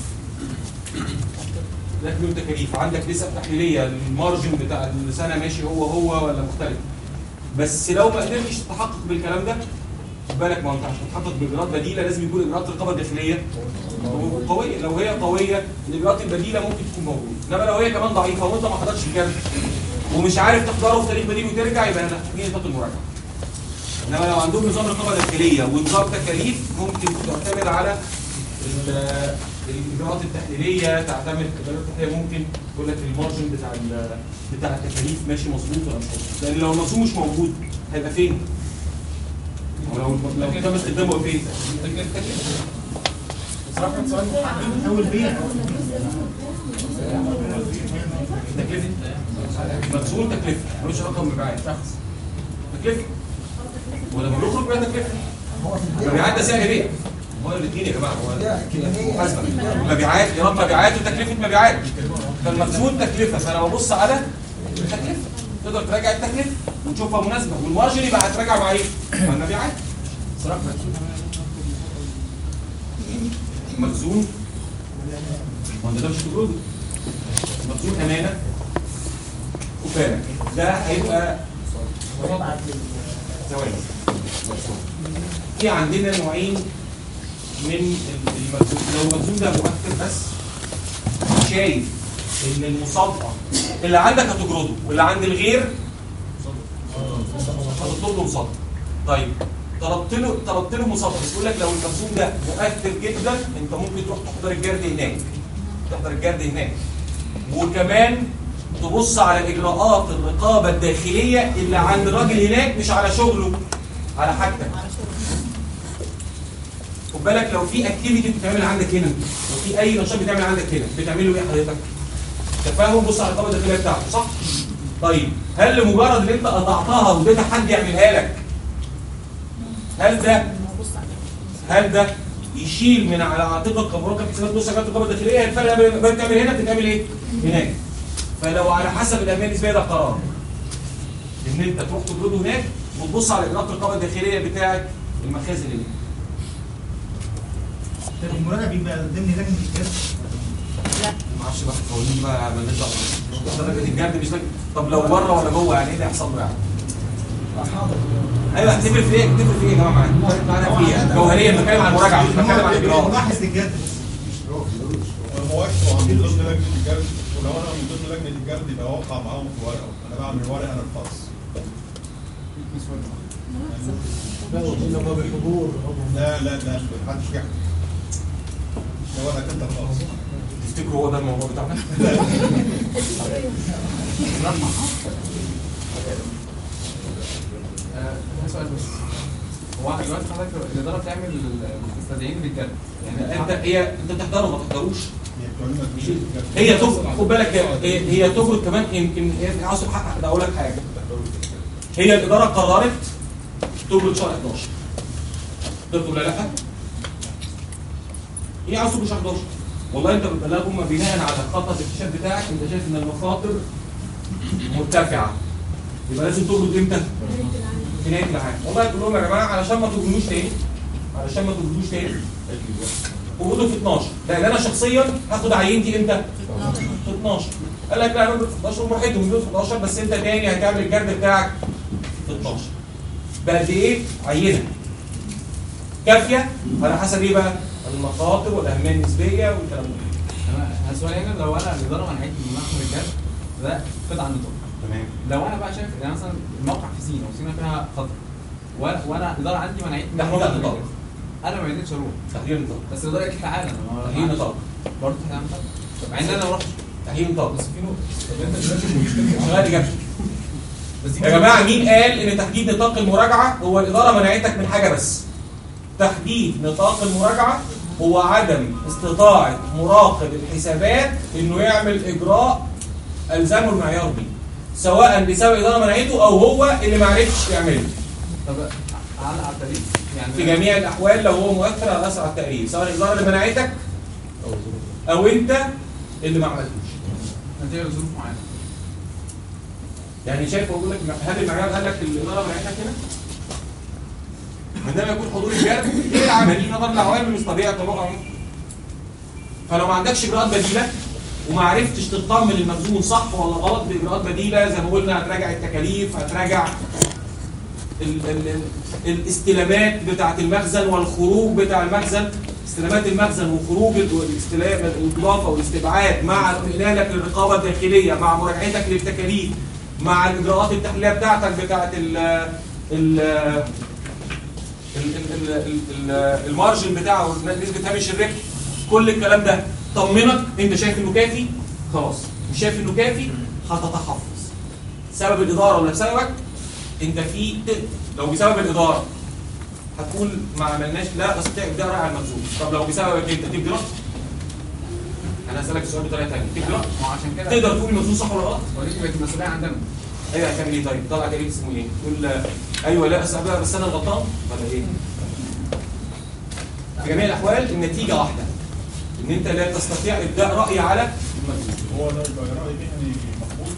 تاكد منه التكاليف عندك نسب تحليليه المارجن بتاع السنه ماشي هو هو ولا مختلف بس لو ما قدرتش تتحقق بالكلام ده خد بالك ما هو انت عشان تتحقق باجراءات بديله لازم يكون اجراءات الرقابه الداخليه قويه لو هي قويه الاجراءات البديله ممكن تكون موجوده انما لو هي كمان ضعيفه وانت ما حضرتش الجرد ومش عارف تحضره في تاريخ بديل وترجع يبقى محتاجين نطاق المراجعه انما لو عندهم نظام رقابه داخليه ونظام تكاليف ممكن تعتمد على ال- الاجراءات التحليليه تعتمد الاجراءات التحليليه ممكن تقول لك المارجن بتاع ال- بتاع التكاليف ماشي مظبوط ولا مش مظبوط لان لو المرسوم مش موجود هيبقى فين؟ ولو لو تم استخدامه فين؟ صراحة سؤال محدد أول بيع تكلفه مخزون تكلفه ملوش علاقه بمبيعات تكلفه ولما بيخرج بقى تكلفه مبيعات ده سعر بيع هو الاثنين يا جماعه هو محاسبه مبيعات ايراد مبيعات وتكلفه مبيعات فالمخزون تكلفه فانا ببص على التكلفه تقدر تراجع التكلفه وتشوفها مناسبه والمارجن يبقى هتراجع مع ايه؟ مع المبيعات صراحه مخزون ما انت ده مش تجربه مخزون امانه وفارق ده هيبقى ثواني في عندنا نوعين من المخزون لو المخزون ده مؤثر بس شايف ان المصادقه اللي عندك هتجرده واللي عند الغير هتطلب له مصادقه طيب طلبت له طلبت له مصادقه بس يقول لك لو المخزون ده مؤثر جدا انت ممكن تروح تحضر الجرد هناك تحضر الجرد هناك وكمان تبص على اجراءات الرقابه الداخليه اللي عند الراجل هناك مش على شغله على حاجتك خد بالك لو في اكتيفيتي بتتعمل عندك هنا لو في اي نشاط بيتعمل عندك هنا بتعمله ايه حضرتك؟ تفاهم بص على الرقابه الداخليه بتاعته صح؟ طيب هل لمجرد ان انت قطعتها واديتها حد يعملها لك هل ده هل ده يشيل من على عاتقك كمراقب حسابات بص على الرقابه الداخليه الفرق بين بين بتعمل هنا بتعمل ايه؟ هناك فلو على حسب الامان النسبيه ده قرار ان انت تروح تجرده هناك وتبص على اجراءات الرقابه الداخليه بتاعه المخازن اللي هناك طب المراجع بيبقى ضمن لجنة الجهاز ما اعرفش بقى القوانين بقى مالناش دعوه درجه الجرد مش لك طب لو بره ولا جوه يعني ايه اللي هيحصل له يعني؟ ايوه هتفرق في ايه؟ هتفرق في ايه يا جماعه معانا؟ هتفرق معانا في ايه؟ جوهريا بتكلم عن المراجعه مش بتكلم عن الاجراءات ملاحظ للجهاز ما هوش هو من ضمن لجنه الجرد ولو انا من ضمن لجنه الجرد يبقى اوقع معاهم في ورقه انا بعمل ورقه انا الخاص لا لا لا محدش يحكي ده ورقك انت الخاص تفتكروا هو ده الموضوع بتاعنا؟ آه، سؤال بس هو دلوقتي حضرتك الاداره بتعمل مستدعين للجد يعني انت هي انت تحضره ما تحضروش يحكوا لنا في الجرد. هي تجرد خد بالك هي هي تجرد كمان يمكن هي عاوز تحقق ده اقول لك حاجه هي الاداره قررت تجرد شهر 11 تقدر ولا لا؟ هي عاوز تجرد شهر 11 والله انت بتبلغهم بناء على خطه الاكتشاف بتاعك انت شايف ان المخاطر مرتفعه يبقى لازم تجرد امتى؟ في نهايه العام والله تقول لهم يا جماعه علشان ما تجردوش تاني علشان ما تجردوش تاني وجوده في 12 لان انا شخصيا هاخد عينتي امتى؟ في 12 قال لك لا نجرد في 11 براحتهم يجرد في 11 بس انت تاني هتعمل الجرد بتاعك في 12 بقد ايه؟ عينه كافيه على حسب ايه بقى؟ المخاطر والاهميه النسبيه والكلام ده انا السؤال هنا لو انا الاداره منعتني من اخد الجد ده قطع النطاق تمام لو انا بقى شايف يعني مثلا الموقع في سينا وسينا فيها خطر وانا وانا الاداره عندي منعتني من تحديد آخد النطاق. الجد. انا ما قدرتش اروح تحديد النطاق بس الاداره قالت لي تعالى انا ما- تحديد النطاق برضه تحديد النطاق مع ان انا ما رحتش تحديد النطاق بس في نقطه شغال اجابتي بس يا جماعه مين قال ان تحديد نطاق المراجعه هو الاداره منعتك من حاجه بس تحديد نطاق المراجعه هو عدم استطاعه مراقب الحسابات انه يعمل اجراء الزامه المعيار بيه سواء بسبب اداره منعته او هو اللي ما عرفش يعمله طب علق على التاريخ يعني في جميع الاحوال لو هو مؤثر على اسرع التقرير سواء الاداره اللي منعتك او انت اللي ما عملتوش نتيجه لظروف معينه يعني شايف بقول لك هل المعيار قال لك الاداره منعتك هنا؟ عندما يكون حضور الجرد غير عملي نظرا لعوامل مش طبيعه طبعا فلو ما عندكش اجراءات بديله وما عرفتش تطمن المخزون صح ولا غلط باجراءات بديله زي ما قلنا هتراجع التكاليف هتراجع ال ال ال الاستلامات بتاعه المخزن والخروج بتاع المخزن استلامات المخزن وخروج ال- والاستلام الاضافه والاستبعاد مع اطمئنانك للرقابه الداخليه مع مراجعتك للتكاليف مع الاجراءات التحليليه بتاعتك بتاعه ال ال ال- ال- ال- ال- المارجن بتاعه نسبه هامش الربح كل الكلام ده طمنك انت شايف انه كافي خلاص مش شايف انه كافي هتتحفظ سبب الاداره ولا بسببك انت في ت- لو بسبب الاداره هتقول ما عملناش لا استطيع ابداء راعي المخزون طب لو بسببك انت تجرى انا هسالك السؤال بطريقه ثانيه تجرى ما هو عشان كده تقدر تقول المخزون صح ولا غلط ولكن بقت المسؤوليه عندنا ايوه هتعمل ايه طيب طلع كريم اسمه ايه تقول آه، ايوه لا بس أنا- بس انا الغلطان ولا ايه في جميع الاحوال النتيجه واحده ان انت لا تستطيع ابداء راي على المخزون هو ده يبقى رأي مهني مقبول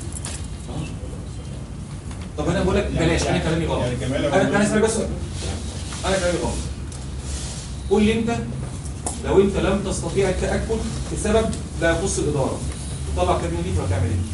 طب انا بقول لك بلاش انا كلامي غلط يعني كمال انا انا اسالك بس سؤال. انا كلامي غلط قول لي انت لو انت لم تستطيع التاكد بسبب لا يخص الاداره طلع كلمه دي هتعمل ايه؟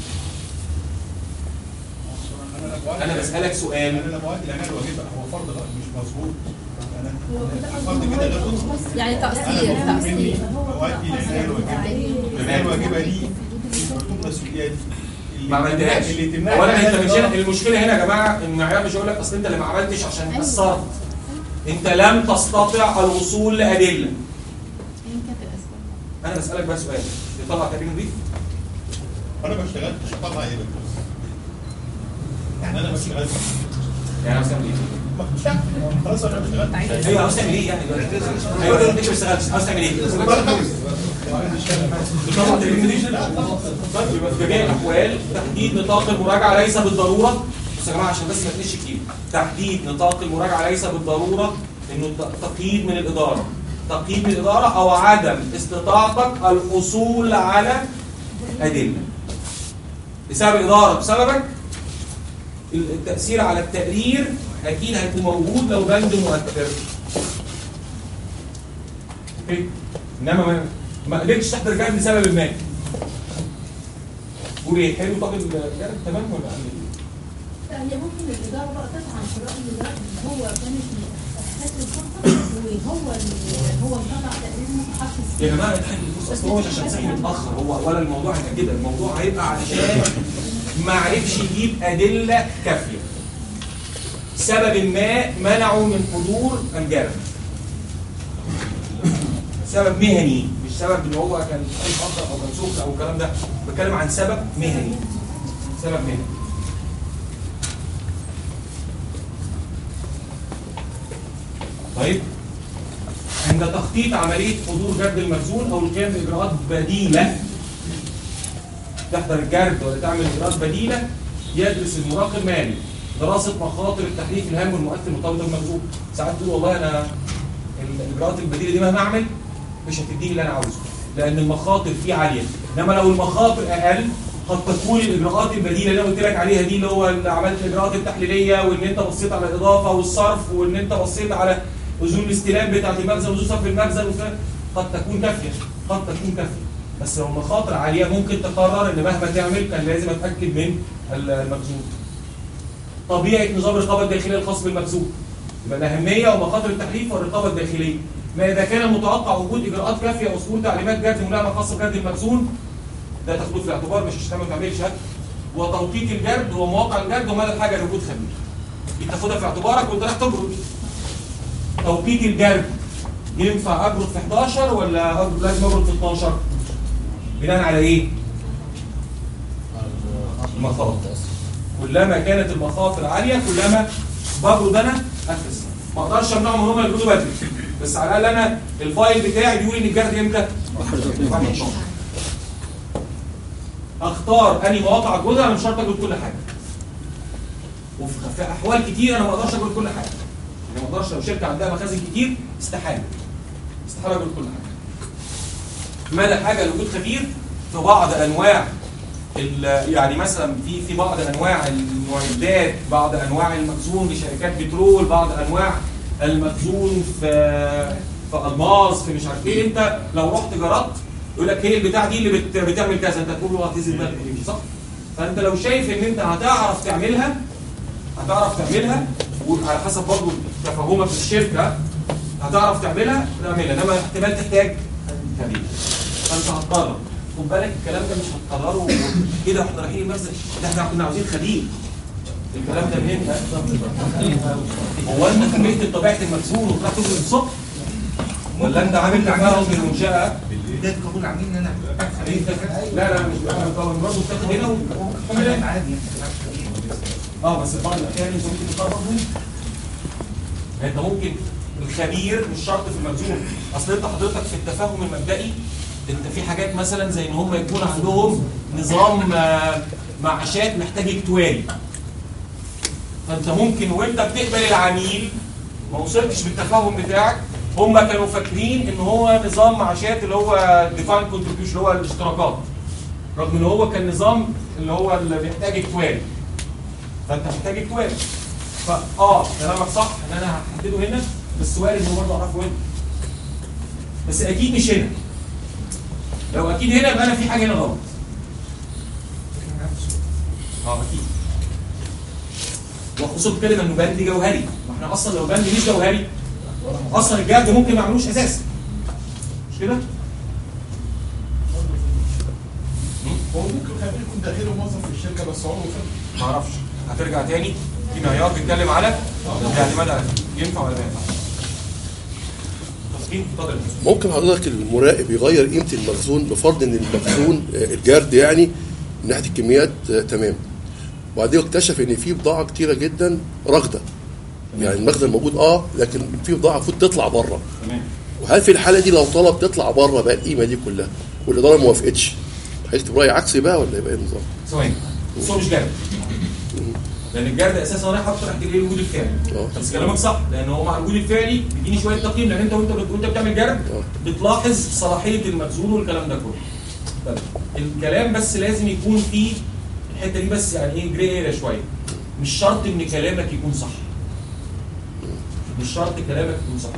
انا بسالك سؤال انا لما وقت العنايه الواجبه هو فرض غلط مش مظبوط انا الفرض كده غير مظبوط يعني انا تقصير مطلوب تقصير مني وقت العنايه الواجبه العنايه الواجبه دي مكتوب مسؤوليات ما عملتهاش اللي تمنع اولا انت العناية مش الواجبة. المشكله هنا يا جماعه المعيار مش هيقول لك اصل انت اللي ما عملتش عشان قصرت انت لم تستطع الوصول لادله يمكن الاسباب انا بسالك بقى سؤال يطلع تقرير نظيف انا ما اشتغلتش طلع ايه يعني انا ما اشتغلتش يعني عاوز تعمل ايه؟ ما كنتش عارف. خلاص انا ما اشتغلتش ايوه عاوز تعمل ايه يعني ايوه انت مش اشتغلتش عاوز تعمل ايه؟ بتطلع تقرير نظيف طيب يبقى في جميع الاحوال تحديد نطاق المراجعه ليس بالضروره بس يا جماعه عشان بس ما تقلش كتير تحديد نطاق المراجعه ليس بالضروره انه ت- تقييد من الاداره تقييد من الاداره او عدم استطاعتك الحصول على ادله بسبب الاداره بسببك التاثير على التقرير اكيد هيكون موجود لو بند مؤثر اوكي انما ما ما قدرتش تحضر جانب لسبب ما قول ايه حلو طب الجانب تمام ولا عامل ايه؟ هي ممكن الإدارة بقى تطعن في رأي ده هو كانت حته الخطة وهو اللي هو مطلع تقرير متحفظ يا جماعه الحاج بص اصل هو مش عشان صحي متاخر هو ولا الموضوع هيبقى كده الموضوع هيبقى علشان ما عرفش يجيب ادله كافيه سبب ما منعه من حضور الجرد سبب مهني مش سبب ان هو كان متاخر او كان سخن او الكلام ده بتكلم عن سبب مهني سبب مهني طيب عند تخطيط عملية حضور جرد المخزون أو القيام بإجراءات بديلة تحضر الجرد ولا تعمل إجراءات بديلة يدرس المراقب المالي دراسة مخاطر التحريك الهام والمؤثر مرتبطة بالمخزون ساعات تقول والله أنا الإجراءات البديلة دي مهما أعمل مش هتديني اللي أنا عاوزه لأن المخاطر فيه عالية إنما لو المخاطر أقل قد تكون الإجراءات البديلة اللي أنا قلت لك عليها دي اللي هو اللي عملت الإجراءات التحليلية وإن أنت بصيت على الإضافة والصرف وإن أنت بصيت على أذون الاستلام بتاعت المخزن وأذون صرف المخزن وكده، قد تكون كافية قد تكون كافية بس لو المخاطر عالية ممكن تقرر إن مهما تعمل كان لازم أتأكد من المخزون طبيعة نظام الرقابة الداخلية الخاص بالمخزون يبقى الأهمية ومخاطر التحريف والرقابة الداخلية ما إذا كان متوقع وجود إجراءات كافية وصول تعليمات جرد ملائمة خاصة بجرد المخزون ده تاخدوه في الاعتبار مش عشان ما تعملش هات وتوقيت الجرد ومواقع الجرد ومدى الحاجة لوجود خبير دي تاخدها في اعتبارك وانت رايح تجرد توقيت الجرد ينفع اجرد في 11 ولا أجرد لازم اجرد في 12 بناء على ايه؟ المخاطر كلما كانت المخاطر عاليه كلما بجرد انا افلس ما اقدرش امنعهم ان هم يجردوا بدري بس على الاقل انا الفايل بتاعي بيقول ان الجرد امتى؟ 11 اختار انهي مواقع اجردها انا مش شرط اجرد كل حاجه وفي في احوال كتير انا ما اقدرش اقول كل حاجه يعني ما اقدرش لو شركه عندها مخازن كتير استحاله استحاله اقول كل حاجه ما لا حاجه لوجود خبير في بعض انواع ال- يعني مثلا في في بعض انواع المعدات بعض انواع المخزون لشركات بترول بعض انواع المخزون في في الماس في مش عارف ايه انت لو رحت جربت يقول لك هي البتاع دي اللي بت بتعمل كذا انت تقول له هتنزل بالك وتمشي صح؟ فانت لو شايف ان انت هتعرف تعملها هتعرف تعملها وعلى حسب برضه تفهمك في الشركه هتعرف تعملها تعملها انما احتمال تحتاج خبير فانت هتقرر خد بالك الكلام ده مش هتقرره كده واحنا رايحين المخزن ده احنا كنا عاوزين خبير الكلام ده منين هو انت كملت طبيعه المخزون وطلعت تنزل الصبح ولا انت عامل تفاهم بالمنشاه بدايه قبول العميل ان انا لا لا مش بعمل طبعا برضه بتاخد هنا وتعمل عادي اه بس في بعض الاحيان انت ممكن تقرر يعني انت ممكن الخبير مش شرط في المخزون اصل انت حضرتك في التفاهم المبدئي انت في حاجات مثلا زي ان هم يكون عندهم نظام آه، معاشات محتاج اكتواري فانت ممكن وانت بتقبل العميل ما وصلتش بالتفاهم بتاعك هم كانوا فاكرين ان هو نظام معاشات اللي هو ديفاين كونتريبيوشن اللي هو الاشتراكات رغم ان هو كان نظام اللي هو اللي بيحتاج اكتواري فانت محتاج اكتواري فاه كلامك صح ان انا هحدده هنا بس وارد انه برضه اعرفه هنا بس اكيد مش هنا لو اكيد هنا يبقى انا في حاجه هنا غلط اه اكيد وخصوصا بتكلم انه بند جوهري ما احنا اصلا لو بند مش جوهري اصلا الجهاز ده ممكن ما يعملوش اساسا مش كده؟ هو ممكن خبير يكون داخلي موظف في الشركه بس عمره خبير ما اعرفش هترجع تاني في معيار بيتكلم على الاعتماد على ينفع ولا ما ينفعش تصميم اتفضل ممكن حضرتك المراقب يغير قيمه المخزون بفرض ان المخزون آه، الجرد يعني من ناحيه الكميات آه، تمام وبعدين اكتشف ان في بضاعه كتيره جدا راكده يعني المخزن موجود اه لكن في بضاعه المفروض تطلع بره تمام وهل في الحاله دي لو طلب تطلع بره بقى القيمه دي كلها والاداره ما وافقتش هيكتب راي عكسي بقى ولا يبقى ايه النظام؟ ثواني بس هو مش جرد لان الجرد اساسا رايح اكتر تحت الايه الوجود الفعلي بس كلامك صح لان هو مع الوجود الفعلي بيديني شويه تقييم لان انت وانت وانت بتعمل جرد بتلاحظ صلاحيه المخزون والكلام ده كله طيب الكلام بس لازم يكون فيه الحته دي بس يعني ايه جري اريا شويه مش شرط ان كلامك يكون صح مش شرط كلامك يكون صح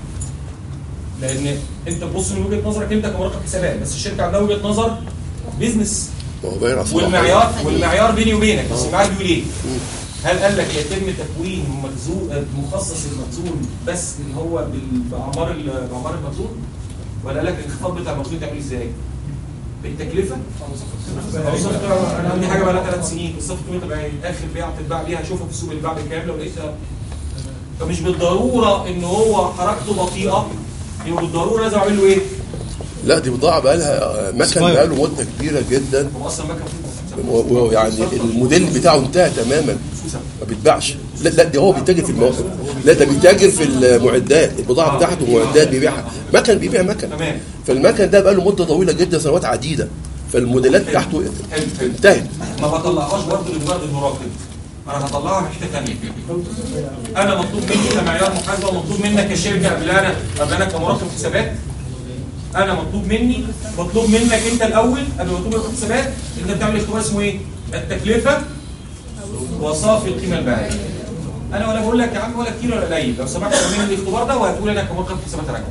لان انت تبص من وجهه نظرك انت كمراقب حسابات بس الشركه عندها وجهه نظر بيزنس ما هو باين على الصلاحية. والمعيار والمعيار بيني وبينك بس المعيار بيقول ايه؟ هل قال لك يتم تكوين مخزون مخصص المخزون بس اللي هو بال- باعمار ال- باعمار المخزون؟ ولا قال لك الانخفاض بتاع المخزون تعمل ازاي؟ بالتكلفه؟ أو صفقة- انا عندي حاجه بقى لها ثلاث سنين الصفقه قيمتها بقى اخر بيعه بتتباع ليها اشوفها في السوق بتتباع بكام لو لقيتها فمش بالضروره ان هو حركته بطيئه يبقى بالضروره لازم اعمل له ايه؟ لا دي بضاعه بقى لها مكن صغير. بقى له مده كبيره جدا هو اصلا مكن و- ويعني الموديل بتاعه انتهى تماما ما بيتباعش لا لا ده هو بيتاجر في المواقف لا ده بيتاجر في المعدات البضاعه بتاعته معدات بيبيعها مكن بيبيع مكن تمام فالمكن ده بقى له مده طويله جدا سنوات عديده فالموديلات بتاعته انتهت ما بطلعهاش برضه لمجرد المراقب انا هطلعها من حته ثانيه انا مطلوب مني كمعيار محاسبه ومطلوب منك كشركه قبل انا قبل انا كمراقب حسابات انا مطلوب مني مطلوب منك انت الاول قبل ما تطلب مراقب حسابات انت بتعمل اختبار اسمه ايه؟ التكلفه وصافي القيمه البيعيه انا ولا بقول لك يا عم ولا كتير ولا قليل لو سمحت اعمل الاختبار ده وهتقول انا كمراقب حسابات راجع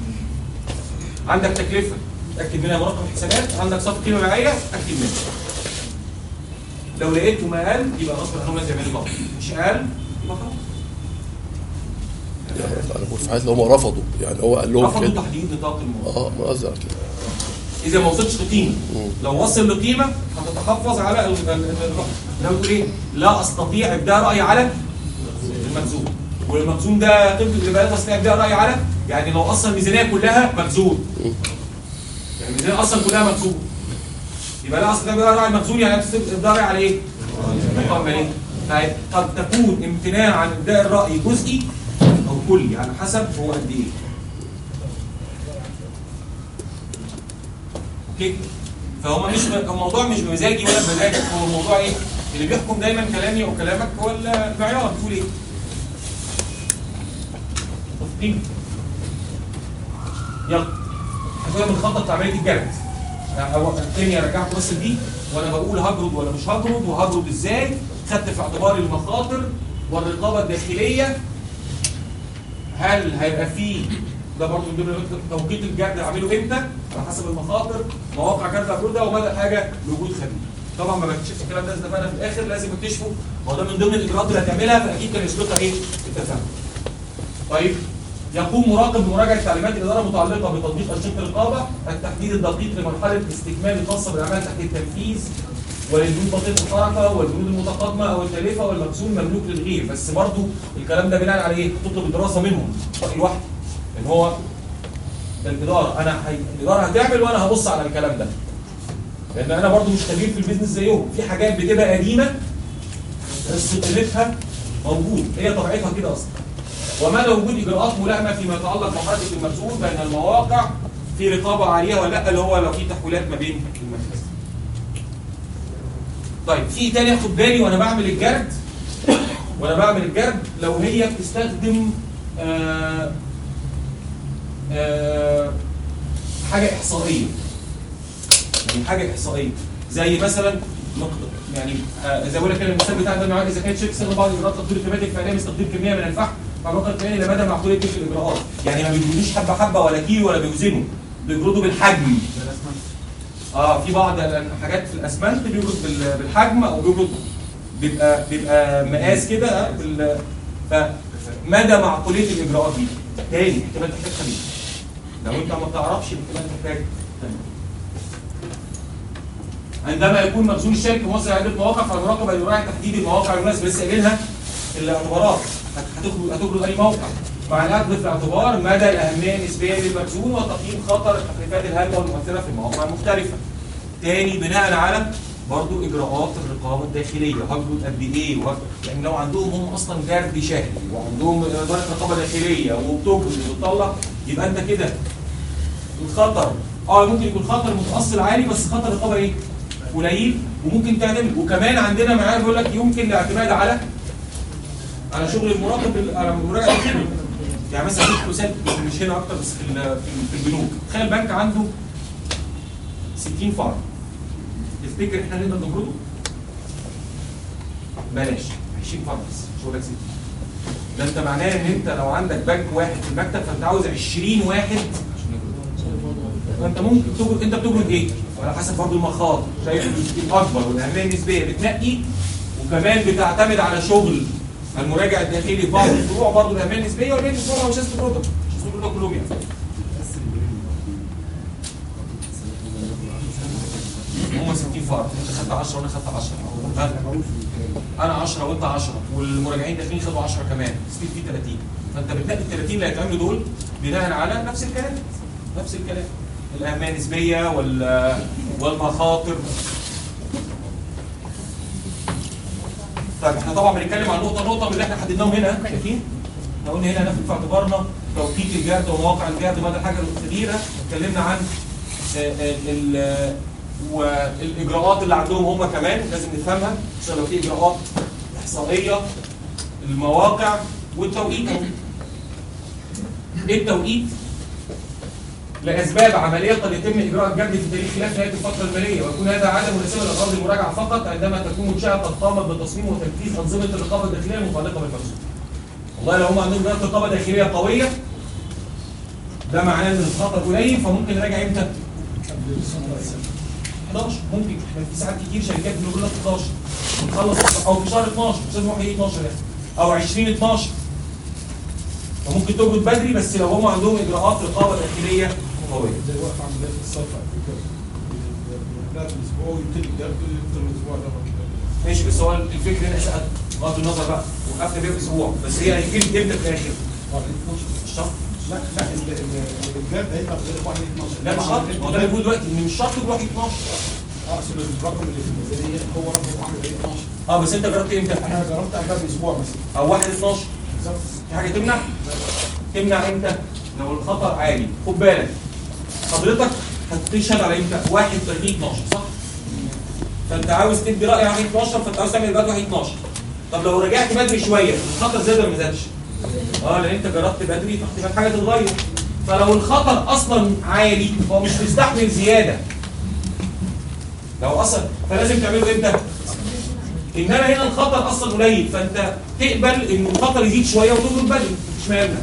عندك تكلفه اكتب منها مراقب حسابات عندك صافي قيمه بيعيه اكتب منها لو لقيته ما قال يبقى غصب عنهم لازم يعملوا غلط مش قال يبقى خلاص يعني انا بقول في حالات لو هم رفضوا يعني هو قال لهم رفضوا كده تحديد نطاق الموضوع اه ما قصدي على كده اذا ما وصلتش لقيمه لو وصل لقيمه هتتحفظ على ال- ال- ال- لو تقول ايه لا استطيع ابداء راي على المخزون والمخزون ده قيمته اللي بقى لا استطيع ابداء راي على يعني لو اصلا الميزانيه كلها مخزون يعني الميزانيه اصلا كلها مخزون يبقى لا استطيع ابداء راي المخزون يعني لا تستطيع ابداء راي على ايه؟ مقام مالي قد تكون امتناع عن ابداء الراي جزئي او كلي على حسب هو قد ايه اوكي فهو مش الموضوع مش بمزاجي ولا بمزاجك هو الموضوع ايه اللي بيحكم دايما كلامي او كلامك هو المعيار تقول ايه؟ متفقين؟ يلا هتبقى بنخطط لعمليه الجرد هو- تاني رجعت بس دي وانا بقول هجرد ولا مش هجرد وهجرد ازاي خدت في اعتباري المخاطر والرقابه الداخليه هل هيبقى فيه ده برضه من ضمن توقيت الجرد هعمله امتى على حسب المخاطر مواقع جرد الجرده ومدى الحاجه لوجود خبير طبعا ما بكتشفش الكلام ده اتفقنا في الاخر لازم اكتشفه ما هو ده من ضمن الاجراءات اللي هتعملها فاكيد كان يسبقها ايه؟ التفاهم طيب يقوم مراقب بمراجعه تعليمات الاداره المتعلقه بتطبيق انشطه الرقابه التحديد الدقيق لمرحله الاستكمال الخاصه بالاعمال تحت التنفيذ وللجنود بطيئه الحركه والجنود المتقدمه او التالفه والمخزون مملوك للغير بس برضو الكلام ده بناء على ايه؟ تطلب الدراسه منهم راي الواحد ان هو الاداره انا هي... الاداره هتعمل وانا هبص على الكلام ده لان انا برضو مش خبير في البيزنس زيهم في حاجات بتبقى قديمه بس قيمتها موجود هي طبيعتها كده اصلا ومدى وجود اجراءات ملائمه فيما يتعلق بحركه المخزون بين المواقع في رقابه عليها ولا لا اللي هو لو في تحويلات ما بين المركز. طيب في تاني اخد بالي وانا بعمل الجرد وانا بعمل الجرد لو هي بتستخدم آه آه حاجه احصائيه يعني حاجه احصائيه زي مثلا نقطه يعني آه زي ما بقول لك كده المثال بتاع ده معاك اذا كانت شركه استخدم بعض الاجراءات تطوير الكميات الفعليه باستخدام كميه من الفحم فالوقت الثاني لمدى معقوليه تلك الاجراءات يعني ما بيجرودوش حبه حبه ولا كيلو ولا بيوزنوا بيجردوا بالحجم اه في بعض الحاجات في الاسمنت بيجرد بال- بالحجم او بيجرد بيبقى بيبقى مقاس كده آه، بال فمدى معقوليه الاجراءات دي تاني احتمال تحتاج خبير لو انت ما بتعرفش احتمال تحتاج خبير. عندما يكون مخزون الشركه موزع عده مواقع فالمراقب يراعي تحديد المواقع المناسبه لسه قايلينها الاعتبارات هت- هتخرج هتخرج اي موقع مع الاخذ في الاعتبار مدى الاهميه النسبيه للمخزون وتقييم خطر التحريفات الهامه والمؤثره في المواقع المختلفه. تاني بناء على برضو اجراءات الرقابه الداخليه هجرد قد ايه وهجرد- يعني لو عندهم هم اصلا جرد شهري وعندهم اداره رقابه داخليه وبتجرد وبتطلع يبقى انت كده الخطر اه ممكن يكون خطر متاصل عالي بس خطر الرقابه ايه؟ قليل وممكن تعتمد وكمان عندنا معاه بيقول لك يمكن الاعتماد على على شغل المراقب ال- على مراقب الخدمه يعني مثلا اديك مثال مش هنا اكتر بس في ال- في في البنوك تخيل بنك عنده 60 فرع تفتكر احنا نقدر نجرده؟ بلاش 20 فرع بس مش هقول لك 60 ده انت معناه ان انت لو عندك بنك واحد في المكتب فانت عاوز 20 واحد فانت ممكن تجرد انت بتجرد ايه؟ على حسب برضه المخاطر شايف الاكبر والاهميه النسبيه بتنقي وكمان بتعتمد على شغل المراجع الداخلي في بعض الفروع برضه الاهميه النسبيه والباقي الفروع مش اسم برودكت مش اسم برودكت كلهم يعني هم 60 فرع انت خدت 10 وانا خدت 10 انا 10 وانت 10 والمراجعين داخلين خدوا 10 كمان ستيل في 30 فانت بتنقي ال 30 اللي هيتعملوا دول بناء على نفس الكلام نفس الكلام الاهميه النسبيه وال والمخاطر طيب احنا طبعا بنتكلم عن نقطه نقطه من اللي احنا حددناهم هنا شايفين؟ احنا قلنا هنا هناخد في اعتبارنا توقيت الجهد ومواقع الجهد مدى الحاجه الكبيره اتكلمنا عن آه، آه، ال- والاجراءات اللي عندهم هم كمان لازم نفهمها عشان لو في اجراءات احصائيه المواقع والتوقيت اهو. ايه التوقيت؟ لاسباب عمليه قد يتم اجراء الجرد في تاريخ خلاف نهايه الفتره الماليه ويكون هذا عدم مناسبه لاغراض المراجعه فقط عندما تكون منشاه قد قامت بتصميم وتنفيذ انظمه الرقابه الداخليه المتعلقه بالمخزون. والله لو هم عندهم إجراءات رقابه داخليه قويه ده معناه ان الخطر قليل فممكن نراجع امتى؟ 11 ممكن احنا في ساعات كتير شركات بنقول لك 11 ونخلص او في شهر 12 مش لازم واحد يجي 12 يعني او 20 12 فممكن تجرد بدري بس لو هم عندهم اجراءات رقابه داخليه قويه زي وقف عمليات الصرف على فكره لا الاسبوع ويبتدي الجرد يفضل الاسبوع ده ماشي بس هو الفكره هنا سأل بغض النظر بقى وقفنا بيها اسبوع بس هي هيجيب امتى في الاخر؟ الشهر لا لا ال- ال- الجرد هيبقى غير 1 12 لا مش شرط ما هو ده اللي بيقول دلوقتي ان مش شرط تروح 12 اقصد الرقم اللي في الميزانيه هو رقم 1 12 اه بس انت جربت امتى؟ انا جربت قبلها باسبوع مثلا او 1 12 بالظبط في حاجه تمنع؟ تمنع امتى؟ لو الخطر عالي خد بالك حضرتك هتشهد على امتى؟ 1 30 12 صح؟ فانت عاوز تدي راي واحد 12 فانت عاوز تعمل اجراءات واحد 12 طب لو رجعت بدري شويه الخطر زاد ولا ما زادش؟ اه لان انت جربت بدري فاحتمال حاجه تتغير فلو الخطر اصلا عالي هو مش مستحمل زياده لو اصلا فلازم تعمله امتى؟ انما هنا الخطر اصلا قليل فانت تقبل ان الخطر يزيد شويه وتضرب بدري مش مهم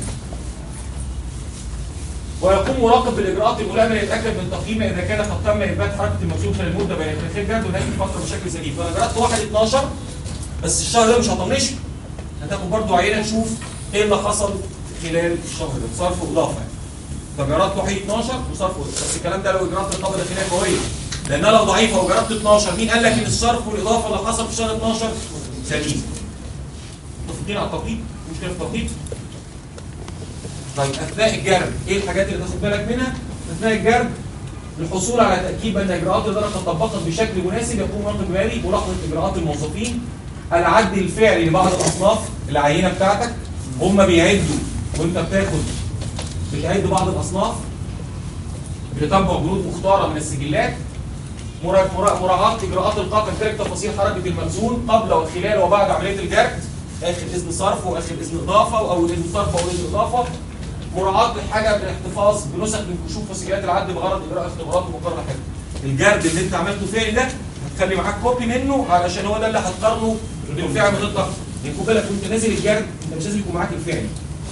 ويقوم مراقب بالاجراءات الملائمه ليتاكد من تقييمه اذا كان قد تم اثبات حركه المكسور خلال المده بين تاريخين جد ونهايه الفتره بشكل سليم فانا جربت 1 12 بس الشهر ده مش هطنشه هتاخد برضه عينه نشوف ايه اللي حصل خلال الشهر ده صرف واضافه يعني. فجربت 1 12 وصرف واضافه بس الكلام ده لو اجراءات الرقابه الداخليه قويه لانها لو ضعيفه وجربت 12 مين قال لك ان الصرف والاضافه اللي حصل في شهر 12 سليم متفقين على التوقيت مشكله في التوقيت طيب اثناء الجرد ايه الحاجات اللي تاخد بالك منها اثناء الجرد الحصول على تاكيد ان اجراءات الاداره قد طبقت بشكل مناسب يقوم مراقب مالي ملاحظه اجراءات الموظفين العد الفعلي لبعض الاصناف العينه بتاعتك هم بيعدوا وانت بتاخد بتعد بعض الاصناف بتتبع بنود مختاره من السجلات مرا- مرا- مراعاه اجراءات القطع تلك تفاصيل حركه المخزون قبل وخلال وبعد عمليه الجرد اخر اذن صرف واخر اذن اضافه واول اذن صرف واول اذن اضافه مراعاه الحاجه بالاحتفاظ بنسخ من كشوف وسجلات العد بغرض اجراء اختبارات ومقارنه حاجه الجرد اللي انت عملته فعلي ده هتخلي معاك كوبي منه علشان هو ده اللي هتقارنه بالفعل بتطلع يعني خد بالك وانت نازل الجرد انت مش لازم يكون معاك الفعل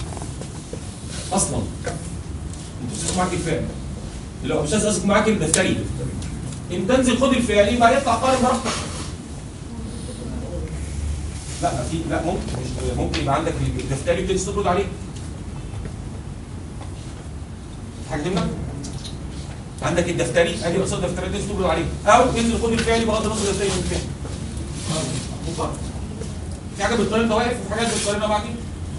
اصلا انت مش لازم يكون معاك الفعل لو مش لازم يكون معاك الدفتري انت انزل خد الفعلي بعدين اطلع قارن براحتك لا ما في لا ممكن مش ممكن يبقى عندك الدفتري بتنزل تفرض عليه حاجه تهمك عندك الدفتري ادي قصاد الدفتري تنزل تفرض عليه او تنزل خد الفعلي بغض النظر الدفتري من الفعل مقارنة. في حاجه بتقارن انت واقف وفي حاجات بتقارنها بعدين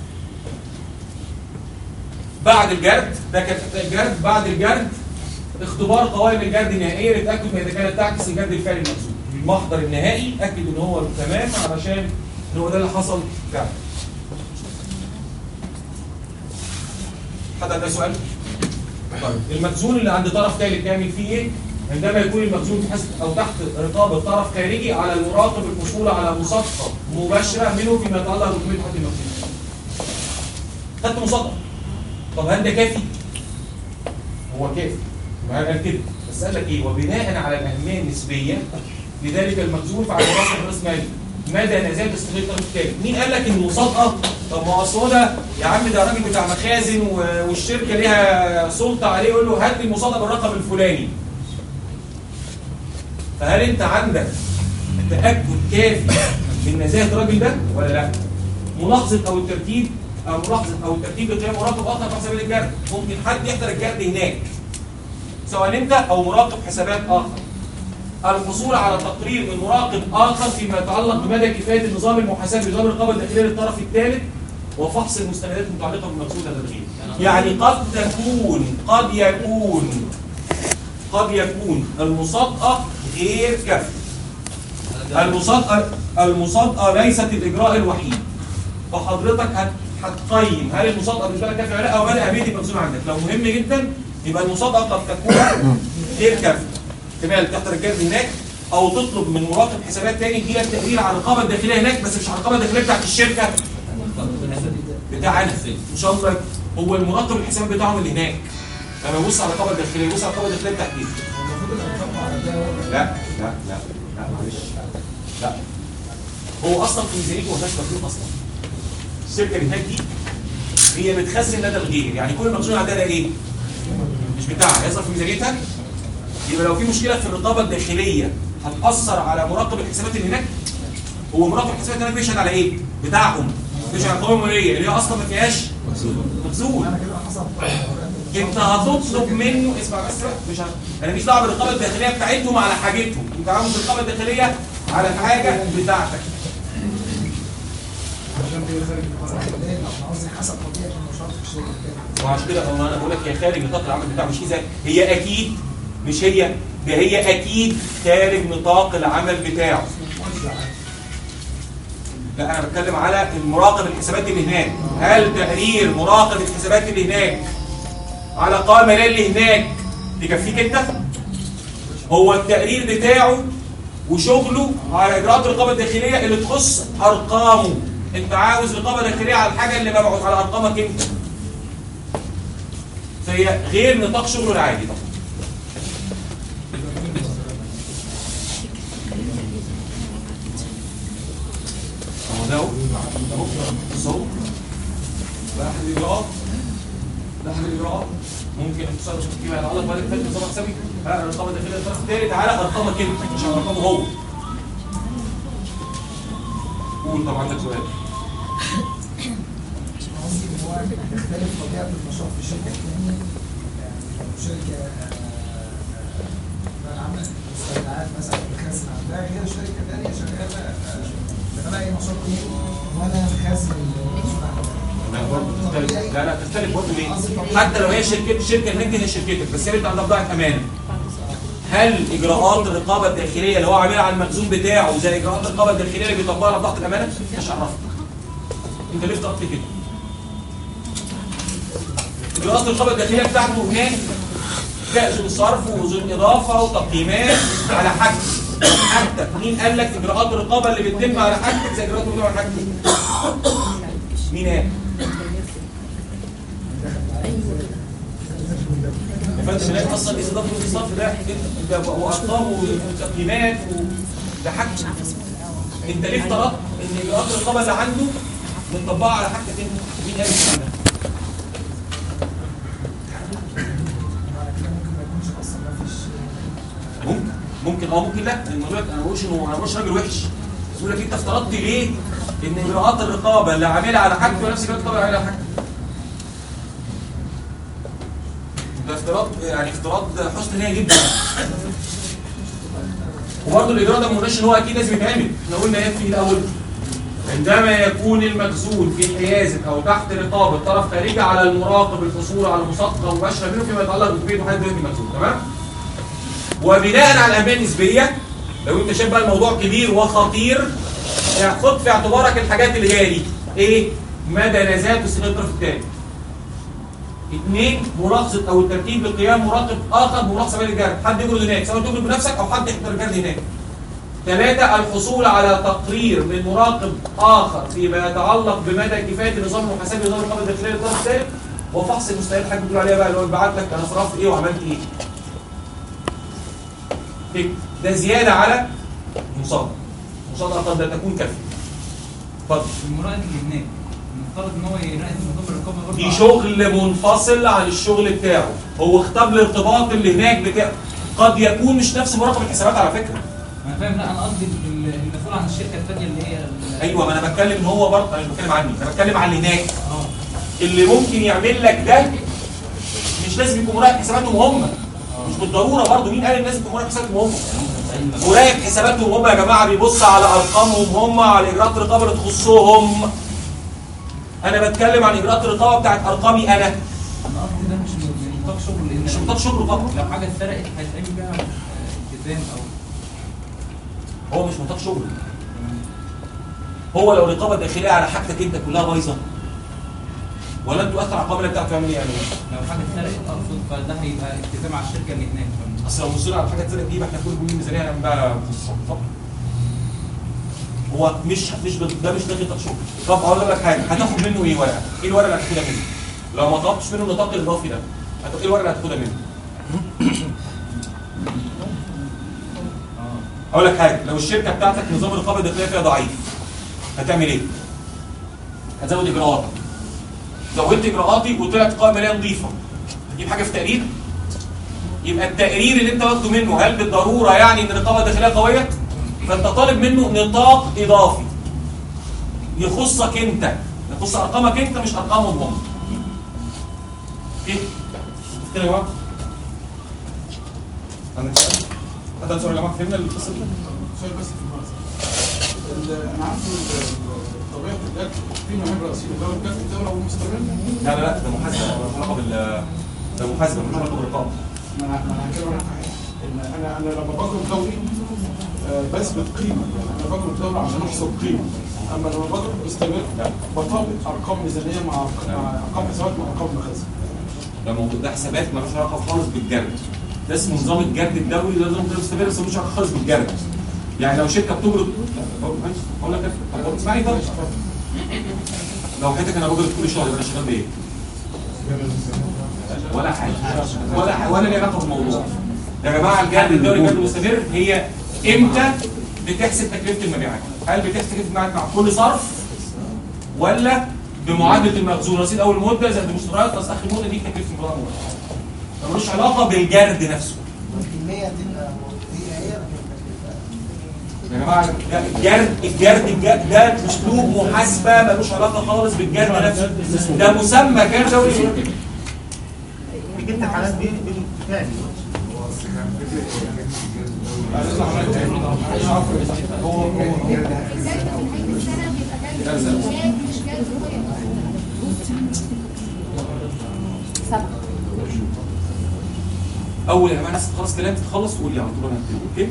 بعد الجرد ده كان الجرد بعد الجرد اختبار قوائم الجرد النهائيه للتاكد من اذا كانت تعكس الجرد الفعلي المقصود المحضر النهائي اكد ان هو تمام علشان ان هو ده اللي حصل فعلا حد عنده سؤال؟ طيب المخزون اللي عند طرف ثالث نعمل فيه ايه؟ عندما يكون المخزون تحت او تحت رقابه طرف خارجي على المراقب الحصول على مصادقه مباشره منه فيما يتعلق بحكومه حد المخزون. خدت مصادقه. طب هل ده كافي؟ هو كافي. ما قال كده بس قال لك ايه؟ وبناء على الاهميه النسبيه لذلك المخزون فعلى دراسه راس مالي مدى نزال استغلال الطرف الثالث مين قال لك ان المصادقه طب ما هو أصل ده يا عم ده راجل بتاع مخازن و- والشركه ليها سلطه عليه يقول له هات لي المصادقه بالرقم الفلاني فهل انت عندك تاكد كافي من نزاهه الراجل ده ولا لا؟ ملاحظه او الترتيب او ملاحظه او الترتيب بقيام مراقب اخر في حسابات الجرد ممكن حد يحضر الجرد هناك سواء انت او مراقب حسابات اخر الحصول على تقرير من مراقب اخر فيما يتعلق بمدى كفايه النظام المحاسبي نظام الرقابه الداخليه للطرف الثالث وفحص المستندات المتعلقه بالمقصود هذا التغيير يعني قد تكون قد يكون قد يكون المصادقه غير كافيه المصادقه المصادقه ليست الاجراء الوحيد فحضرتك هت- هتقيم هل المصادقه بالنسبه لك كافيه ولا لا او مدى اهميه المخزون عندك لو مهم جدا يبقى المصادقه قد تكون غير كافيه احتمال تحضر الجهاز هناك او تطلب من مراقب حسابات تاني يديلك تقرير عن الرقابه الداخليه هناك بس مش عن الرقابه الداخليه بتاعت الشركه بتاعنا ان شاء الله هو المراقب الحسابات بتاعهم اللي هناك لما يبص على الرقابه الداخليه يبص على الرقابه الداخليه بتاعت مين؟ لا لا لا لا معلش لا هو اصلا في ميزانيته ما فيهاش مخزون اصلا الشركه اللي هناك دي هي بتخزن لدى الغير يعني كل المخزون عندها ده ايه؟ مش بتاعها يظهر في ميزانيتها يبقى لو في مشكله في الرقابه الداخليه هتاثر على مراقب الحسابات اللي هناك هو مراقب الحسابات هناك بيشهد على ايه؟ بتاعهم بيشهد على القوائم الماليه اللي هي اصلا ما فيهاش مخزون انت هتطلب منه اسمع بس بقى مش ه... انا مش دعوه بالرقابه الداخليه بتاعتهم على حاجتهم انت عاوز الرقابه الداخليه على الحاجه بتاعتك انا قصدي حسب طبيعه النشاط في الشغل كده وعشان كده والله انا بقول لك هي خارج نطاق العمل بتاعه مش هي هي اكيد مش هي ده هي اكيد خارج نطاق العمل بتاعه لا انا بتكلم على المراقب الحسابات اللي هناك هل تقرير مراقب الحسابات اللي هناك على قائمه اللي هناك تكفيك انت هو التقرير بتاعه وشغله على اجراءات الرقابه الداخليه اللي تخص ارقامه انت عاوز رقابه داخليه على الحاجه اللي مبعوث على ارقامك انت فهي غير نطاق شغله العادي طبعا هو ده اهو اهو بص اهو ده احد الاجراءات ده احد الاجراءات ممكن اتصال شوف كيف هيتعلق بقى فات نظام حسابي ها الرقابه الداخليه الطرف الثالث على ارقامك انت مش على ارقامه هو قول طبعا عندك سؤال قصدي هو تختلف طبيعه النشاط في شركه تاني يعني شركه آه، عامله مستودعات مثلا بتخزن عندها غير شركه تانيه شغاله آه، شغاله اي نشاط تاني وانا خازن المسؤول عنها لا برضه تختلف لا لا تختلف برضه ليه؟ حتى لو هي شركه شركه هناك هي شركتك بس هي انت عندها بضاعه امانه هل اجراءات الرقابه الداخليه اللي هو عاملها على المخزون بتاعه زي اجراءات الرقابه الداخليه اللي بيطبقها على بضاعه الامانه؟ مش عرفت انت ليه افترضت كده؟ اجراءات الرقابه الداخليه بتاعته هناك فيها اذون صرف واذون اضافه وتقييمات على حاجتك حاجتك مين قال لك اجراءات الرقابه اللي بتتم على حاجتك زي اجراءات الرقابه على حاجتك؟ مين قال؟ يا فندم هناك اصلا اصدار والاصدار ده ده وارقام وتقييمات و... ده حاجته انت ليه افترضت ان اجراءات الرقابه اللي عنده مطبقه على حاجتك انت مين قال الكلام ده؟ بعد كده ممكن ما يكونش اصلا ما فيش ممكن ممكن اه ممكن لا الموضوع انا ما بقولش انه انا ما بقولش راجل وحش بقول لك انت افترضت ليه ان اجراءات الرقابه اللي عاملها على حاجته نفس اجراءات الرقابه اللي عاملها على حاجته ده افتراض يعني افتراض حسن نيه جدا وبرضه الاجراء ده ما قلناش ان هو اكيد لازم يتعمل احنا قلنا ايه في الاول عندما يكون المخزون في حيازه او تحت رقابه طرف خارجي على المراقب الحصول على مصادقه مباشره منه فيما يتعلق بتوفيق وحاله ذات المخزون تمام وبناء على الاهميه النسبيه لو انت شايف بقى الموضوع كبير وخطير يعني خد في اعتبارك الحاجات اللي جايه دي ايه مدى نزاهه استغلال الطرف الثاني اثنين ملاحظه او الترتيب لقيام مراقب اخر بملاحظه بين الجرد حد يجرد هناك سواء تجرد بنفسك او حد يحضر الجرد هناك ثلاثة الحصول على تقرير من مراقب آخر فيما يتعلق بمدى كفاية النظام المحاسبي نظام الرقابة الداخلية للطرف الثالث وفحص المستندات حاجة بتقول عليها بقى اللي هو يبعت لك أنا صرفت إيه وعملت إيه. كده. ده زيادة على مصادرة. مصادرة قد لا تكون كافية. اتفضل. المراقب اللي هناك المفترض ان هو يراقب نظام الرقابه برضه دي على- شغل منفصل عن الشغل بتاعه هو اختار الارتباط اللي هناك بتاعه قد يكون مش نفس مراقب الحسابات على فكرة انا فاهم لا انا قصدي ال- المسؤول عن الشركه الثانيه اللي هي ال- ايوه ما انا بتكلم ان هو برضه انا مش بتكلم عني انا بتكلم على اللي هناك اه اللي ممكن يعمل لك ده مش لازم يكون مراقب حساباتهم هم مش بالضروره برضه مين قال ان لازم يكون مراقب حساباتهم هم مراقب حساباتهم هم يا جماعه بيبص على ارقامهم هم على اجراءات الرقابه اللي تخصهم انا بتكلم عن اجراءات الرقابه بتاعت ارقامي انا انا قصدي ده مش من نطاق شغل لان مش نطاق شغله طبعا لو حاجه اتسرقت هيتعمل بيها آه، التزام او هو مش نطاق شغله هو لو الرقابه الداخليه على حاجتك انت كلها بايظه ولا انتوا اثر على القابله بتاعته يعمل ايه يعني لو حاجه اتسرقت اقصد فده هيبقى التزام على الشركه اللي هناك اصل لو بصينا على حاجه اتسرقت دي يبقى احنا كل جمله ميزانيه هنعمل بقى قصه طبعا هو مش مش بال- ده مش داخل نطاق شغل طب اقول لك حاجه هتاخد منه ايه ورقه؟ ايه الورقه اللي هتاخدها منه؟ لو ما طلبتش منه النطاق الاضافي ده هت- ايه الورقه اللي هتاخدها منه؟ اقول لك حاجه لو الشركه بتاعتك نظام الرقابه الداخليه فيها ضعيف هتعمل ايه؟ هتزود اجراءاتك زودت اجراءاتي وطلعت قائمه ماليه نظيفه تجيب حاجه في تقرير يبقى التقرير اللي انت واخده منه هل بالضروره يعني ان الرقابه الداخليه قويه؟ فانت طالب منه نطاق اضافي يخصك انت يخص ارقامك انت مش ارقامهم هم. ايه؟ كده يا جماعه؟ عندك سؤال؟ حد عنده سؤال يا جماعه فهمنا القصه دي؟ سؤال بس في المناسبة ال- انا عارف ال- طبيعه الاكل في نوعين رئيسيين اللي هو الكف الدوله والمستمر لا لا لا ده محاسبه ملوش علاقه بال ده محاسبه ملوش علاقه بالرقابه ما انا ما انا هتكلم عن حاجه ان انا انا لما بضرب دوري آه، بثبت قيمه يعني انا بضرب دوري عشان احسب قيمه اما لما بضرب مستمر بطابق ارقام ميزانيه مع أرق- مع ارقام حسابات مع ارقام مخازن ده موضوع ده حسابات ملوش علاقه خالص بالجرد ده اسمه نظام الجرد الدولي ده نظام غير مستمر بس ملوش علاقه خالص بالجرد يعني لو شركه بتجرد اقول لك طب اسمعني طب لو حياتك انا بجرد كل شهر يبقى أنا شغال بايه؟ ولا حاجه ولا حاجة ولا ليه علاقه بالموضوع يا جماعه الجهد الدوري الجهد المستمر هي امتى بتحسب تكلفه المبيعات؟ هل بتحسب تكلفه المبيعات مع كل صرف ولا بمعادله المخزون رصيد اول مده زائد المشتريات بس اخر مده دي تكلفه المبيعات ملوش علاقه بالجرد نفسه الكمية تبقى هي هي يا جماعه ده الجرد الجرد الجرد ده اسلوب محاسبه ملوش علاقه خالص بالجرد نفسه ده مسمى جرد دوري جبت حالات بين فعلي سبعة اول يا جماعه الناس تخلص كلام تخلص تقول لي على طول انا هكتبه اوكي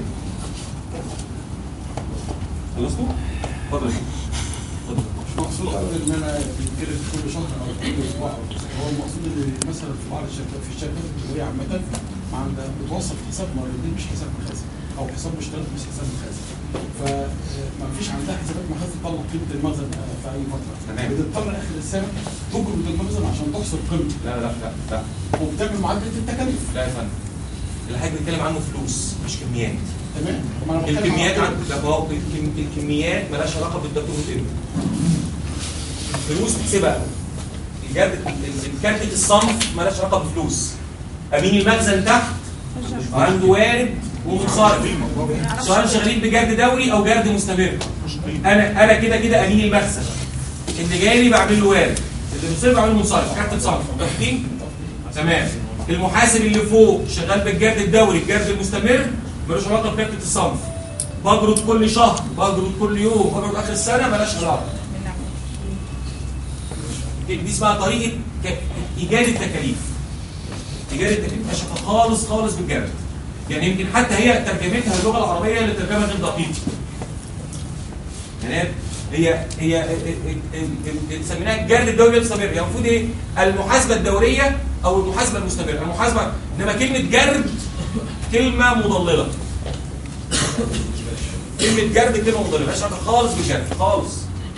خلصتوا؟ اتفضل يا شيخ. اتفضل مش مقصود اقول ان انا بتكلم كل شهر او كل اسبوع هو المقصود ان مثلا في بعض الشركات في الشركات التجاريه عامه ما عندها بتوصف حساب موردين مش حساب مخازن او حساب مشترك مش حساب مخازن فما فيش عندها حسابات مخازن تطلع قيمه المخزن في اي فتره تمام. بتضطر اخر السنه تجرد المخزن عشان تحصر قيمته لا لا لا لا وبتعمل معادله التكاليف لا يا فندم اللي حضرتك بتتكلم عنه فلوس مش كميات تمام طب أنا بتكلم الكميات عن- عن لا ما هو الكم- الكميات مالهاش علاقه بالدكتور امتى الفلوس تحسبها الجرد كارتة الصنف مالهاش علاقه بفلوس امين المخزن تحت عنده وارد ومتصرف سواء شغالين بجرد دوري او جرد مستمر انا انا كده كده امين المخزن اللي جاي لي بعمل له وارد اللي مصرف بعمل له منصرف كارت صنف متفقين تمام المحاسب اللي فوق شغال بالجرد الدوري الجرد المستمر ملوش علاقه بكارتة الصنف بجرد كل شهر بجرد كل يوم بجرد اخر السنه مالهاش علاقه دي اسمها طريقه ك- ايجاد التكاليف ايجاد التكاليف مش علاقة خالص خالص بالجرد يعني يمكن حتى هي ترجمتها اللغه العربيه لترجمه غير دقيقه يعني هي هي ال- ال- ال- سميناها الجرد الدوري المستمر يعني المفروض ايه المحاسبه الدوريه او المحاسبه المستمره المحاسبه انما كلمه جرد كلمه مضلله كلمه جرد كلمه مضلله مالهاش علاقه خالص بالجرد خالص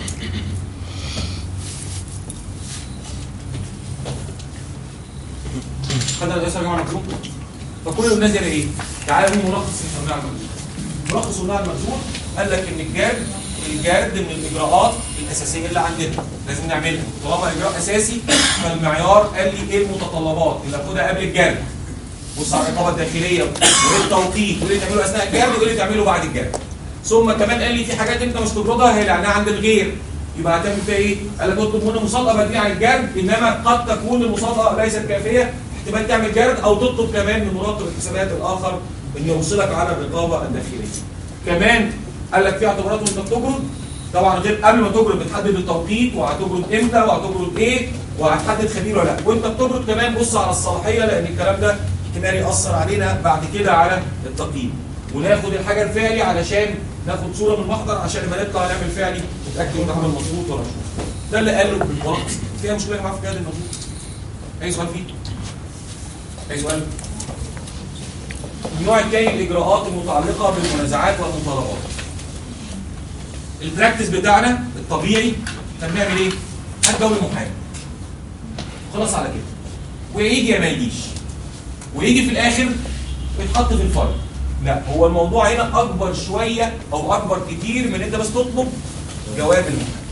خدنا الرئيس يا جماعه مكتوب فكل الناس دي ايه تعالى نقول ملخص صناع المخزون ملخص صناع المخزون قال لك ان الجرد الجرد من الاجراءات الاساسيه اللي عندنا لازم نعملها طالما اجراء اساسي فالمعيار قال لي ايه المتطلبات اللي اخدها قبل الجرد بص على الرقابه الداخليه وايه التوقيت وايه اللي تعمله اثناء الجرد وايه اللي تعمله بعد الجرد ثم كمان قال لي في حاجات انت مش تجردها هي لانها عند الغير يبقى هتعمل فيها ايه؟ قال لك اطلب منه مصادقه بديله عن الجرد انما قد تكون المصادقه ليست كافيه احتمال تعمل جرد او تطلب كمان من مراقب الحسابات الاخر ان يوصلك على الرقابه الداخليه. كمان قال لك في اعتبارات وانت بتجرد طبعا غير قبل ما تجرد بتحدد التوقيت وهتجرد امتى وهتجرد ايه وهتحدد خبير ولا لا وانت بتجرد كمان بص على الصلاحيه لان الكلام ده احتمال ياثر علينا بعد كده على التقييم وناخد الحاجه الفعلي علشان ناخد صوره من المحضر عشان لما نطلع نعمل فعلي نتاكد ان عمل مظبوط ولا مش مظبوط ده اللي قاله بالملخص فيها مشكله يا جماعه في الجهاز المظبوط اي سؤال فيه اي سؤال النوع الثاني الاجراءات المتعلقه بالمنازعات والمطالبات البراكتس بتاعنا الطبيعي كان بنعمل ايه؟ هات دوري محامي خلاص على كده ويجي يا ما يجيش ويجي في الاخر ويتحط في الفرق لا هو الموضوع هنا اكبر شويه او اكبر كتير من انت بس تطلب جواب المحامي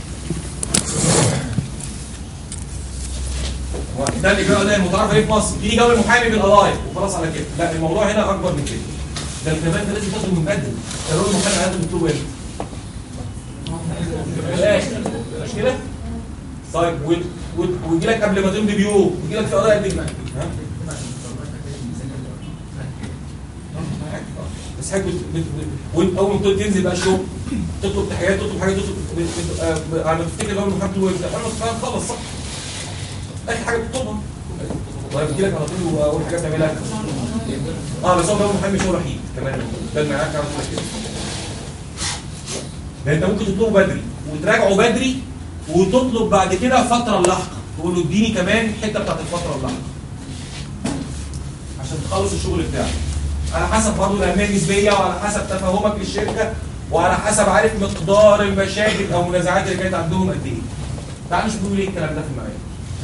هو ده الاجراء ده المتعارف عليه في مصر دي جواب المحامي بالقضايا وخلاص على كده لا الموضوع هنا اكبر من كده ده كمان ده لازم تاخده من بدري ده جواب المحامي لازم تطلبه امتى؟ في الاخر مش كده؟ طيب ويجي لك قبل ما تمضي بيوم ويجي لك في قضايا قد ايه؟ ها؟ بس حاجه بت... بت... وانت اول ما تنزل بقى الشغل تطلب تحيات تطلب حاجات تطلب بت... بت... آه... على ما تفتكر اول ما تقول انت انا خلص صح اخر حاجه بتطلبها طيب بتجي لك على طول واول حاجه بتعملها اه بس هو ده محامي شغل وحيد كمان ده معاك على طول كده يعني انت ممكن تطلبه بدري وتراجعه بدري وتطلب بعد كده فتره لاحقه تقول له اديني كمان الحته بتاعت الفتره اللاحقه عشان تخلص الشغل بتاعك على حسب برضه الاهميه النسبيه وعلى حسب تفهمك للشركه وعلى حسب عارف مقدار المشاكل او المنازعات اللي كانت عندهم قد ايه تعالوا نشوف بيقول ايه الكلام ده في المعايير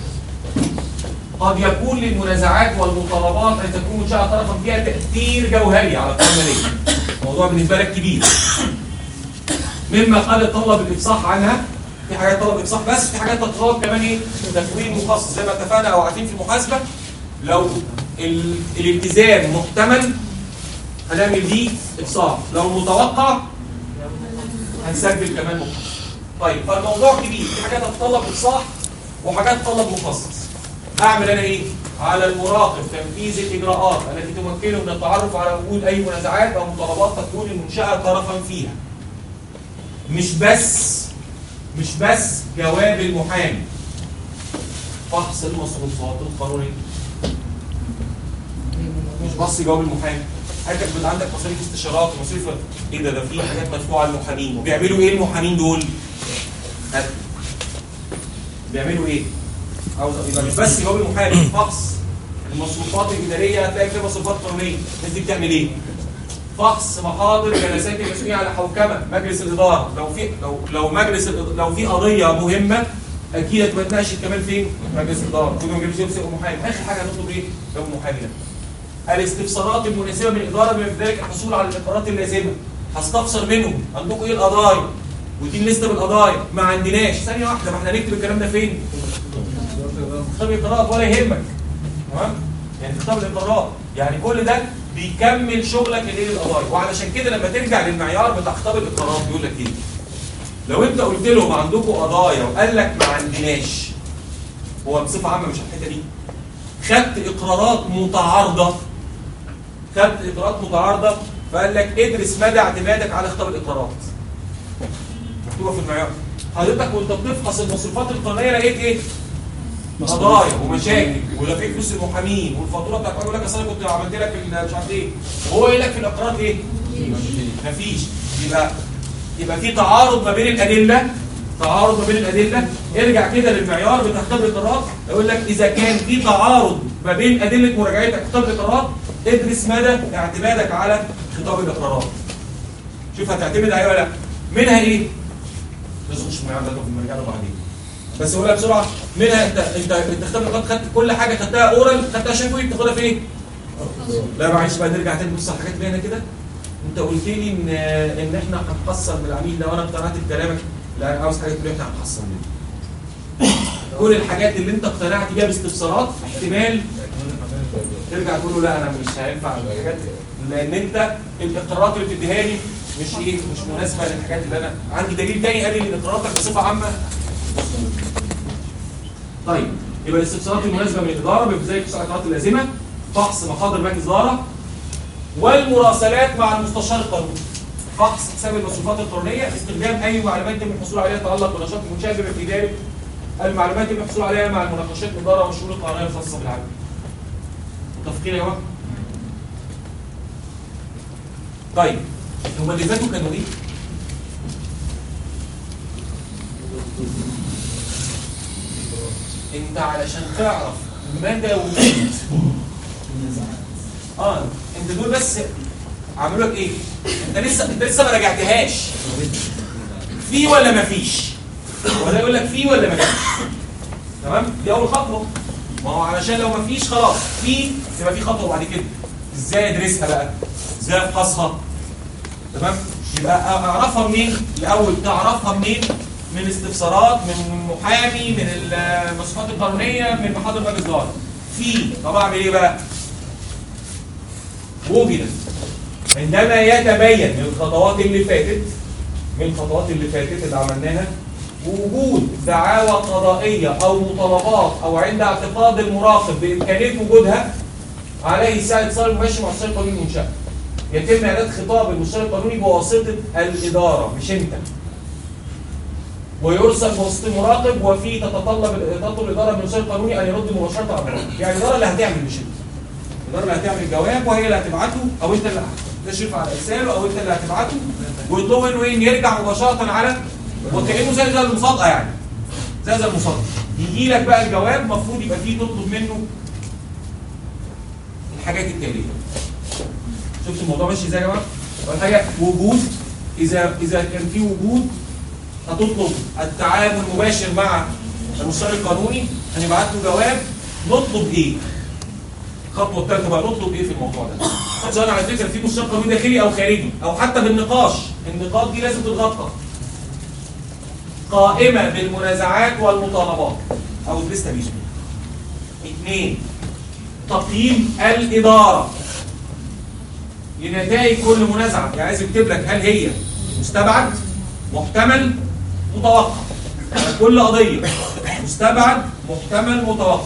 قد يكون للمنازعات والمطالبات ان تكون منشاه طرفا فيها تاثير جوهري على القوى الماليه الموضوع بالنسبه لك كبير مما قد يتطلب الافصاح عنها في حاجات طلب افصاح بس في حاجات تتطلب كمان ايه تكوين مخصص زي ما اتفقنا او عارفين في المحاسبه لو ال... الالتزام محتمل هنعمل دي افصاح لو متوقع هنسجل كمان مخصص طيب فالموضوع كبير في حاجات تتطلب افصاح وحاجات تتطلب مخصص اعمل انا ايه على المراقب تنفيذ الاجراءات التي تمكنه من التعرف على وجود اي منازعات او مطالبات تكون المنشاه طرفا فيها مش بس مش بس جواب المحامي فحص المصروفات القانونيه مش بس جواب المحامي حضرتك بيبقى عندك مصاريف استشارات ومصاريف ايه ده ده في حاجات مدفوعه للمحامين وبيعملوا ايه المحامين دول؟ هات. بيعملوا ايه؟ عاوز يبقى مش بس جواب المحامي فحص المصروفات الاداريه هتلاقي فيها مصروفات قانونيه الناس دي بتعمل ايه؟ فحص محاضر جلسات المسؤوليه على حوكمه مجلس الاداره لو في لو لو مجلس الإد- لو في قضيه مهمه اكيد هتبقى اتناقشت كمان فين؟ مجلس الاداره كل ما جلس يمسك محامي اخر حاجه هنطلب ايه؟ لو محامي ده الاستفسارات المناسبه من الاداره بما في ذلك الحصول على الاقرارات اللازمه هستفسر منهم عندكم ايه القضايا؟ ودي لسته بالقضايا ما عندناش ثانيه واحده ما احنا هنكتب الكلام ده فين؟ كتاب الاقرارات ولا يهمك تمام؟ يعني كتاب الاقرارات يعني كل ده بيكمل شغلك اللي هي القضايا وعلشان كده لما ترجع للمعيار بتاع كتاب الاقرارات بيقول لك ايه؟ لو انت قلت لهم عندكم قضايا وقال لك ما عندناش هو بصفه عامه مش الحته دي خدت اقرارات متعارضه خدت اقرارات متعارضه فقال لك ادرس مدى اعتمادك على خطاب الاقرارات مكتوبه في المعيار حضرتك وانت بتفحص المصروفات القانونيه لقيت ايه؟ قضايا ومشاكل ولا في فلوس المحامين والفاتوره بتاعت يقول لك اصل انا كنت عملت لك ال- مش عارف ايه وهو قايل لك في الاقرارات ايه؟ مفيش يبقى يبقى في تعارض ما بين الادله تعارض ما بين الادله ارجع كده للمعيار بتاع خطاب الاقرارات يقول لك اذا كان في تعارض ما بين ادله مراجعتك خطاب الاقرارات ادرس مدى اعتمادك على خطاب الاقرارات شوف هتعتمد عليه ولا لا منها ايه؟ بس مش المعيار ده في المرجع له بعدين بس اقولها بسرعه منها انت انت انت خدت الاقرارات خدت كل حاجه خدتها اورال خدتها شفوي بتاخدها فين؟ لا معلش بقى نرجع تاني نبص على الحاجات اللي هنا كده انت قلت لي ان ان احنا هنخسر من العميل ده وانا اقتنعت بكلامك لا عاوز حاجه تقول لي احنا هنخسر منه كل الحاجات اللي انت اقتنعت بيها باستفسارات احتمال ترجع تقول له لا انا مش هينفع الحاجات دي. لان انت الاقرارات اللي بتديها لي مش ايه مش مناسبه للحاجات اللي انا عندي دليل تاني قال لي ان اقراراتك بصفه عامه طيب يبقى الاستفسارات المناسبه من الاداره بما في ذلك الاقرارات اللازمه فحص مخاطر مجلس الاداره والمراسلات مع المستشار القانوني فحص حساب المصروفات القانونيه استخدام اي معلومات يتم الحصول عليها تتعلق بنشاط المنشاه بما في ذلك المعلومات يتم الحصول عليها مع المناقشات الاداره والشؤون القانونيه الخاصه بالعمل متفقين يا جماعه؟ طيب هما اللي فاتوا كانوا ايه؟ انت علشان تعرف مدى وجود اه انت دول بس عملوا لك ايه؟ انت لسه انت لسه ما راجعتهاش في ولا ما فيش؟ ولا يقول لك في ولا ما فيش؟ تمام؟ دي اول خطوه ما هو علشان لو ما فيش خلاص في يبقى في خطوه بعد كده ازاي ادرسها بقى؟ ازاي افحصها؟ تمام؟ يبقى اعرفها منين؟ الاول تعرفها منين؟ من استفسارات من محامي من المصفات القانونيه من محاضر مجلس اداره في طب اعمل ايه بقى؟ وجدت عندما يتبين من الخطوات اللي فاتت من الخطوات اللي فاتت اللي عملناها وجود دعاوى قضائية أو مطالبات أو عند اعتقاد المراقب بإمكانية وجودها عليه الساعة اتصال مباشر مع المستشار القانوني المنشأ يتم إعداد خطاب المستشار القانوني بواسطة الإدارة مش أنت ويرسل بواسطة المراقب وفيه تتطلب تطلب الإدارة من المستشار القانوني أن يرد مباشرة على المراقب يعني الإدارة اللي هتعمل مش أنت الإدارة اللي هتعمل الجواب وهي اللي هتبعته أو أنت اللي تشرف على إرساله أو أنت اللي هتبعته ويطلب منه إيه إن يرجع مباشرة على وكأنه زي زي المصادقة يعني زي زي المصادقة يجي لك بقى الجواب المفروض يبقى فيه تطلب منه الحاجات التالية شفت الموضوع ماشي ازاي يا جماعه؟ اول حاجه وجود اذا اذا كان في وجود هتطلب التعامل المباشر مع المستشار القانوني هنبعت له جواب نطلب ايه؟ الخطوه الثالثه بقى نطلب ايه في الموضوع ده؟ سواء على فكره في مستشار قانوني داخلي او خارجي او حتى بالنقاش النقاط دي لازم تتغطى قائمه بالمنازعات والمطالبات او الليسته دي اثنين تقييم الاداره لنتائج كل منازعه يعني عايز يكتب لك هل هي مستبعد محتمل متوقع على كل قضيه مستبعد محتمل متوقع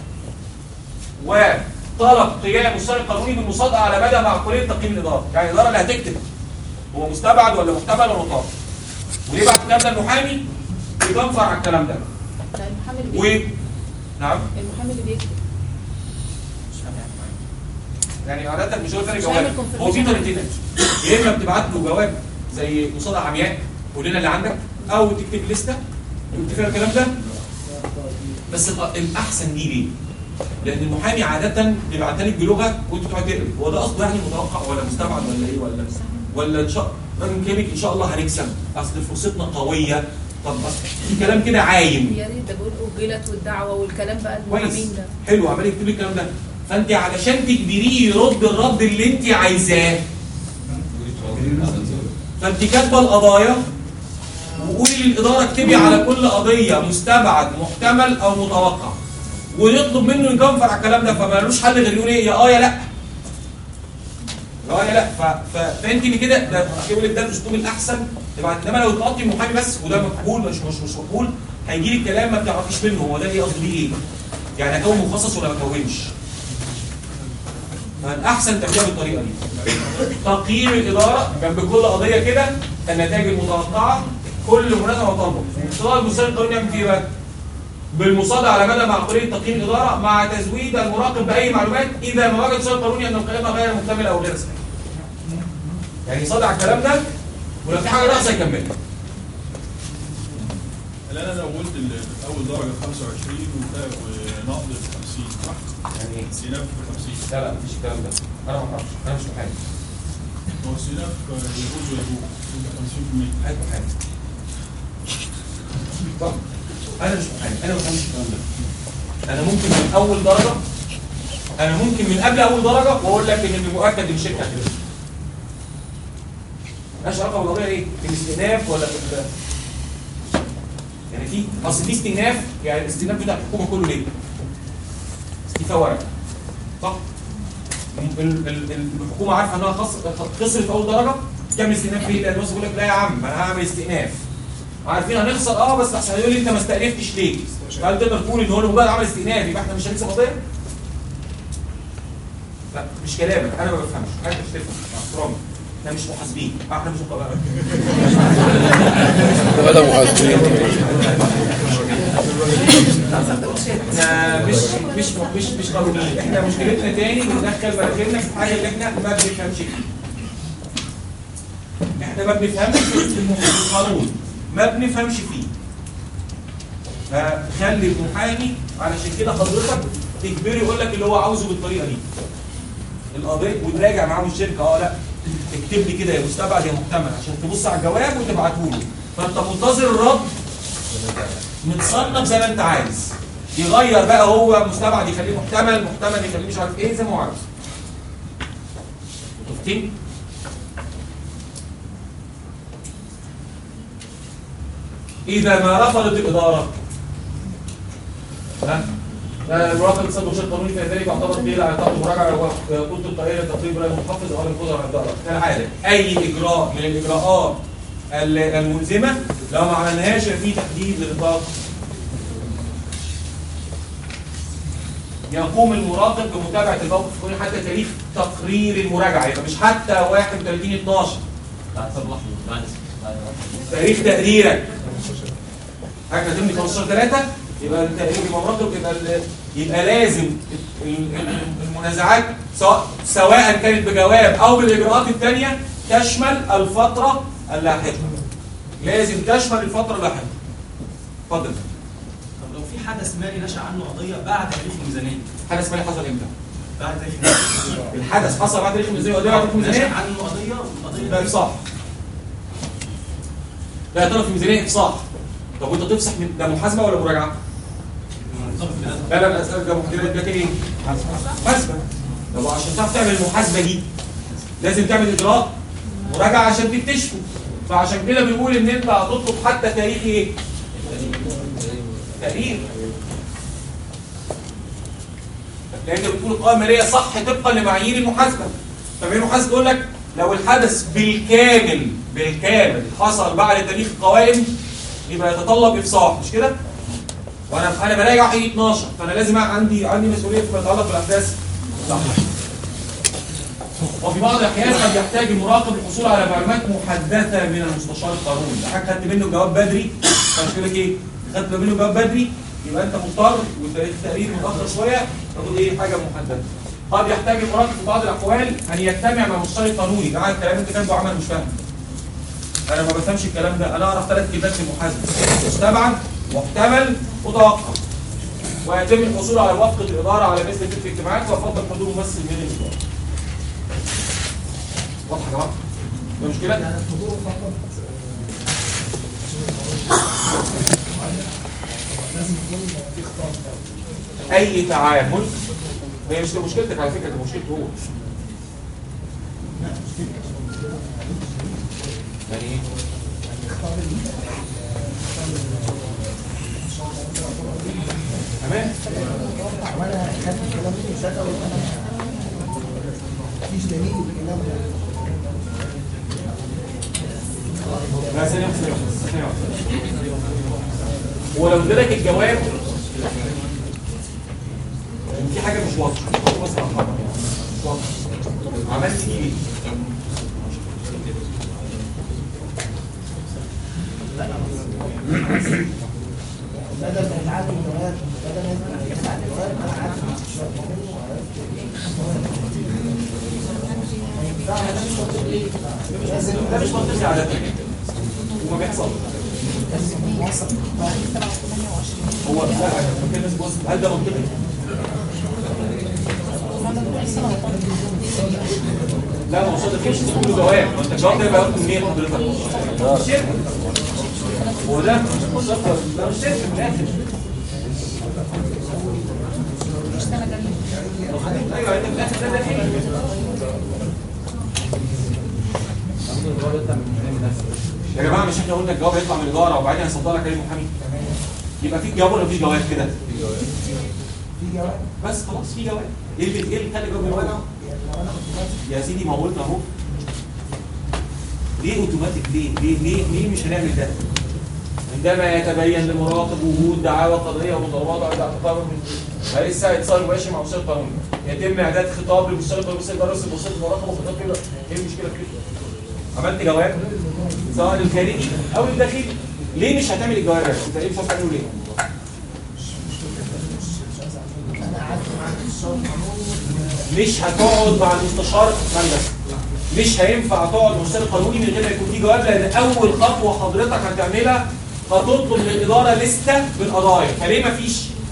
وطلب قيام المستشار القانوني بالمصادقه على مدى معقوليه تقييم الاداره يعني الاداره اللي هتكتب هو مستبعد ولا محتمل ولا متوقع وليه بعد الكلام ده المحامي يدفع على الكلام ده ده المحامي اللي و بيكتب نعم المحامي اللي بيكتب مش فاهم يعني عادة مش هو فرق مش جواب هيعمل هو في confirmation. طريقتين يا اما بتبعت له جواب زي مصادقه عمياء قول لنا اللي عندك او تكتب لسته تكتب فيها الكلام ده بس الأ- الاحسن دي ليه؟ لان المحامي عاده بيبعتها لك بلغه وانت تقعد تقرا هو ده قصده يعني متوقع ولا مستبعد ولا ايه ولا ولا ان شاء راجل كلمك ان شاء الله هنكسب اصل فرصتنا قويه طب اصل في كلام كده عايم يا ريت ده بيقول اجلت والدعوه والكلام بقى كويس المحامين ده حلو عمال يكتب لي الكلام ده فانت علشان تجبريه يرد الرد اللي انت عايزاه فانت كاتبه القضايا وقولي للاداره اكتبي على كل قضيه مستبعد محتمل او متوقع ويطلب منه يجنفر على الكلام ده فمالوش حل غير يقول ايه يا اه يا لا يا اه يا لا ف... ف... فانت اللي كده ده يقول لك ده الاسلوب الاحسن تبعت انما لو تقضي المحامي بس وده مقبول مش مش مش مقبول هيجي لك كلام ما بتعرفيش منه هو ده ايه قصده بيه ايه يعني اكون مخصص ولا ما اكونش فالاحسن تبدأ بالطريقه دي تقييم الاداره جنب كل قضيه كده النتائج المتوقعه كل منازعه وطلبه اختلاط المستشار القانوني يعمل فيه إيه بقى بالمصادقه على مدى معقوليه تقييم الاداره مع تزويد المراقب باي معلومات اذا ما وجد المستشار القانوني ان القائمه غير مكتمله او غير صحيحه يعني يصادق على الكلام ده ولو في حاجه ناقصه يكملها اللي انا لو قلت ال- اول درجه 25 وتا- ونقض 50 صح؟ يعني ايه؟ استئناف ب 50 لا لا مفيش الكلام ده انا ما اعرفش انا مش محامي هو استئناف يجوز ويجوز 50% هات محامي طب انا مش محامي انا ما بفهمش الكلام ده انا ممكن من اول درجه انا ممكن من قبل اول درجه واقول لك ان المؤكد ان الشركه هتنزل مالهاش علاقه بالقضيه ايه؟ في الاستئناف ولا في ال- يعني في اصل في استئناف يعني الاستئناف بتاع الحكومه كله ليه؟ استيفاء ورق صح؟ ال- ال- ال- الحكومه عارفه انها خس- خسرت في اول درجه تعمل استئناف ليه؟ لان الناس بيقول لك لا يا عم انا هعمل استئناف عارفين هنخسر اه بس احسن يقول لي انت ما استأنفتش ليه؟ فهل تقدر تقول ان هو مجرد عمل استئناف يبقى احنا مش هنكسب قضيه؟ لا مش كلامك انا ما بفهمش انا مش تفهم مع احترامي احنا مش محاسبين آه، احنا مش مقابلين ولا محاسبين احنا مش مش مش مش قانونيين احنا مشكلتنا تاني بندخل مراكبنا في حاجه اللي احنا ما بنفهمش فيها احنا ما بنفهمش في القانون ما بنفهمش فيه فخلي المحامي علشان كده حضرتك تجبري يقول لك اللي هو عاوزه بالطريقه دي القضيه وتراجع معاه الشركه اه لا اكتب لي كده يا مستبعد يا محتمل عشان تبص على الجواب وتبعته له فانت منتظر الرد متصنف زي ما انت عايز يغير بقى هو مستبعد يخليه محتمل محتمل يخليه مش عارف ايه زي ما هو عايز متفقين اذا ما رفضت الاداره ها لا المراقب الاقتصادي والشرط القانوني في ذلك يعتبر قيل على طاقه المراجعه وقلت القائله تقريبا لا المحافظ او القدره على الدرجه كالعاده اي اجراء من الاجراءات ال- الملزمه لو ما عملناهاش في تحديد لنطاق يقوم المراقب بمتابعه الموقف القانوني حتى تاريخ تقرير المراجعه يبقى مش حتى 31 12 تاريخ تقريرك حاجه ضمن 15 3 يبقى التقرير يبقى مراقب يبقى ال- يبقى لازم ال- ال- المنازعات سواء سواء كانت بجواب او بالاجراءات الثانيه تشمل الفتره اللاحقه لازم تشمل الفتره اللاحقه اتفضل طب لو في حدث مالي نشأ عنه قضية بعد تاريخ الميزانية حدث مالي حصل امتى؟ بعد تاريخ الميزانية الحدث حصل بعد تاريخ الميزانيه وقضيه بعد تاريخ نشأ الميزانيه عنه قضية والقضية ده دي صح لا يا ترى في ميزانيه افصاح طب وانت تفصح من ده محاسبه ولا مراجعه؟ لا لا لا أسألك ده محاسبه ده كده ايه؟ محاسبه طب عشان تعرف تعمل المحاسبه دي لازم تعمل اجراء مراجعه عشان تكتشفه فعشان كده بيقول ان انت هتطلب حتى تاريخ ايه؟ تاريخ لان انت بتقول القوائم الماليه صح طبقا لمعايير المحاسبه طب ايه المحاسبه تقول لك لو الحدث بالكامل بالكامل حصل بعد تاريخ القوائم يبقى يتطلب افصاح مش كده؟ وانا انا براجع حقيقي 12 فانا لازم عندي عندي مسؤوليه فيما يتعلق بالاحداث صح وفي بعض الاحيان قد يحتاج المراقب الحصول على معلومات محدثه من المستشار القانوني ده حاجه خدت منه جواب بدري فمش يقول لك ايه خدت منه جواب بدري يبقى انت مضطر وتاريخ التقرير متاخر شويه تاخد ايه حاجه محدده قد يحتاج المراقب في بعض الاحوال ان يجتمع مع المستشار القانوني ده الكلام انت كاتبه عمل مش فاهم انا ما بفهمش الكلام ده انا اعرف ثلاث كلمات في المحاسبه مستبعد محتمل متوقع ويتم الحصول على موافقه الاداره على مثل تلك الاجتماعات ويفضل حضور ممثل من الاداره واضحه يا جماعه ده مشكله يعني الحضور فقط لازم يكون في خطاب اي تعامل هي مش مشكلتك على فكره دي مشكلته هو يعني ايه تمام وانا خدت الكلام ده مش هقدر مفيش دليل الكلام ده لا ثانية واحدة، ثانية واحدة، ثانية واحدة. ولو ادالك الجواب في حاجة مش واضحة بص على الخبر. مش واضحة. عملت ايه؟ بدل ما يتعاد الجواب بدل ما يتعاد الجواب انا قعدت مع الشباب منه وعرفت ما ينفعش لازم ده مش منطقي على فكرة وما بيحصل لازم نوصل هو لا ممكن الناس تبص هل ده منطقي؟ لا ما وصلت فيش تقول له جواب ما انت الجواب ده يبقى واخده منين حضرتك؟ الشركه هو ده مش صفر ده مش شركه من الاخر ايوه انت في الاخر ده ده ايه؟ يا جماعه مش احنا قلنا الجواب هيطلع من الاداره وبعدين هيصدر لك عليه محامي يبقى في جواب ولا مفيش جواب كده؟ في جواب بس خلاص في جواب ايه اللي ايه اللي خلى الجواب لو انا يبقى يعني لو انا اوتوماتيك يا سيدي ما هو قلنا اهو ليه اوتوماتيك ليه ليه ليه ليه مش هنعمل ده عندما يتبين للمراقب وجود دعاوى قضائيه ومضاربات على اعتقاد فلسه اتصال مباشر مع مستشار قانوني يتم اعداد خطاب للمستشار القانوني مستشار القانوني بوسيط المراقبه وخطاب كده ايه المشكله في كده؟ عملت جواب سواء الخارجي او الداخلي ليه مش هتعمل الجواب ده؟ انت ايه مش عارف تعمله ليه؟ انا قعدت مع الشباب قانوني مش هتقعد مع المستشار هندسه مش هينفع تقعد مع المستشار القانوني من غير ما يكون في جواب لان اول خطوه حضرتك هتعملها هتطلب من الاداره لسته بالقضايا فليه مفيش؟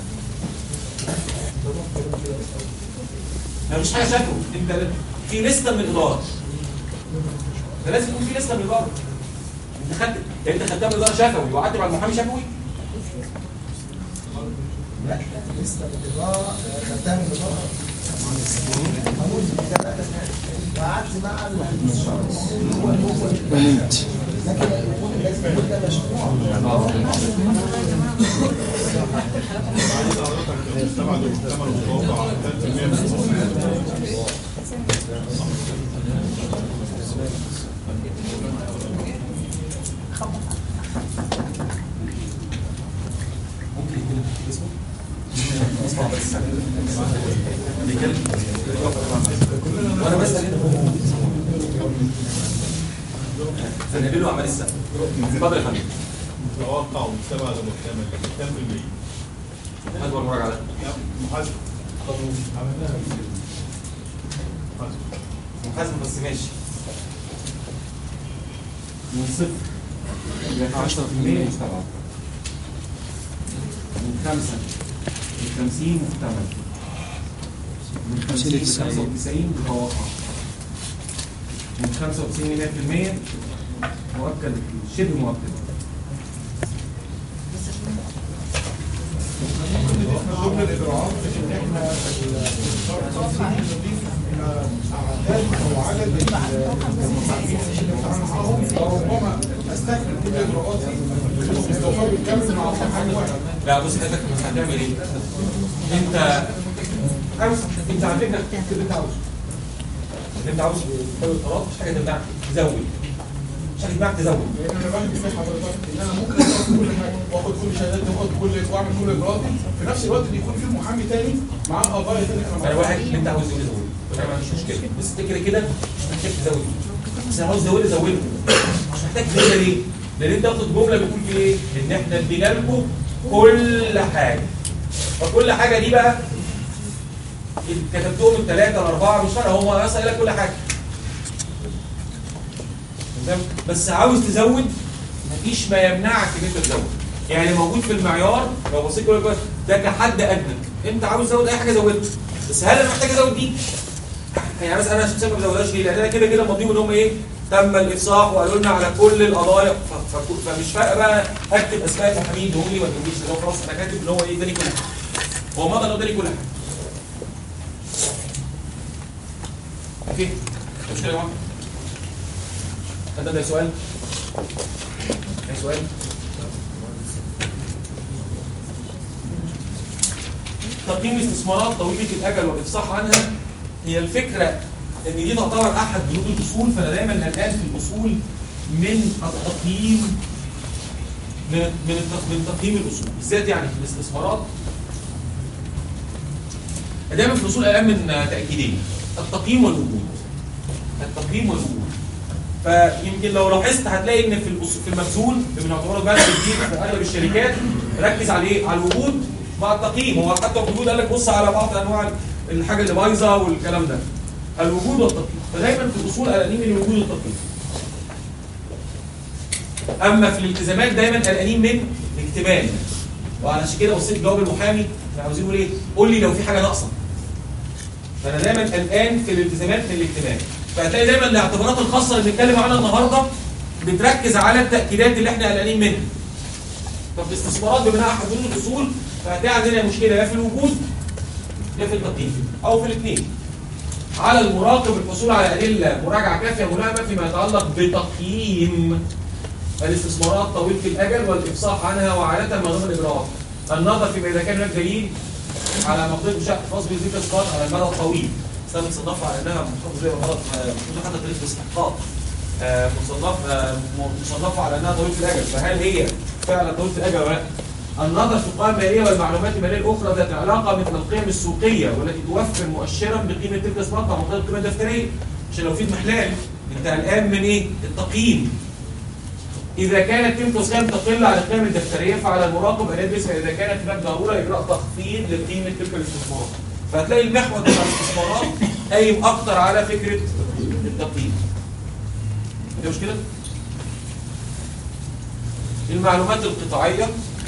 مفيش حاجه شكوى انت في لسته من الاداره ده لازم يكون في لسته من الاداره انت خدت انت خدتها من الاداره شفوي وقعدت مع المحامي شفوي لا لسه بالإدارة خدتها من الإدارة قانون كده وقعدت مع المستشار هو هو ونمت لكن يكون لازم يكون ده مشروع استبعد المحتمل المتوقع 3% من ممكن يكون اسمه اسمع بس بيتكلم وانا بسال سنقل له اعمال السنه اتفضل يا فندم متوقع ومستبعد ومحتمل كام في المية؟ محاسبه المراجعه ده محاسبة عملناها محاسبه بس ماشي من صفر إلى 10% مستبعد من خمسة من 50 محتمل من 50 ل 95 متوقع من 95 ل 100% مؤكد شبه مؤكد من ضمن الاجراءات ان احنا نضيف اعداد او عدد المساعدين اللي بنتعامل معاهم فربما استكمل كل الاجراءات دي باستوفاء بالكامل مع حاجه واحده لا بص حضرتك مش هتعمل ايه؟ انت عاوز انت على فكره اللي انت عاوزه اللي انت عاوزه في القرارات مش حاجه تمنعك تزود مش حاجه تمنعك تزود لان انا بهدي في حضرتك ان انا ممكن اخد كل حاجه واخد كل شهادات واخد كل واعمل كل اجراءاتي في نفس الوقت ان يكون في محامي تاني معاه قضايا تاني انا انا واحد اللي انت عاوز تزوده زوده انا ما عنديش مشكله بس انت كده كده مش محتاج تزود بس انا عاوز تزود زوده مش محتاج تزود ليه؟ لان انت واخد جمله بتقول في ايه؟ ان احنا ادينا لكم كل حاجه فكل حاجه دي بقى كتبتهم الثلاثه الاربعه مش فارقه هو اصلا قايل لك كل حاجه تمام؟ بس عاوز تزود مفيش ما يمنعك ان انت تزود يعني موجود في المعيار لو بصيت كده كده ده كحد ادنى انت عاوز تزود اي حاجه زودها بس هل انا محتاج ازود دي؟ يعني مثلا انا شخصيا ما بزودهاش ليه؟ لان انا كده كده ماضيهم ان هم ايه؟ تم الافصاح وقالوا لنا على كل القضايا ف- ف- فمش فارقه بقى اكتب اسماء المحامين دول لي ولا تقوليش لان هو خلاص انا كاتب ان هو ايه اداني كل حاجه هو مضى انه اداني كل حاجه اوكي مشكله يا جماعه حد ده سؤال؟ اي سؤال؟ تقييم الاستثمارات طويله الاجل والافصاح عنها هي الفكره ان دي تعتبر احد بنود الاصول فانا دايما قلقان في الاصول من التقييم من من التق- من تقييم الاصول بالذات يعني في الاستثمارات دايما في الاصول قلقان من تاكيدين التقييم والوجود التقييم والوجود فيمكن لو لاحظت هتلاقي ان في الأص- في المخزون اللي بنعتبره بقى الجديد في اغلب الشركات ركز على ايه؟ على الوجود مع التقييم هو حتى في الوجود قال لك بص على بعض انواع الحاجه اللي بايظه والكلام ده الوجود والتقييم فدايما في الاصول قلقانين من الوجود والتقييم اما في الالتزامات دايما قلقانين من الاكتمال وعلشان كده بصيت جواب المحامي احنا عاوزين نقول ايه؟ قول لي لو في حاجه ناقصه فانا دايما قلقان في الالتزامات من الاكتمال فهتلاقي دايما الاعتبارات الخاصه اللي بنتكلم عنها النهارده بتركز على التاكيدات اللي احنا قلقانين منها ففي الاستثمارات بمناء احد بنود الاصول فهتلاقي عندنا مشكله يا في الوجود يا في التقييم او في الاثنين على المراقب الحصول على ادله مراجعه كافيه ملائمه فيما يتعلق بتقييم الاستثمارات طويله الاجل والافصاح عنها وعاده ما ضمن الاجراءات النظر فيما اذا كان هناك دليل على مقدور مشاهد خاص بذكر الاستثمارات على المدى الطويل سبب مصنفه على انها محافظه غلط مش حتى تاريخ الاستحقاق آه، مصنف آه، مصنفه على انها طويله الاجل فهل هي فعلا طويله الاجل ولا لا؟ النظر في القوائم الماليه والمعلومات الماليه الاخرى ذات علاقه مثل القيم السوقيه والتي توفر مؤشرا بقيمه تلك الاستثمارات مع مقدار القيمه الدفتريه عشان لو في محلال انت قلقان من ايه؟ التقييم إذا كانت قيمة القيم تقل عن القيم الدفترية فعلى المراقب أن يدرس إذا كانت هناك ضرورة إجراء تخفيض لقيمة تلك الاستثمارات. فهتلاقي المحور بتاع الاستثمارات قايم أكتر على فكرة التقييم. دي مشكلة؟ المعلومات القطاعية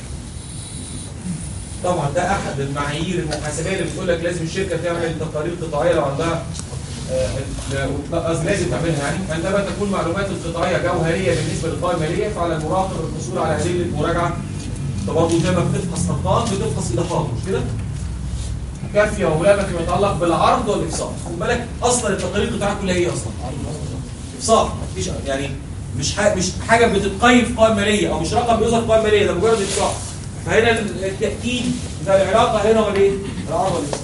طبعا ده أحد المعايير المحاسبية اللي بتقول لك لازم الشركة تعمل تقارير قطاعية لو عندها آه، لا، قصدي لازم تعملها يعني عندما تكون معلومات القطاعيه جوهريه بالنسبه للقوائم الماليه فعلى المراقب الحصول على ادله مراجعه برضه زي ما بتفحص ارقام بتفحص اضافات مش كده؟ كافيه وملائمه فيما يتعلق بالعرض والافصاح خد بالك اصلا التقارير القطاعيه كلها ايه اصلا؟ افصاح مفيش يعني مش ح- مش حاجه بتتقيم في قوائم ماليه او مش رقم بيظهر في قوائم ماليه ده مجرد افصاح فهنا التاكيد بتاع العلاقه هنا ولا ايه؟ العرض والافصاح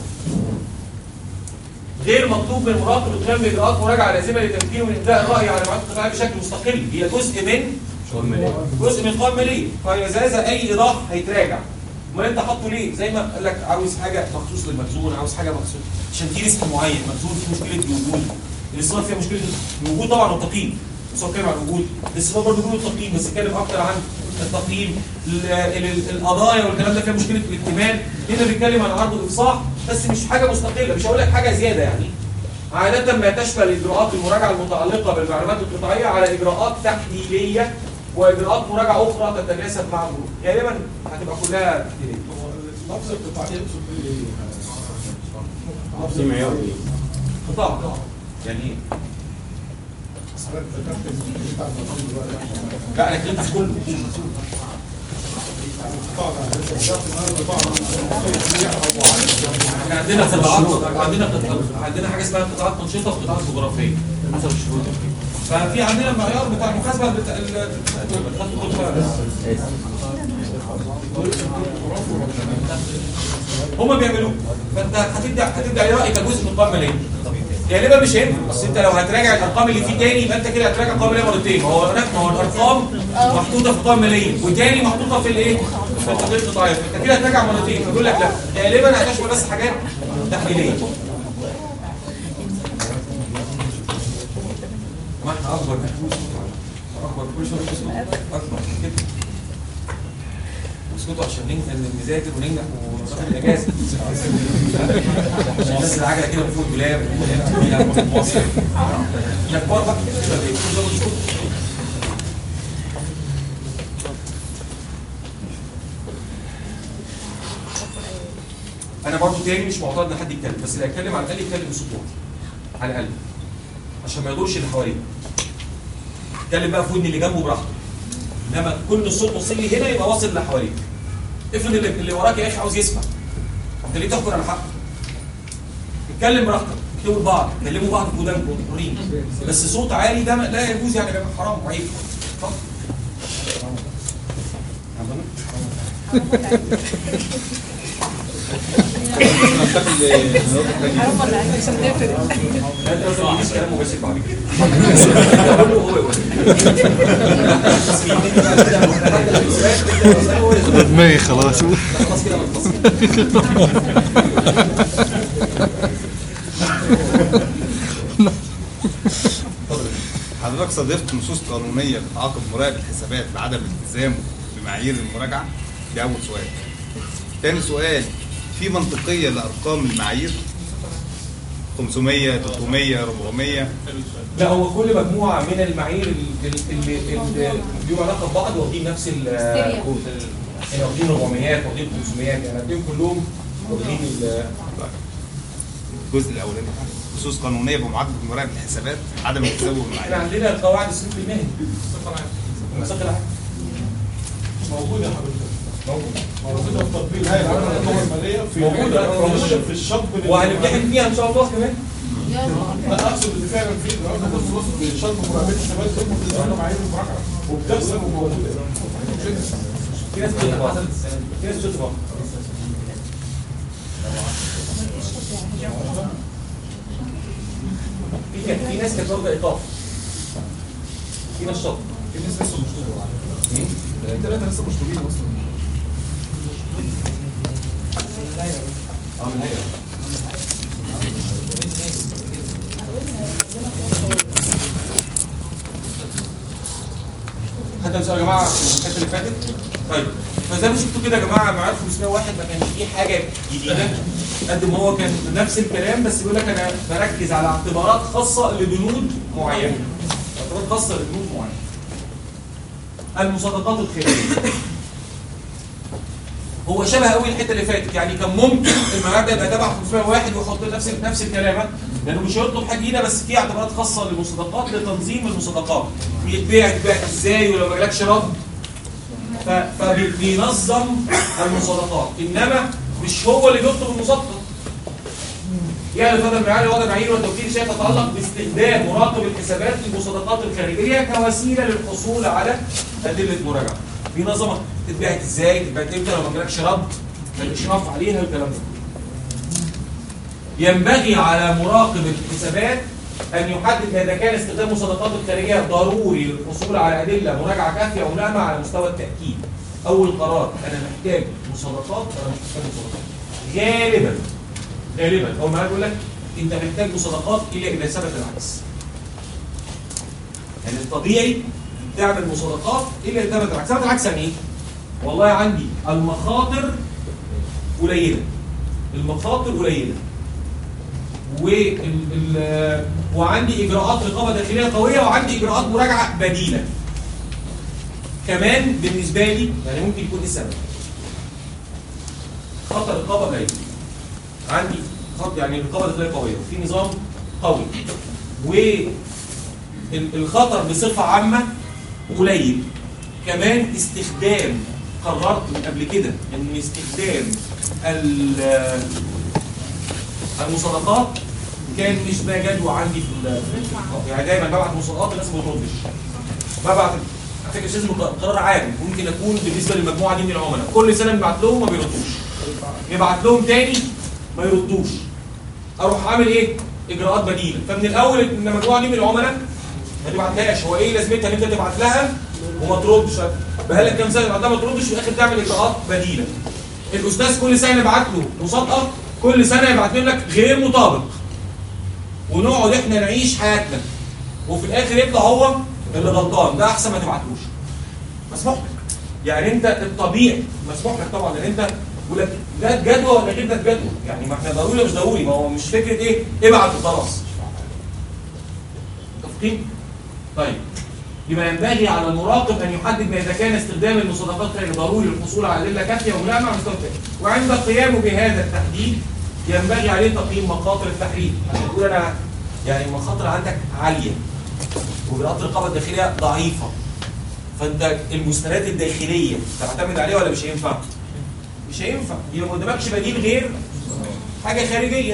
غير مطلوب من المراقب القيام باجراءات مراجعه لازمه لتمكينه من ابداء الراي على المعلومات القطاعيه بشكل مستقل هي جزء من جزء من القوائم الماليه فهي زي زي اي ايضاح هيتراجع امال انت حاطه ليه؟ زي ما قال لك عاوز حاجه مخصوص للمخزون عاوز حاجه مخصوص عشان في ريسك معين مخزون فيه مشكله الوجود الاستثمار فيها مشكله الوجود طبعا والتقييم بس هو اتكلم عن الوجود الاستثمار برضه بيقول التقييم بس اتكلم اكتر عن التقييم ال- ال- القضايا والكلام ده فيها مشكله الاكتمال هنا بيتكلم عن عرض الافصاح بس مش حاجه مستقله مش هقول لك حاجه زياده يعني عادة ما تشمل إجراءات المراجعة المتعلقة بالمعلومات القطاعية على إجراءات تحليلية وإجراءات مراجعة أخرى تتناسب مع المرور غالبا هتبقى كلها تحليلية لفظ القطاعية يقصد بيه ايه؟ لفظ معياري قطاع يعني إيه؟ أصل أنا ذكرت الجزء بتاع المخزون دلوقتي لا أنا اتكلمت في كله احنا عندنا قطاعات عندنا قطاعات عندنا حاجه اسمها قطاعات تنشيطه وقطاعات جغرافيه حسب الشروط ففي عندنا المعيار بتاع المحاسبه بتاع ال- خدتوا كل شوية. هم بيعملوه فانت هتبدا هتبدا عليه راي كجزء من القائمه الماليه غالبا مش هينفع بس انت لو هتراجع الارقام اللي فيه تاني يبقى انت كده هتراجع القائمه الماليه مرتين ما هو هناك ما هو الارقام محطوطه في القائمه الماليه وتاني محطوطه في الايه؟ في التقرير القطاعي فانت كده هتراجع مرتين فبيقول لك لا غالبا هتشمل بس حاجات تحليليه ما احنا اكبر اكبر كل شويه اسكت اكبر كده اسكتوا عشان ننجح نذاكر وننجح وناخد الاجازه عشان الناس العجله كده من فوق الدولاب ولا مصر يا كبار بقى كده ولا ايه؟ كل ده اسكتوا. انا برضو تاني مش معترض ان حد يتكلم بس اللي هيتكلم على الاقل يتكلم بصوت واطي على الاقل عشان ما يضرش اللي حواليه اتكلم بقى في ودن اللي جنبه براحته انما كل الصوت وصل لي هنا يبقى واصل اللي حواليك افرض اللي, اللي وراك يا اخي عاوز يسمع انت ليه تحكر على حقه اتكلم براحتك اكتبوا لبعض كلموا بعض في ودانكم حرين بس صوت عالي ده لا يجوز يعني يبقى حرام وعيب اتفضل حرام ولا عايز عشان تفرق لا انت لازم تجيش كلام مباشر بعد كده أقول له هو يقول. ده دماغي خلاص خلاص كده متصل حضرتك صادفت نصوص قانونيه بتعاقب مراقب الحسابات بعدم التزامه بمعايير المراجعه؟ ده اول سؤال. تاني سؤال في منطقيه لارقام المعايير؟ 500 300 400 لا هو كل مجموعه من المعايير اللي اللي اللي ليهم علاقه ببعض واخدين نفس الكود يعني واخدين 400 واخدين 500 يعني هتلاقيهم كلهم واخدين ال- الجزء الاولاني نصوص قانونيه بمعاقبه مراقب الحسابات عدم التزامه احنا بمعايير عندنا قواعد السلوك المهني مساق العام موجوده يا حضرتك موجود موجوده في تطبيق الهيئه العامه للقوى الماليه في موجودة. موجوده في الشاب وهنمتحن فيها ان شاء الله كمان لا اقصد ان فعلا في النهارده بص بص في شرط مراقبه الحسابات دول بتظهر معايير المراجعه وبتحصل وموجوده في ناس بتطبع في ناس بتطبع في كان في ناس كانت واخده ايقاف في ناس شاطره في ناس لسه مش طلعوا في ثلاثه لسه مش طالعين اصلا اه من هي حد مسأل يا جماعه الحته اللي فاتت طيب فزي ما شفتوا كده يا جماعه معاد 501 ما كانش فيه حاجه جديده قد ما هو كان نفس الكلام بس بيقول لك انا بركز على اعتبارات خاصه لبنود معينه اعتبارات خاصه لبنود معينه المصادقات الخيريه هو شبه قوي الحته اللي فاتت يعني كان ممكن المعاد ده يبقى تبع 501 ويحط نفس نفس الكلام لانه مش هيطلب حاجه جديده بس في اعتبارات خاصه للمصادقات لتنظيم المصادقات بيتباع يتباع ازاي ولو ما جالكش رد ف- فبينظم المصادقات انما مش هو اللي بيطلب المصادقه يعني هذا المعايير وضع معايير والتوكيل شيء تتعلق باستخدام مراقب الحسابات للمصادقات الخارجيه كوسيله للحصول على ادله مراجعه بينظمها تتباعت ازاي تتباعت امتى لو ما جالكش رد الاشراف عليها والكلام ده ينبغي على مراقب الحسابات ان يحدد اذا كان استخدام المصادقات الخارجيه ضروري للحصول على ادله مراجعه كافيه او ملائمه على مستوى التاكيد اول قرار انا محتاج مصادقات ولا مش محتاج مصادقات غالبا غالبا هو ما بيقول لك انت محتاج مصادقات الا اذا ثبت العكس يعني الطبيعي تعمل مصادقات الا اذا ثبت العكس ثبت العكس يعني ايه والله عندي المخاطر قليله المخاطر قليله وال... ال... وعندي اجراءات رقابه داخليه قويه وعندي اجراءات مراجعه بديله كمان بالنسبه لي يعني ممكن يكون ايه السبب خطر رقابه قليل عندي خط يعني الرقابه الداخليه قويه وفي نظام قوي والخطر بصفه عامه قليل كمان استخدام قررت من قبل كده ان استخدام ال- المصادقات كان مش ده جدوى عندي في ال- يعني دايما ببعت مصادقات الناس ما بتردش ببعت على فكره مش لازم يبقى قرار عام ممكن اكون بالنسبه للمجموعه دي من العملاء كل سنه بنبعت لهم ما بيردوش نبعت لهم تاني ما يردوش اروح عامل ايه اجراءات بديله فمن الاول ان المجموعه دي من العملاء ما تبعتلهاش هو ايه لازمتها ان انت تبعت لها وما تردش بقالك كام سنه بعدها ما تردش في الاخر تعمل اجراءات بديله الاستاذ كل سنه يبعت له مصادقه كل سنه يبعت لك غير مطابق ونقعد احنا نعيش حياتنا وفي الاخر يطلع هو اللي غلطان ده احسن ما تبعتلوش مسموح لك يعني انت الطبيعي مسموح لك طبعا ان انت يقول لك ده جدوى ولا غير ده جدوى يعني ما احنا ضروري ولا مش ضروري ما هو مش فكره ايه ابعت وخلاص متفقين طيب يبقى ينبغي على المراقب ان يحدد ما اذا كان استخدام المصادقات غير ضروري للحصول على ادله كافيه وملائمه على مستوى التاريخ وعند قيامه بهذا التحديد ينبغي عليه تقييم مخاطر التحريم عشان تقول انا يعني المخاطر عندك عاليه واجراءات الرقابه الداخليه ضعيفه فانت المستندات الداخليه تعتمد عليها ولا مش هينفع؟ مش هينفع يبقى ما قدامكش بديل غير حاجه خارجيه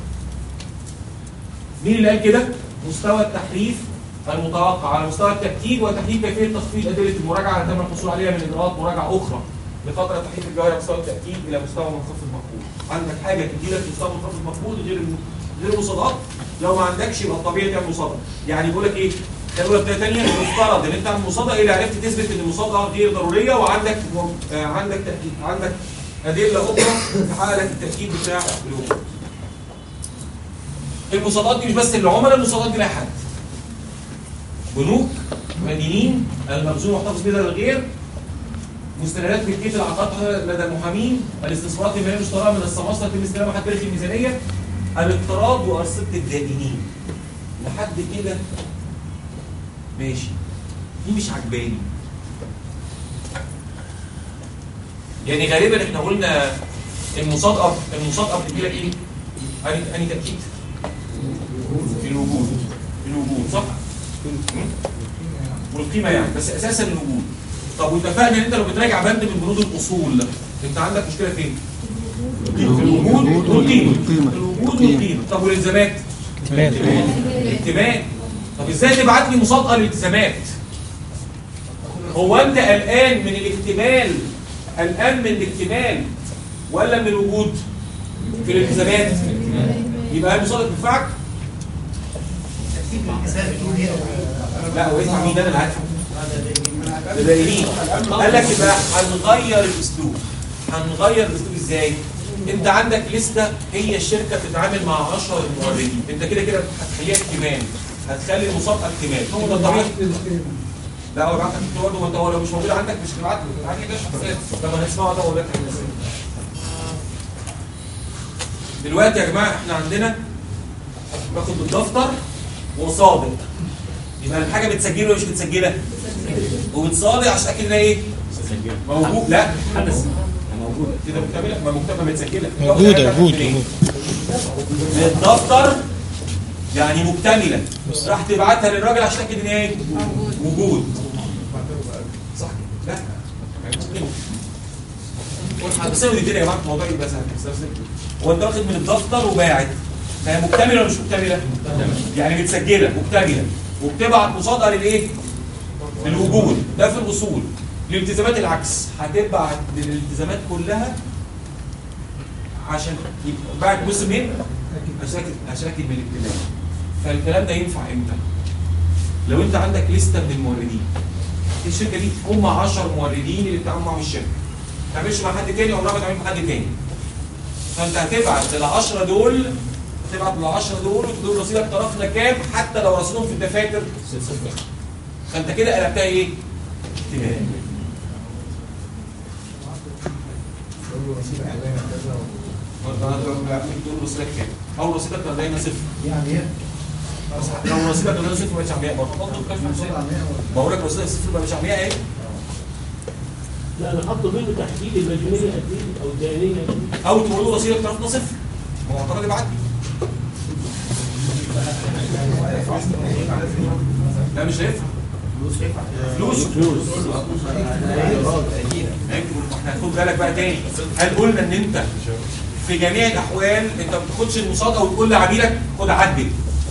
مين اللي قال كده؟ مستوى التحريف المتوقع على مستوى الترتيب وتحديد كيفيه تخفيض ادله المراجعه تم الحصول عليها من اجراءات مراجعه اخرى لفتره تحديد الجوهر على مستوى التاكيد الى مستوى منخفض مقبول. عندك حاجه تدي لك مستوى منخفض مقبول غير الم- غير المصادقات لو ما عندكش يبقى الطبيعي تعمل مصادقه. يعني بيقول لك ايه؟ خلينا نقول ثانيه المفترض ان انت تعمل مصادقه الى عرفت تثبت ان المصادقه غير ضروريه وعندك م- آه عندك تاكيد عندك ادله اخرى تحقق لك التاكيد بتاع الوجود. المصادقات دي مش بس للعملاء المصادقات دي لاي حد. بنوك مدينين المخزون محتفظ بها للغير مستندات ملكيه العقارات لدى المحامين الاستثمارات الماليه المشتركه من السماسره في استلام حد تاريخ الميزانيه الاقتراض وارصده الدائنين لحد كده ماشي دي مش عجباني يعني غالبا احنا قلنا المصادقه المصادقه بتدي لك ايه؟ اني اني تاكيد الوجود الوجود صح؟ والقيمه يعني بس اساسا الوجود طب واتفقنا ان انت لو بتراجع بند من بنود الاصول انت عندك مشكله فين؟ في الوجود والقيمه الوجود والقيمه طب والالتزامات؟ الائتمان طب ازاي تبعت لي مصادقه للالتزامات؟ هو انت قلقان من الاكتمال قلقان من الاكتمال ولا من الوجود في الالتزامات؟ يبقى المصادقه تنفعك؟ لا هو اسمع مين انا اللي هدفع الباقيين قال لك يبقى هنغير الاسلوب هنغير الاسلوب ازاي انت عندك لسته هي الشركه بتتعامل مع 10 موردين انت كده كده هتخليها اكتمال هتخلي المسابقه اكتمال هو ده الطبيعي لا هو بعت لك برضه ما انت هو لو مش موجود عندك مش تبعت له تبعت لي كشف طب هنسمعه ده ولا دلوقتي يا جماعه احنا عندنا باخد الدفتر وصادق يبقى الحاجه بتسجله ولا مش متسجله وبتصادق عشان اتاكد انها ايه موجود لا حدث موجوده كده مكتمله ما مكتمله متسجله موجودة وجود الدفتر يعني مكتمله راح تبعتها للراجل عشان اتاكد ان هي ايه وجود صح لا بس انا الدنيا يا جماعه الموضوع يبقى سهل بس هو انت واخد من الدفتر وباعت فهي مكتمله ولا مش مكتمله؟ يعني متسجله مكتمله وبتبعت مصادقه للايه؟ للوجود ده في الاصول الالتزامات العكس هتبعت للالتزامات كلها عشان يبقى بعد بص منين؟ عشان أكد- عشان اكد من الاكتمال فالكلام ده ينفع امتى؟ لو انت عندك لسته من الموردين الشركه دي هم 10 موردين اللي بتتعامل معاهم الشركه ما تعملش مع حد تاني عمرها ما تعمل مع حد تاني فانت هتبعت لل 10 دول هتبعت لل 10 دول وتقول رصيدك طرفنا كام حتى لو رصيدهم في الدفاتر فانت كده قلبتها ايه؟ اكتمال تقول رصيدك كام؟ او رصيدك كان دايما صفر يعني ايه؟ لو رصيدك كان دايما صفر ما بقتش عمياء برضه برضه كام في بقول لك رصيدك صفر ما بقتش عمياء ايه؟ لا انا حاطه منه تحديد المجنيه قد ايه او الدائنيه قد ايه او تقول له رصيدك طرفنا صفر ما هو اعتراض يبعت لا مش هينفع فلوس احنا خد بالك بقى تاني هل قلنا ان انت في جميع الاحوال انت ما بتاخدش المصادقه وتقول لعميلك خد عدل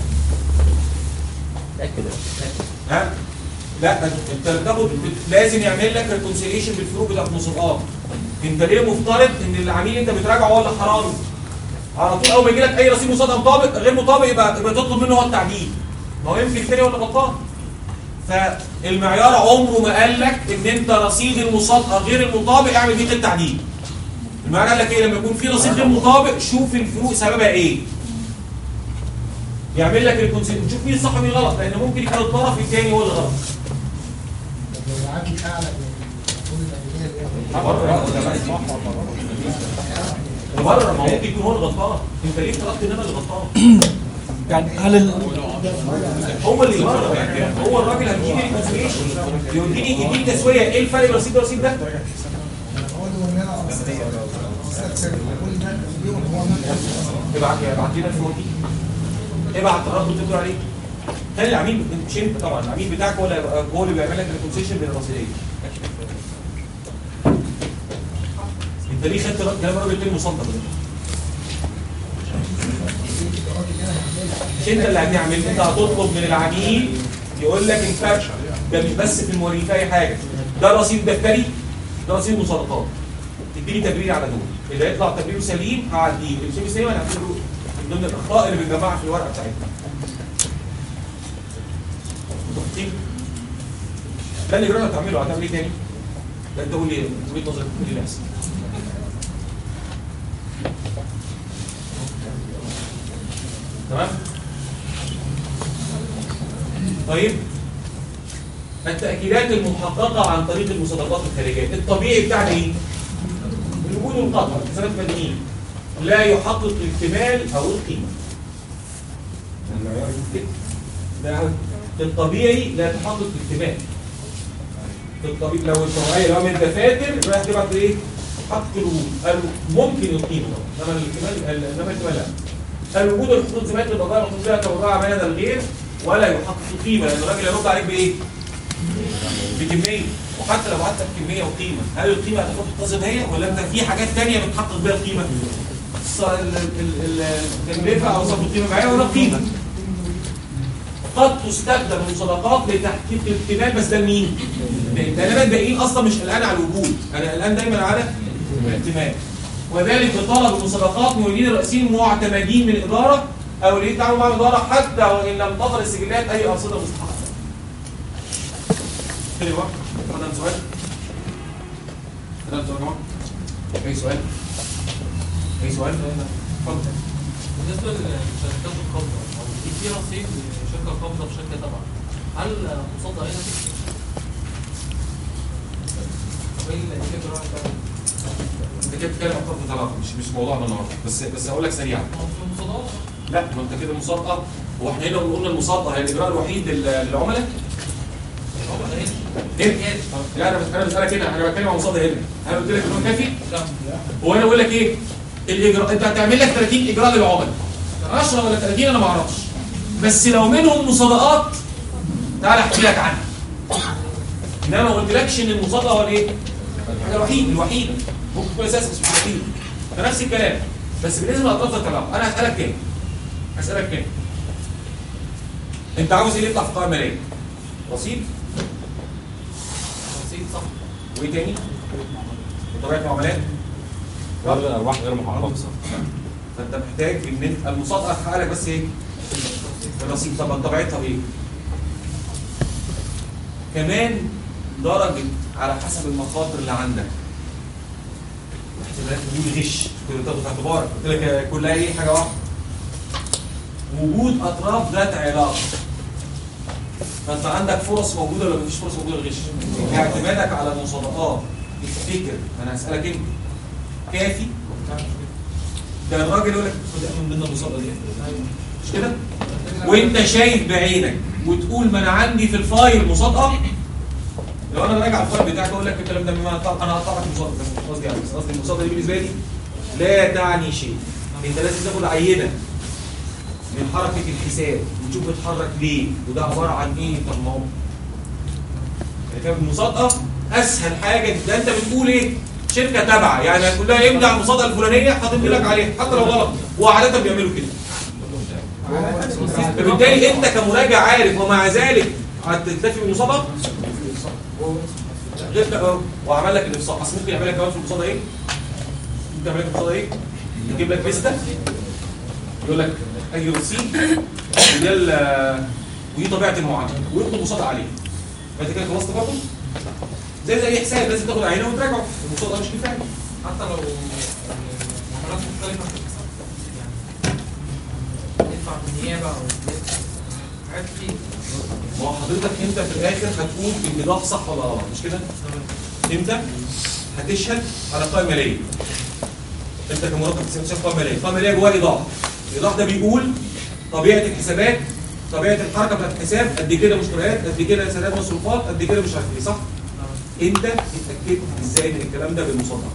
ها لا انت بتاخد لازم يعمل لك ريكونسيليشن بالفروق بتاعت المصادقات انت ليه مفترض ان العميل انت بتراجعه هو اللي حرامي على طول اول ما يجي لك اي رصيد مصادقه مطابق غير مطابق يبقى يبقى تطلب منه هو التعديل ما هو يمكن التاني هو اللي غلطان فالمعيار عمره ما قال لك ان انت رصيد المصادقه غير المطابق اعمل بيه التعديل المعيار قال لك ايه لما يكون في رصيد غير مطابق شوف الفروق سببها ايه يعمل لك ريكونسيل تشوف مين صح ومين غلط لان ممكن يكون الطرف الثاني هو اللي غلط لو العدل اعلى من المفروض التأمينية بره ما هو ممكن يكون هو اللي غلطان انت ليه افترضت ان انا اللي غلطان يعني هل ال... هو اللي يبرر يعني هو الراجل هيجيب لي ريكونسيليشن يديني يديني تسويه ايه الفرق بين الرصيد والرصيد ده بقول له ان انا استكسر كل ده اليوم هو ابعت ابعت لنا الفروق دي ابعت الرد اللي بتقول عليه خلي العميل مش انت طبعا العميل بتاعك هو اللي هو اللي بيعمل لك ريكونسيليشن بين الرصيدين انت ليه خدت رد- كلام الراجل التاني مصدق ده؟ مش انت اللي هتعمل انت هتطلب من العميل يقول لك الفرق ده مش بس في الموري في اي حاجه ده رصيد دفتري ده رصيد مصادقات تديني تبرير على دول اللي يطلع تبريره سليم هعديه اللي مش سليم انا هعتبره من ضمن الاخطاء اللي بنجمعها في الورقه بتاعتنا متفقين؟ ده اللي جربت تعمله هتعمل ايه تاني؟ لا انت قول لي وجهه نظرك قول لي اللي هيحصل تمام طيب التأكيدات المحققة عن طريق المصادقات الخارجية الطبيعي بتاعنا ايه؟ الوجود والقطع التزامات مدنية لا يحقق الاكتمال أو القيمة المعيار يقول كده. ده في الطبيعي لا تحقق الاكتمال في الطبيعي لو الطبيعي لو من الدفاتر رايح تبعت ايه؟ حقق الوجود قالوا ممكن القيمة انما الاكتمال انما الاكتمال لا الوجود والحصول زمات البضائع الخصوصيه توقع بين الغير ولا يحقق القيمه لان الراجل يرد عليك بايه؟ بكميه وحتى لو بعت لك كميه وقيمه هل القيمه هتروح تنتظم هي ولا انت في حاجات ثانيه بتحقق بيها القيمه؟ الص- ال- ال- ال- التكلفه او صرف القيمه معايا ولا القيمه؟ قد تستخدم المصادقات لتحقيق الاكتمال بس ده لمين؟ لان غالبا الباقيين اصلا مش قلقان على الوجود انا قلقان دايما على الاكتمال وذلك بطلب المسابقات مولين الرئيسيين معتمدين من الإدارة أو اللي يتعاملوا مع الإدارة حتى وإن لم تظهر السجلات أي أرصدة مستحقة. تاني بقى هذا سؤال؟ هذا سؤال يا جماعة؟ أي سؤال؟ أي سؤال؟ اتفضل. بالنسبه لشركات القبضه او في في رصيد لشركه قابضه في شركه تبع هل مصدق هنا طب ايه اللي ايه اللي راح بقى؟ أنت كده بتتكلم عن طرف طلاق مش مش موضوعنا النهارده بس بس هقول لك سريعا. ما هو في المصادقات لا ما أنت كده مصادقة هو إحنا هنا قلنا المصادقة هي الإجراء الوحيد لل- للعملاء هو ده هنا لا انا بس- انا بسالك هنا انا بتكلم عن مصادر هنا انا قلت لك ان هو كافي هو انا بقول لك ايه الاجراء انت هتعمل لك 30 اجراء للعملاء 10 ولا 30 انا ما اعرفش بس لو منهم مصادقات تعالى احكي لك عنها انما ما قلتلكش ان المصادقه هو الايه الحاجه الوحيده الوحيده ممكن تكون اساس بس مش الوحيده فنفس الكلام بس بالنسبه لاطراف التلاعب انا هسالك تاني هسالك تاني انت عاوز ايه اللي يطلع في القائمه الماليه رصيد رصيد صح وايه تاني؟ وطبيعه المعاملات ارواح غير محققه فانت محتاج ان انت المصادقه هتحقق لك بس ايه؟ الرصيد طب طبيعتها ايه؟ كمان درجه على حسب المخاطر اللي عندك احتمالات وجود غش كنت تاخد في اعتبارك قلت لك كلها ايه حاجه واحده وجود اطراف ذات علاقه فانت عندك فرص موجوده ولا مفيش فرص موجوده للغش باعتمادك على المصادقات تفتكر انا هسالك انت كافي ده الراجل يقول لك خد امن ضمن المصادقه دي مش كده وانت شايف بعينك وتقول ما انا عندي في الفايل مصادقه لو انا راجع الفايل بتاعك اقول لك الكلام ده ما أنا- انا هقطع لك المصادقه بس مش قصدي يعني بس قصدي المصادقه دي بالنسبه لي لا تعني شيء انت لازم تاخد عينه من حركه الحساب وتشوف بيتحرك ليه وده عباره عن ايه طب ما هو يعني فاهم المصادقه اسهل حاجه ده انت بتقول ايه شركه تابعه يعني هتقول لها امضي على المصادقه الفلانيه هتمضي لك عليها حتى لو غلط وعاده بيعملوا كده فبالتالي انت كمراجع عارف ومع ذلك هتكتفي بالمصادقه غير كده وعمل لك الافصاح اصل ممكن يعمل لك كمان في المصادقه ايه؟ ممكن يعمل لك المصادقه ايه؟ يجيب لك لسته يقول لك اي رصيد وده ال- ودي طبيعه المعامله ويطلب مصادقه عليه فانت كده خلصت برضه زي زي اي حساب لازم تاخد عينه وتراجعه المصادقه مش كفايه حتى لو معاملات مختلفة في الحساب يعني يدفع بالنيابة أو حاجات كتير ما هو حضرتك انت في الاخر هتقول الايضاح صح ولا غلط مش كده؟ انت هتشهد على قائمه ماليه انت كمراقب حسابات شايف قائمه ماليه قائمه ماليه جواها ايضاح الايضاح ده بيقول طبيعه الحسابات طبيعه الحركه بتاعت الحساب قد كده مشتريات قد كده سداد مصروفات قد كده مش عارف ايه صح؟ انت اتاكدت ازاي من الكلام ده بالمصادقه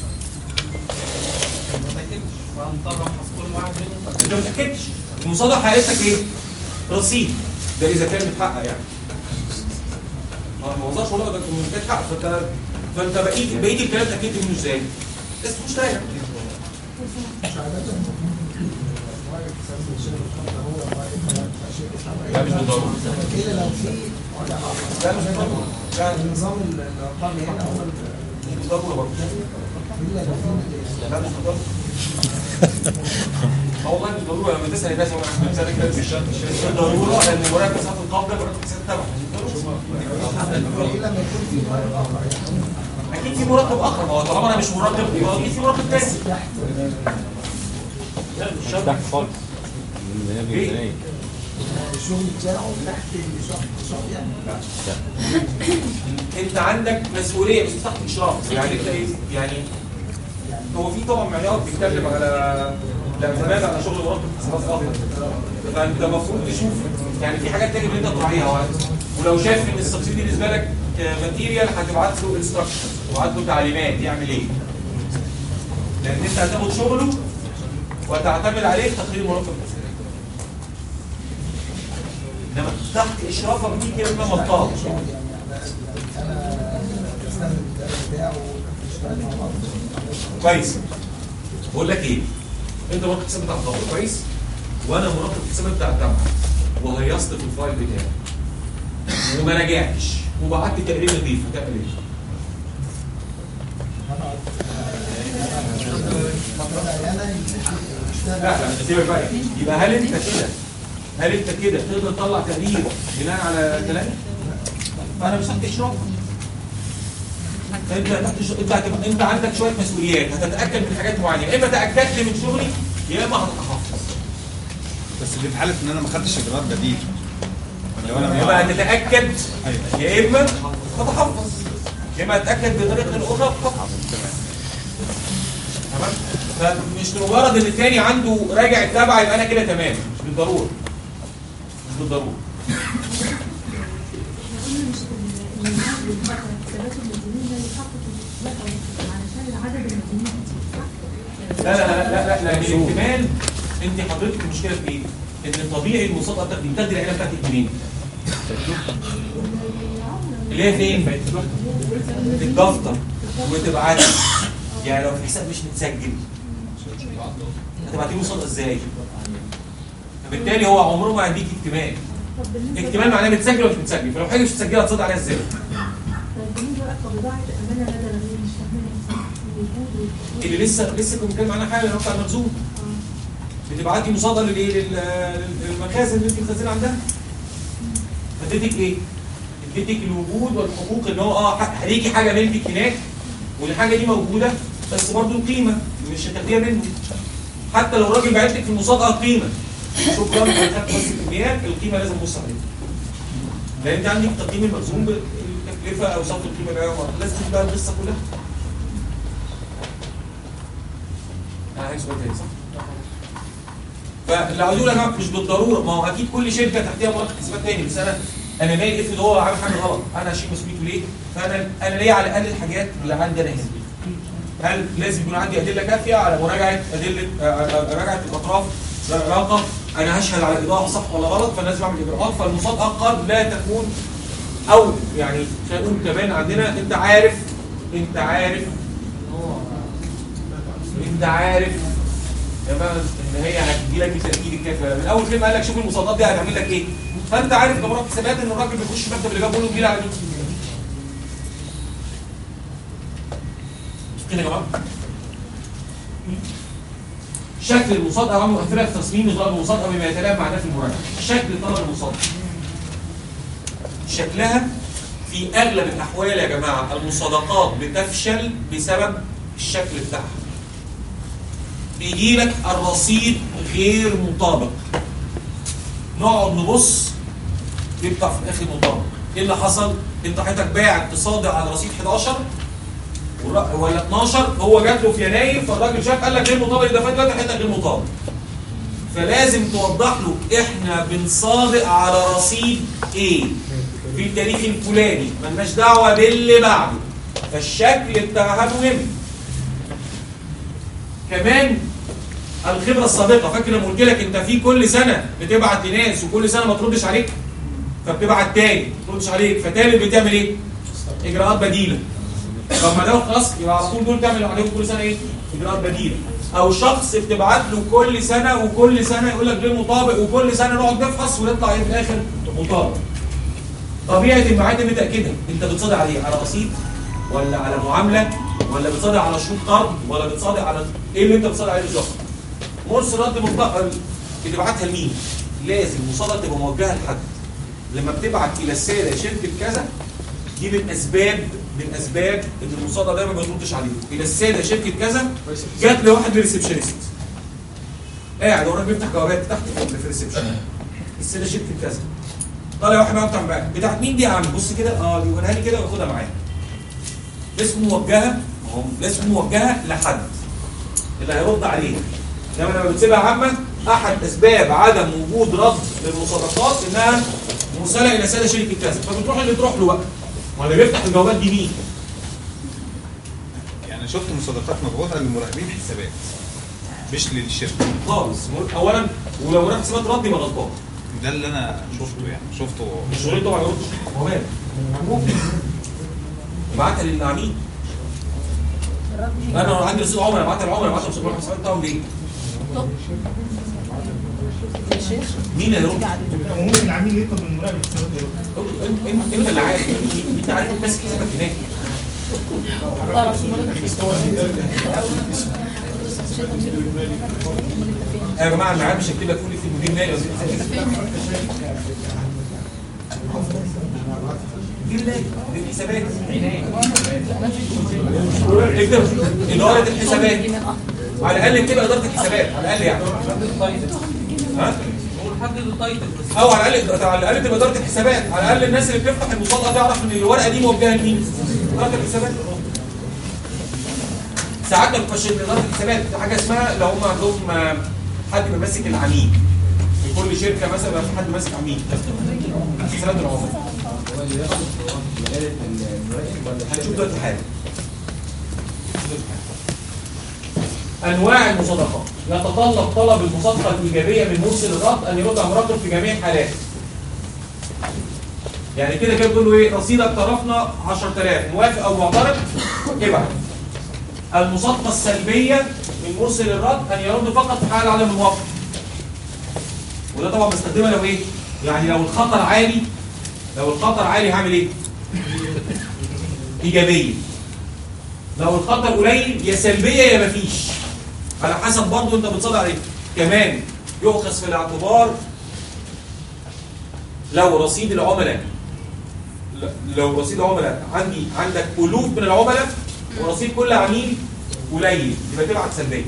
ما تأكدش فهنضطر أفحص كل واحد منهم انت ما اتاكدتش المصادقه حقيقتك ايه؟ رصيد ده اذا كان متحقق يعني ما ما وصلش ولا ده كان متحقق فانت فانت بقيت بقيت الكلام اتاكدت منه ازاي؟ بس مش راجع لا مش بالضروره الا لو في لا مش بالضروره يعني نظام الارقام هنا هو مش بالضروره برضه الا لو في لا مش بالضروره اه والله مش بالضروره لما تسال الناس وانا احنا بنسالك كده مش مش بالضروره لان مراقب مساحه القبض ده مراقب حساب تبع الا لما يكون في مرض اخر يعني اكيد في مراقب اخر ما هو طالما انا مش مراقب يبقى اكيد في مراقب تاني لا مش مش تحت خالص ايه؟ الشغل بتاعه تحت الشغل الشغل يعني انت عندك مسؤوليه مش تحت اشراف يعني انت ايه يعني هو في طبعا معيار بيتكلم على الاعتماد على شغل مراقب حسابات اخر فانت المفروض تشوف يعني في حاجات تانية اللي انت تراعيها ولو شايف ان السبسيدي بالنسبه لك ماتيريال هتبعت له انستراكشن تبعت له تعليمات يعمل ايه لان انت هتاخد شغله وهتعتمد عليه في تقرير مراقب الحسابات انما تحت اشرافك دي كلمه مطاط انا بستخدم الدرس بتاعه ونشتغل مع بعض كويس بقول لك ايه انت مراقب حساب بتاع الدوره كويس وانا مراقب حساب بتاع الجامعه وهيصت في الفايل بتاعي وما راجعتش وبعت تقرير نظيف هتعمل ايه؟ لا لا انت سيبك بقى يبقى هل انت كده هل انت كده تقدر تطلع تقرير بناء على كلامي؟ فانا مش تحت اشراف انت تحت ش- انت هتبقى- انت عندك شويه مسؤوليات هتتاكد من حاجات معينه اما تاكدت من شغلي يا اما هتتحفظ بس اللي في حاله ان انا ما خدتش اجراءات بديل لو انا يبقى هتتاكد ايوه يا اما هتحفظ يا اما هتتاكد بطريقه اخرى تحفظ تمام فمش لمجرد ان الثاني عنده راجع التابعه يبقى انا كده تمام مش بالضروره مش بالضروره قلنا مش المنهج بتاع حسابات المدينين ده يحقق الحسابات علشان العدد المدينين كتير صح؟ لا لا لا لا لا, لا الاحتمال انت حضرتك المشكله في ايه؟ ان طبيعي المصادقه بتاخدي بتاخدي العيله بتاعتك منين؟ اللي هي فين؟ في الدفتر وتبعتي يعني لو في حساب مش متسجل هتبعتي له مصادقه ازاي؟ فبالتالي هو عمره ما هيديك اكتمال طب بالنسبه اكتمال معناه متسجل ولا مش متسجل فلو حاجه مش متسجله هتصدق عليها ازاي؟ طب بالنسبه بقى كبضاعه امانه لدى الغير مش فاهمينها الوجود والحقوق. اللي لسه لسه كنت بتكلم عنها حاجه اللي هو بتاع المخزون بتبعتي مصادقه للايه لل- للمخازن اللي انت مخزنه عندها فاديتك ايه؟ اديتك الوجود والحقوق ان هو اه ح- هيجي حاجه ملكك هناك والحاجه دي موجوده بس برضه القيمه مش هتاخديها منه حتى لو الراجل باعت لك في المصادقه قيمه شكرا انا خدت بس الكميات القيمه لازم تبص عليها لان انت عندك تقييم المخزون بالتكلفه او صرف القيمه بقى لازم تشوف بقى القصه كلها انا عايز سؤال تاني صح؟ فاللي عاوز اقول يا جماعه مش بالضروره ما هو اكيد كل شركه تحتها مراقب حسابات تاني بس انا انا مالي افرض هو عامل حاجه غلط انا هشيل مسؤوليته ليه؟ فانا انا ليا على الاقل الحاجات اللي عندي انا هنا هل لازم يكون عندي ادله كافيه على مراجعه ادله آه، آه، مراجعه الاطراف العلاقه انا هشهد على الاضاءه صح ولا غلط فلازم اعمل اجراءات فالمصادقه قد لا تكون او يعني خلينا نقول كمان عندنا انت عارف انت عارف انت عارف يا بقى ان هي هتجي لك بالتاكيد الكافي من اول كلمه قال لك شوف المصادات دي هتعمل لك ايه فانت عارف كمراقب حسابات ان الراجل بيخش المكتب اللي جابه له بيجي على مين مش كده يا جماعه شكل المصادقه عامل مؤثره في تصميم نظام المصادقه بما يتلائم مع اهداف المراجعه شكل طلب المصادقه شكلها في اغلب الاحوال يا جماعه المصادقات بتفشل بسبب الشكل بتاعها بيجي لك الرصيد غير مطابق نقعد نبص يطلع في الاخر مطابق ايه اللي حصل انت حضرتك باعت تصادق على رصيد 11 والر- ولا 12 هو جات له في يناير فالراجل شاف قال لك غير مطابق ده فات دلوقتي حضرتك غير مطابق فلازم توضح له احنا بنصادق على رصيد ايه في التاريخ الفلاني ملناش دعوه باللي بعده فالشكل بتاعها مهم كمان الخبره السابقه فاكر لما قلت لك انت في كل سنه بتبعت لناس وكل سنه ما تردش عليك فبتبعت تاني ما تردش عليك فتالت بتعمل ايه؟ اجراءات بديله طب ما ده خلاص يبقى على طول دول تعمل عليهم كل سنه ايه؟ اجراءات بديله او شخص بتبعت له كل سنه وكل سنه يقول لك غير مطابق وكل سنه نقعد نفحص ونطلع ايه في الاخر مطابق طبيعه المعادن متاكده انت بتصادق على ايه؟ على رصيد ولا على معامله ولا بتصادق على شروط قرض ولا بتصادق على ايه اللي انت بتصادق عليه بالظبط؟ مرسل رد مطلق بتبعتها لمين؟ لازم المصادقه تبقى موجهه لحد لما بتبعت الى الساده شركه كذا دي من اسباب من اسباب ان المصادقه دايما ما بتردش عليهم الى الساده شركه كذا جات لي واحد من الريسبشنست قاعد وراك بيفتح جوابات تحت فوق في الريسبشن الساده شركه كذا طالع واحد معاه بتاع بقى بتاعت مين دي يا عم بص كده اه دي وريها لي كده وخدها معايا اسمه موجهه اهو اسمه موجهه لحد اللي هيرد عليه انما لما بتسيبها عامه احد اسباب عدم وجود رد للمصادقات انها مرسله الى ساده شركه كذا فبتروح اللي تروح له بقى ما اللي بيفتح الجوابات دي مين؟ يعني شفت مصادقات مبعوثه لمراقبين حسابات مش للشركه خالص اولا ولو راح حسابات رد يبقى غلطان ده اللي انا شفته يعني شفته مش شغلته طبعا يرد هو مال بعتها للعميل انا عندي رصيد عملاء بعتها للعملاء بعتها للمصادقات الحسابات بتاعهم ليه؟ مين اللي يرد؟ ممكن العميل يطلب من المراقب الحسابات يرد انت انت انت اللي عارف انت عارف انت ماسك حسابك هناك يا جماعه الميعاد مش هكتب لك كل في مدير مالي وزير مدير مالي مدير حسابات اكتب اداره الحسابات على الاقل اكتبها اداره الحسابات على الاقل يعني ها ونحدد التايتل بس او على الاقل على الاقل تبقى اداره الحسابات على الاقل الناس اللي بتفتح المصادقه تعرف ان الورقه دي موجهه لمين اداره الحسابات ساعات ما بتخش من اداره الحسابات في حاجه اسمها لو هم عندهم آه، حد ماسك العميل في كل شركه مثلا بيبقى في حد ماسك عميل حسابات العملاء هنشوف دلوقتي حاجه انواع المصادقات يتطلب طلب المصادقه الايجابيه من مرسل الرد ان يرد على المراقب في جميع الحالات يعني كده كده بتقول له ايه رصيدك طرفنا 10000 موافق او معترض ابعت المصادقه السلبيه من مرسل الرد ان يرد فقط في حال عدم الموافقه وده طبعا بستخدمها لو ايه يعني لو الخطر عالي لو الخطر عالي هعمل ايه ايجابيه لو الخطر قليل يا سلبيه يا مفيش على حسب برضه انت بتصدق عليه كمان يؤخذ في الاعتبار لو رصيد العملاء ل- لو رصيد عملاء عندي عندك الوف من العملاء ورصيد كل عميل قليل يبقى تبعت سلبيه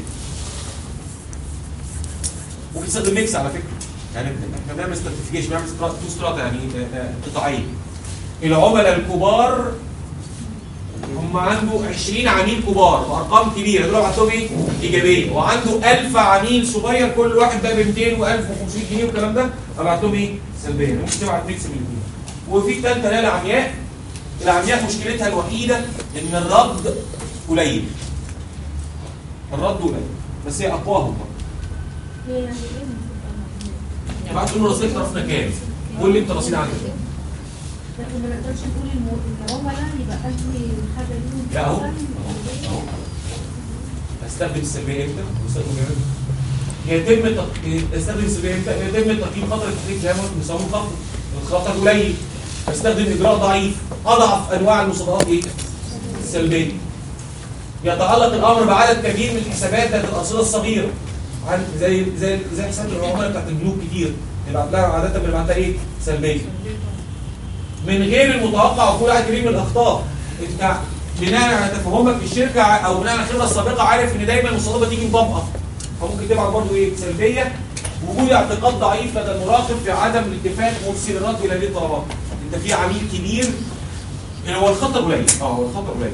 ممكن تستخدم ميكس على فكره يعني احنا بنعمل ستراتيفيكيشن بنعمل تو ستراتا يعني آه، آه، قطاعين العملاء الكبار هم عنده 20 عميل كبار بارقام كبيره دول ابعت لهم ايه؟ ايجابيه وعنده 1000 عميل صغير كل واحد بقى ب 200 و1500 جنيه والكلام ده ابعت لهم ايه؟ سلبيه ممكن تبعت ميكس من الاثنين وفي الثالثه اللي هي العمياء العمياء مشكلتها الوحيده ان الرد قليل الرد قليل بس هي اقواهم برضه ابعت له رصيد طرفنا كام؟ قول لي انت رصيد عندك لكن ما نقدرش نقول الم- العملاء يبقى أهل الحاجة دي لا اهو اهو هستخدم السلبيه امتى واستخدم امتى يتم تق- استخدم السلبيه امتى يتم تقييم خطر التحريك زي ما قلت بيسموه خطر الخطر قليل استخدم اجراء ضعيف اضعف انواع المصادرات ايه السلبيه يتعلق الامر بعدد كبير من الحسابات ذات الارصده الصغيره عن زي زي زي حسابات العملاء بتاعت البنوك كتير نبعت لها عاده بنبعتها ايه سلبيه من غير المتوقع وقوع عدد كبير من الاخطاء انت بناء على تفهمك في الشركه او بناء على الخبره السابقه عارف ان دايما المصادره تيجي مطابقه فممكن تبعت برضه ايه سلبيه وجود اعتقاد ضعيف لدى المراقب في عدم الالتفات مرسل الرد الى هذه الطلبات انت في عميل كبير هو الخطر قليل اه هو الخطر قليل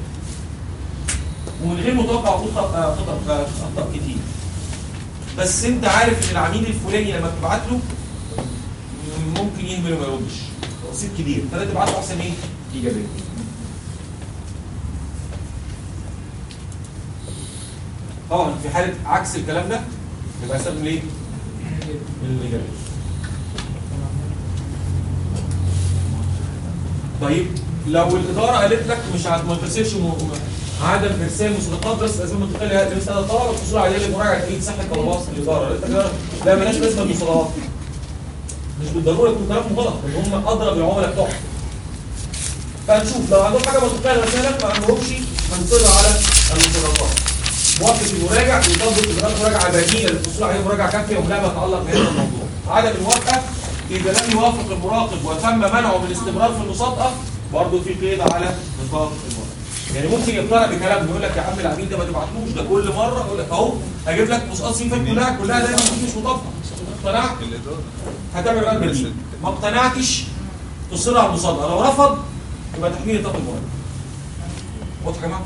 ومن غير متوقع وجود خط- آه، خطر آه، اخطاء كتير بس انت عارف ان العميل الفلاني لما بتبعت له ممكن يهمل وما يردش رصيد كبير فده تبعت له احسن ايه؟ ايجابيه طبعا في حاله عكس الكلام ده يبقى استخدم ليه؟ الايجابيه طيب لو الاداره قالت لك مش هت- ما ترسلش م- م- عدم ارسال مسابقات بس لازم منطقيه لمثل هذا الطلب الحصول عليه لمراجعه ايه صحه طلبات الاداره قالت لك لا، لا مالهاش لازمه المصادرات مش بالضروره يكون كلامهم غلط ان هم ادرى بالعملاء بتوعهم فهنشوف لو عندهم حاجه منطقيه رسالة ما عندهمش هنصر على المصادرات موافق المراجع يطبق اجراءات مراجعه بديله للحصول عليه مراجعه كافيه ولا ما يتعلق بهذا الموضوع عدم الموافقه اذا لم يوافق المراقب وتم منعه من الاستمرار في المصادقه برضه في قيد على نطاق المراقب يعني ممكن يقتنع بكلام يقول لك يا عم العميل ده ما تبعتلوش ده كل مره يقول لك اهو هجيب لك مسقط صفات كلها كلها دايما مش مطابقه اقتنعت هتعمل بقى البديل ما اقتنعتش تصر على المصادقه لو رفض يبقى تحميل نطاق المراقب واضح يا جماعه؟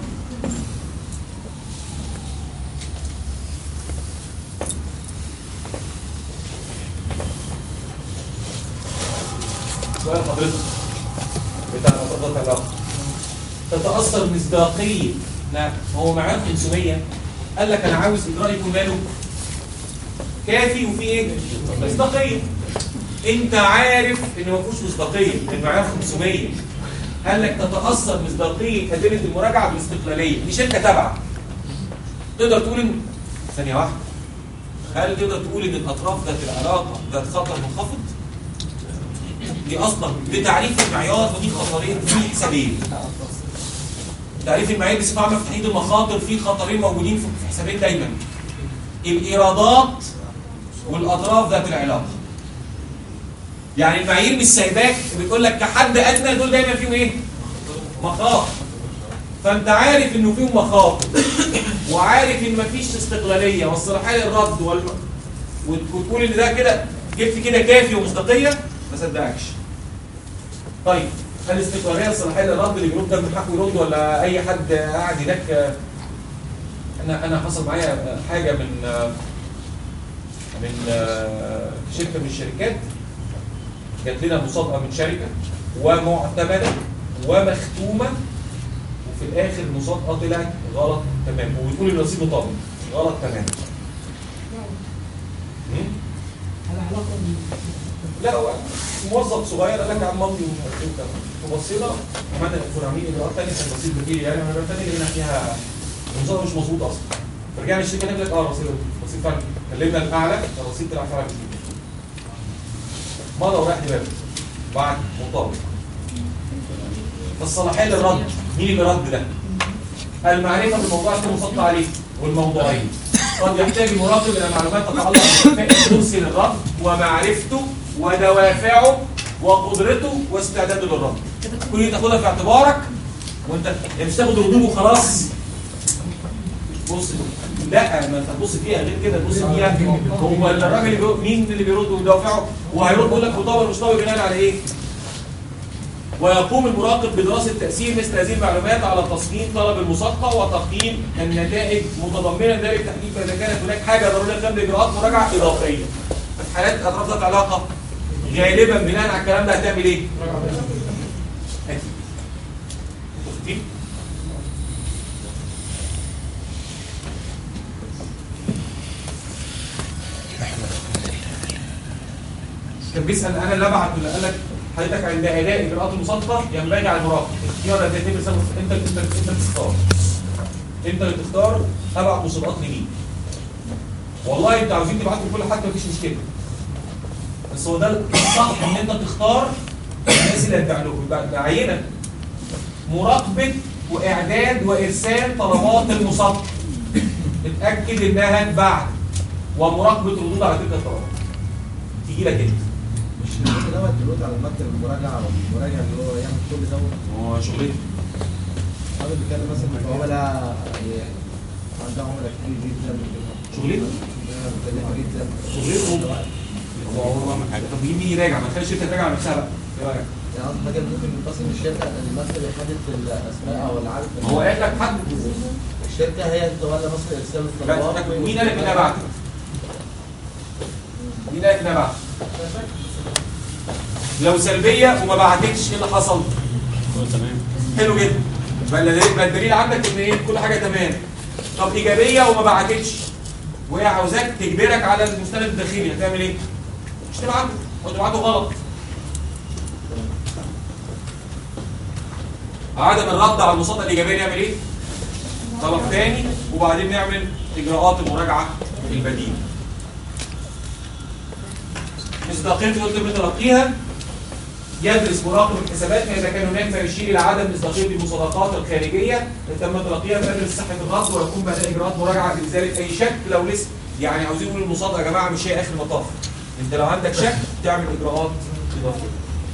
سؤال حضرتك بتاع مطلقات العلاقة تتأثر مصداقية لا هو معاه 500 قال لك أنا عاوز إجراء يكون ماله كافي وفي إيه؟ مصداقية أنت عارف إن ما فيهوش مصداقية إن معاه 500 قال لك تتأثر مصداقية أدلة المراجعة بالاستقلالية دي شركة تابعة تقدر تقول إن ثانية واحدة هل تقدر تقول إن الأطراف ذات العلاقة ذات خطر منخفض؟ دي اصلا بتعريف المعيار ودي خطرين في حسابين تعريف المعايير بصفه عامه في تحديد المخاطر في خطرين موجودين في في حسابين دايما الايرادات والاطراف ذات العلاقه يعني المعايير مش سايباك بتقول لك كحد ادنى دول دايما فيهم ايه مخاطر فانت عارف انه فيهم مخاطر وعارف ان مفيش استقلاليه والصلاحيه للرد والم... وتقول ان ده كده جبت كده كافي ومصداقيه ما صدقكش طيب هل الاستقلاليه الصلاحيه للرد اللي الجروب ده من حقه يرد ولا اي حد قاعد هناك آه، انا انا حصل معايا آه، حاجه من آه، من آه، شركه من الشركات جات لنا مصادقه من شركه ومعتمده ومختومه وفي الاخر المصادقه طلعت غلط تماما وبتقول الرصيد مطابق غلط تماما مم؟ لا هو موظف صغير قال لك يا عم ماضي ومش عارف ايه وكده وبصينا عملنا كنا عاملين اجراءات ثانيه كان رصيد بديل يعني اجراءات ثانيه لقينا فيها المصادره مش مظبوط اصلا فرجعنا الشركه قالت لك اه رصيد رصيد فعلا كلمنا الاعلى الرصيد طلع فعلا كتير مضى وراح دماغه بعد مطابق فالصلاحيه للرد مين اللي رد ده؟ المعرفه بالموضوع اللي مصدق عليه والموضوعيه قد يحتاج المراقب الى معلومات تتعلق بكفاءه مرسل الرد ومعرفته ودوافعه وقدرته واستعداده للرد كل دي تاخدها في اعتبارك وانت يعني مش تاخد ردود وخلاص بص لا ما انت تبص فيها غير كده تبص فيها هو الراجل اللي بيرد- مين اللي بيرد ودوافعه وهيرد يقول لك مطابق مش مطابق بناء على ايه؟ ويقوم المراقب بدراسة تأثير مثل هذه المعلومات على تصميم طلب المصادقة وتقييم النتائج متضمنا ذلك تحديد إذا كانت هناك حاجة ضرورية تم إجراءات مراجعة إضافية. في حالات أطراف ذات علاقة غالبا بناء على الكلام ده هتعمل إيه؟ أكيد. متفقين؟ كان بيسأل أنا اللي أبعت ولا قال لك حضرتك عند اداء اجراءات المصادقه ينبغي على المراقب اختيار الذي يتم بسبب انت انت انت تختار انت اللي تختار ابعت مسابقات لمين والله انتوا عاوزين تبعتوا لكل حد مفيش مشكله بس هو ده الصح ان انت تختار الناس اللي هتبعلوا بعينه مراقبه واعداد وارسال طلبات المصادقه اتاكد انها اتبعت ومراقبه الردود على تلك الطلبات تيجي لك انت مش الجزء دوت دلوقتي على مكتب المراجعه او المراجع اللي هو يعمل كل دوت هو شغلته حضرتك بتتكلم مثلا في عملاء يعني عندها عملاء كتير جدا شغلته مكلفه جدا شغلته هو هو طب مين مين يراجع ما تخليش الشركه تراجع على نفسها بقى ايه رايك؟ يعني قصدي حاجه ممكن يتصل بالشركه المكتب يحدد الاسماء او العدد هو قال لك حد الشركه هي اللي تولى مثلا ارسال الطلبات مين قال لك انها بعتت؟ مين قال لك انها بعتت؟ لو سلبيه وما بعتتش ايه اللي حصل؟ تمام حلو جدا يبقى الدليل يبقى الدليل عندك ان ايه كل حاجه تمام طب ايجابيه وما بعتتش وهي عاوزاك تجبرك على المستند الداخلي هتعمل ايه؟ مش تبعته او تبعته غلط عدم الرد على المصادقه الايجابيه نعمل ايه؟ طلب تاني وبعدين نعمل اجراءات المراجعه البديله مصداقيه يطلب من تلقيها يدرس مراقب الحسابات فاذا كان هناك ما يشير الى عدم مصداقيه المصادقات الخارجيه اللي تم تلقيها فيدرس صحه الرد ويكون بعد اجراءات مراجعه في ذلك اي شك لو لسه يعني عاوزين نقول المصادقه يا جماعه مش هي اخر المطاف انت لو عندك شك تعمل اجراءات اضافيه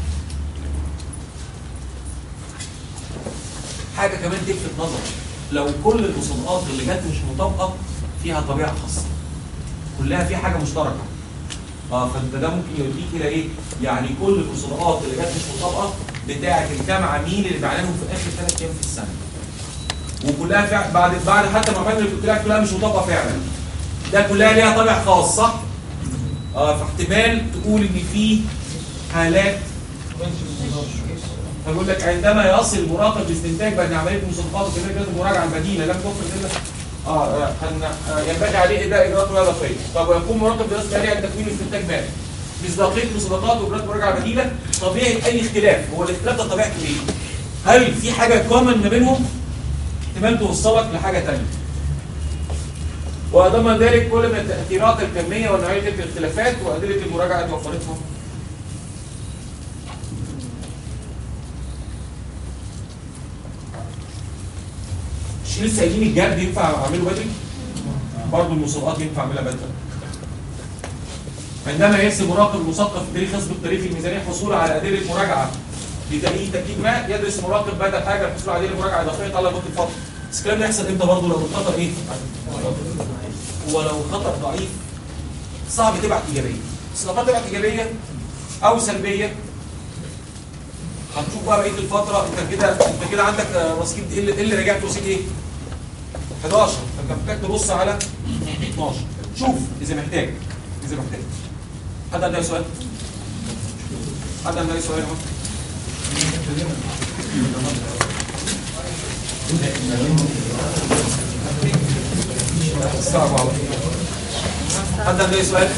حاجه كمان تلفت نظر لو كل المصادقات اللي جت مش مطابقه فيها طبيعه خاصه كلها في حاجه مشتركه اه فانت ده ممكن يوديك الى ايه؟ يعني كل المصادقات اللي جت مش مطابقه بتاعه الكام عميل اللي بعلنهم في اخر ثلاث ايام في السنه. وكلها فعلا بعد بعد حتى ما فعلا اللي قلت لك كلها مش مطابقه فعلا. ده كلها ليها طابع خاص صح؟ اه فاحتمال تقول ان في حالات فبقول لك عندما يصل المراقب لاستنتاج بان عمليه المصادقات وكذلك جهه المراجعه البديله لم توفر الا اه أن آه، ينبغي عليه اداء اجراءات مراجعه اضافيه طب ويكون مراقب دراسه ماليه عند تكوين استنتاج مالي مصداقيه المصادقات واجراءات مراجعه بديله طبيعه اي اختلاف هو الاختلاف ده طبيعته ايه؟ هل في حاجه كومن ما بينهم؟ احتمال توصلك لحاجه ثانيه وضمن ذلك كل من التاثيرات الكميه ونوعيه تلك الاختلافات وادله المراجعه اللي وفرتها مش لسه قايلين الجرد ينفع اعمله بدري؟ برضه المسابقات ينفع اعملها بدري. عندما يرسم مراقب المثقف في تاريخ حسب التاريخ الميزانيه حصولا على ادله مراجعه لتأييد تكليف ما يدرس مراقب بدل حاجه الحصول على ادله مراجعه اضافيه طالما مده الفتره. بس الكلام ده يحصل امتى برضه لو الخطر ايه؟ ولو الخطر ضعيف صعب تبعت ايجابيه. بس لو تبعت ايجابيه او سلبيه هتشوف بقى بقيه الفتره انت كده انت كده عندك آه، رصيد ايه اللي, إيه اللي رجعت رصيد ايه؟ 11 فانت محتاج تبص على 12 شوف اذا محتاج اذا محتاج حد عنده أي سؤال؟ حد عنده أي سؤال يا جماعه؟ صعب على حد عنده أي سؤال؟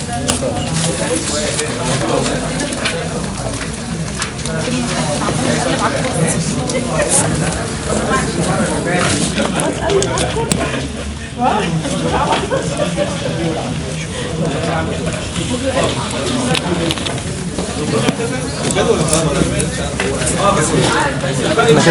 اه بس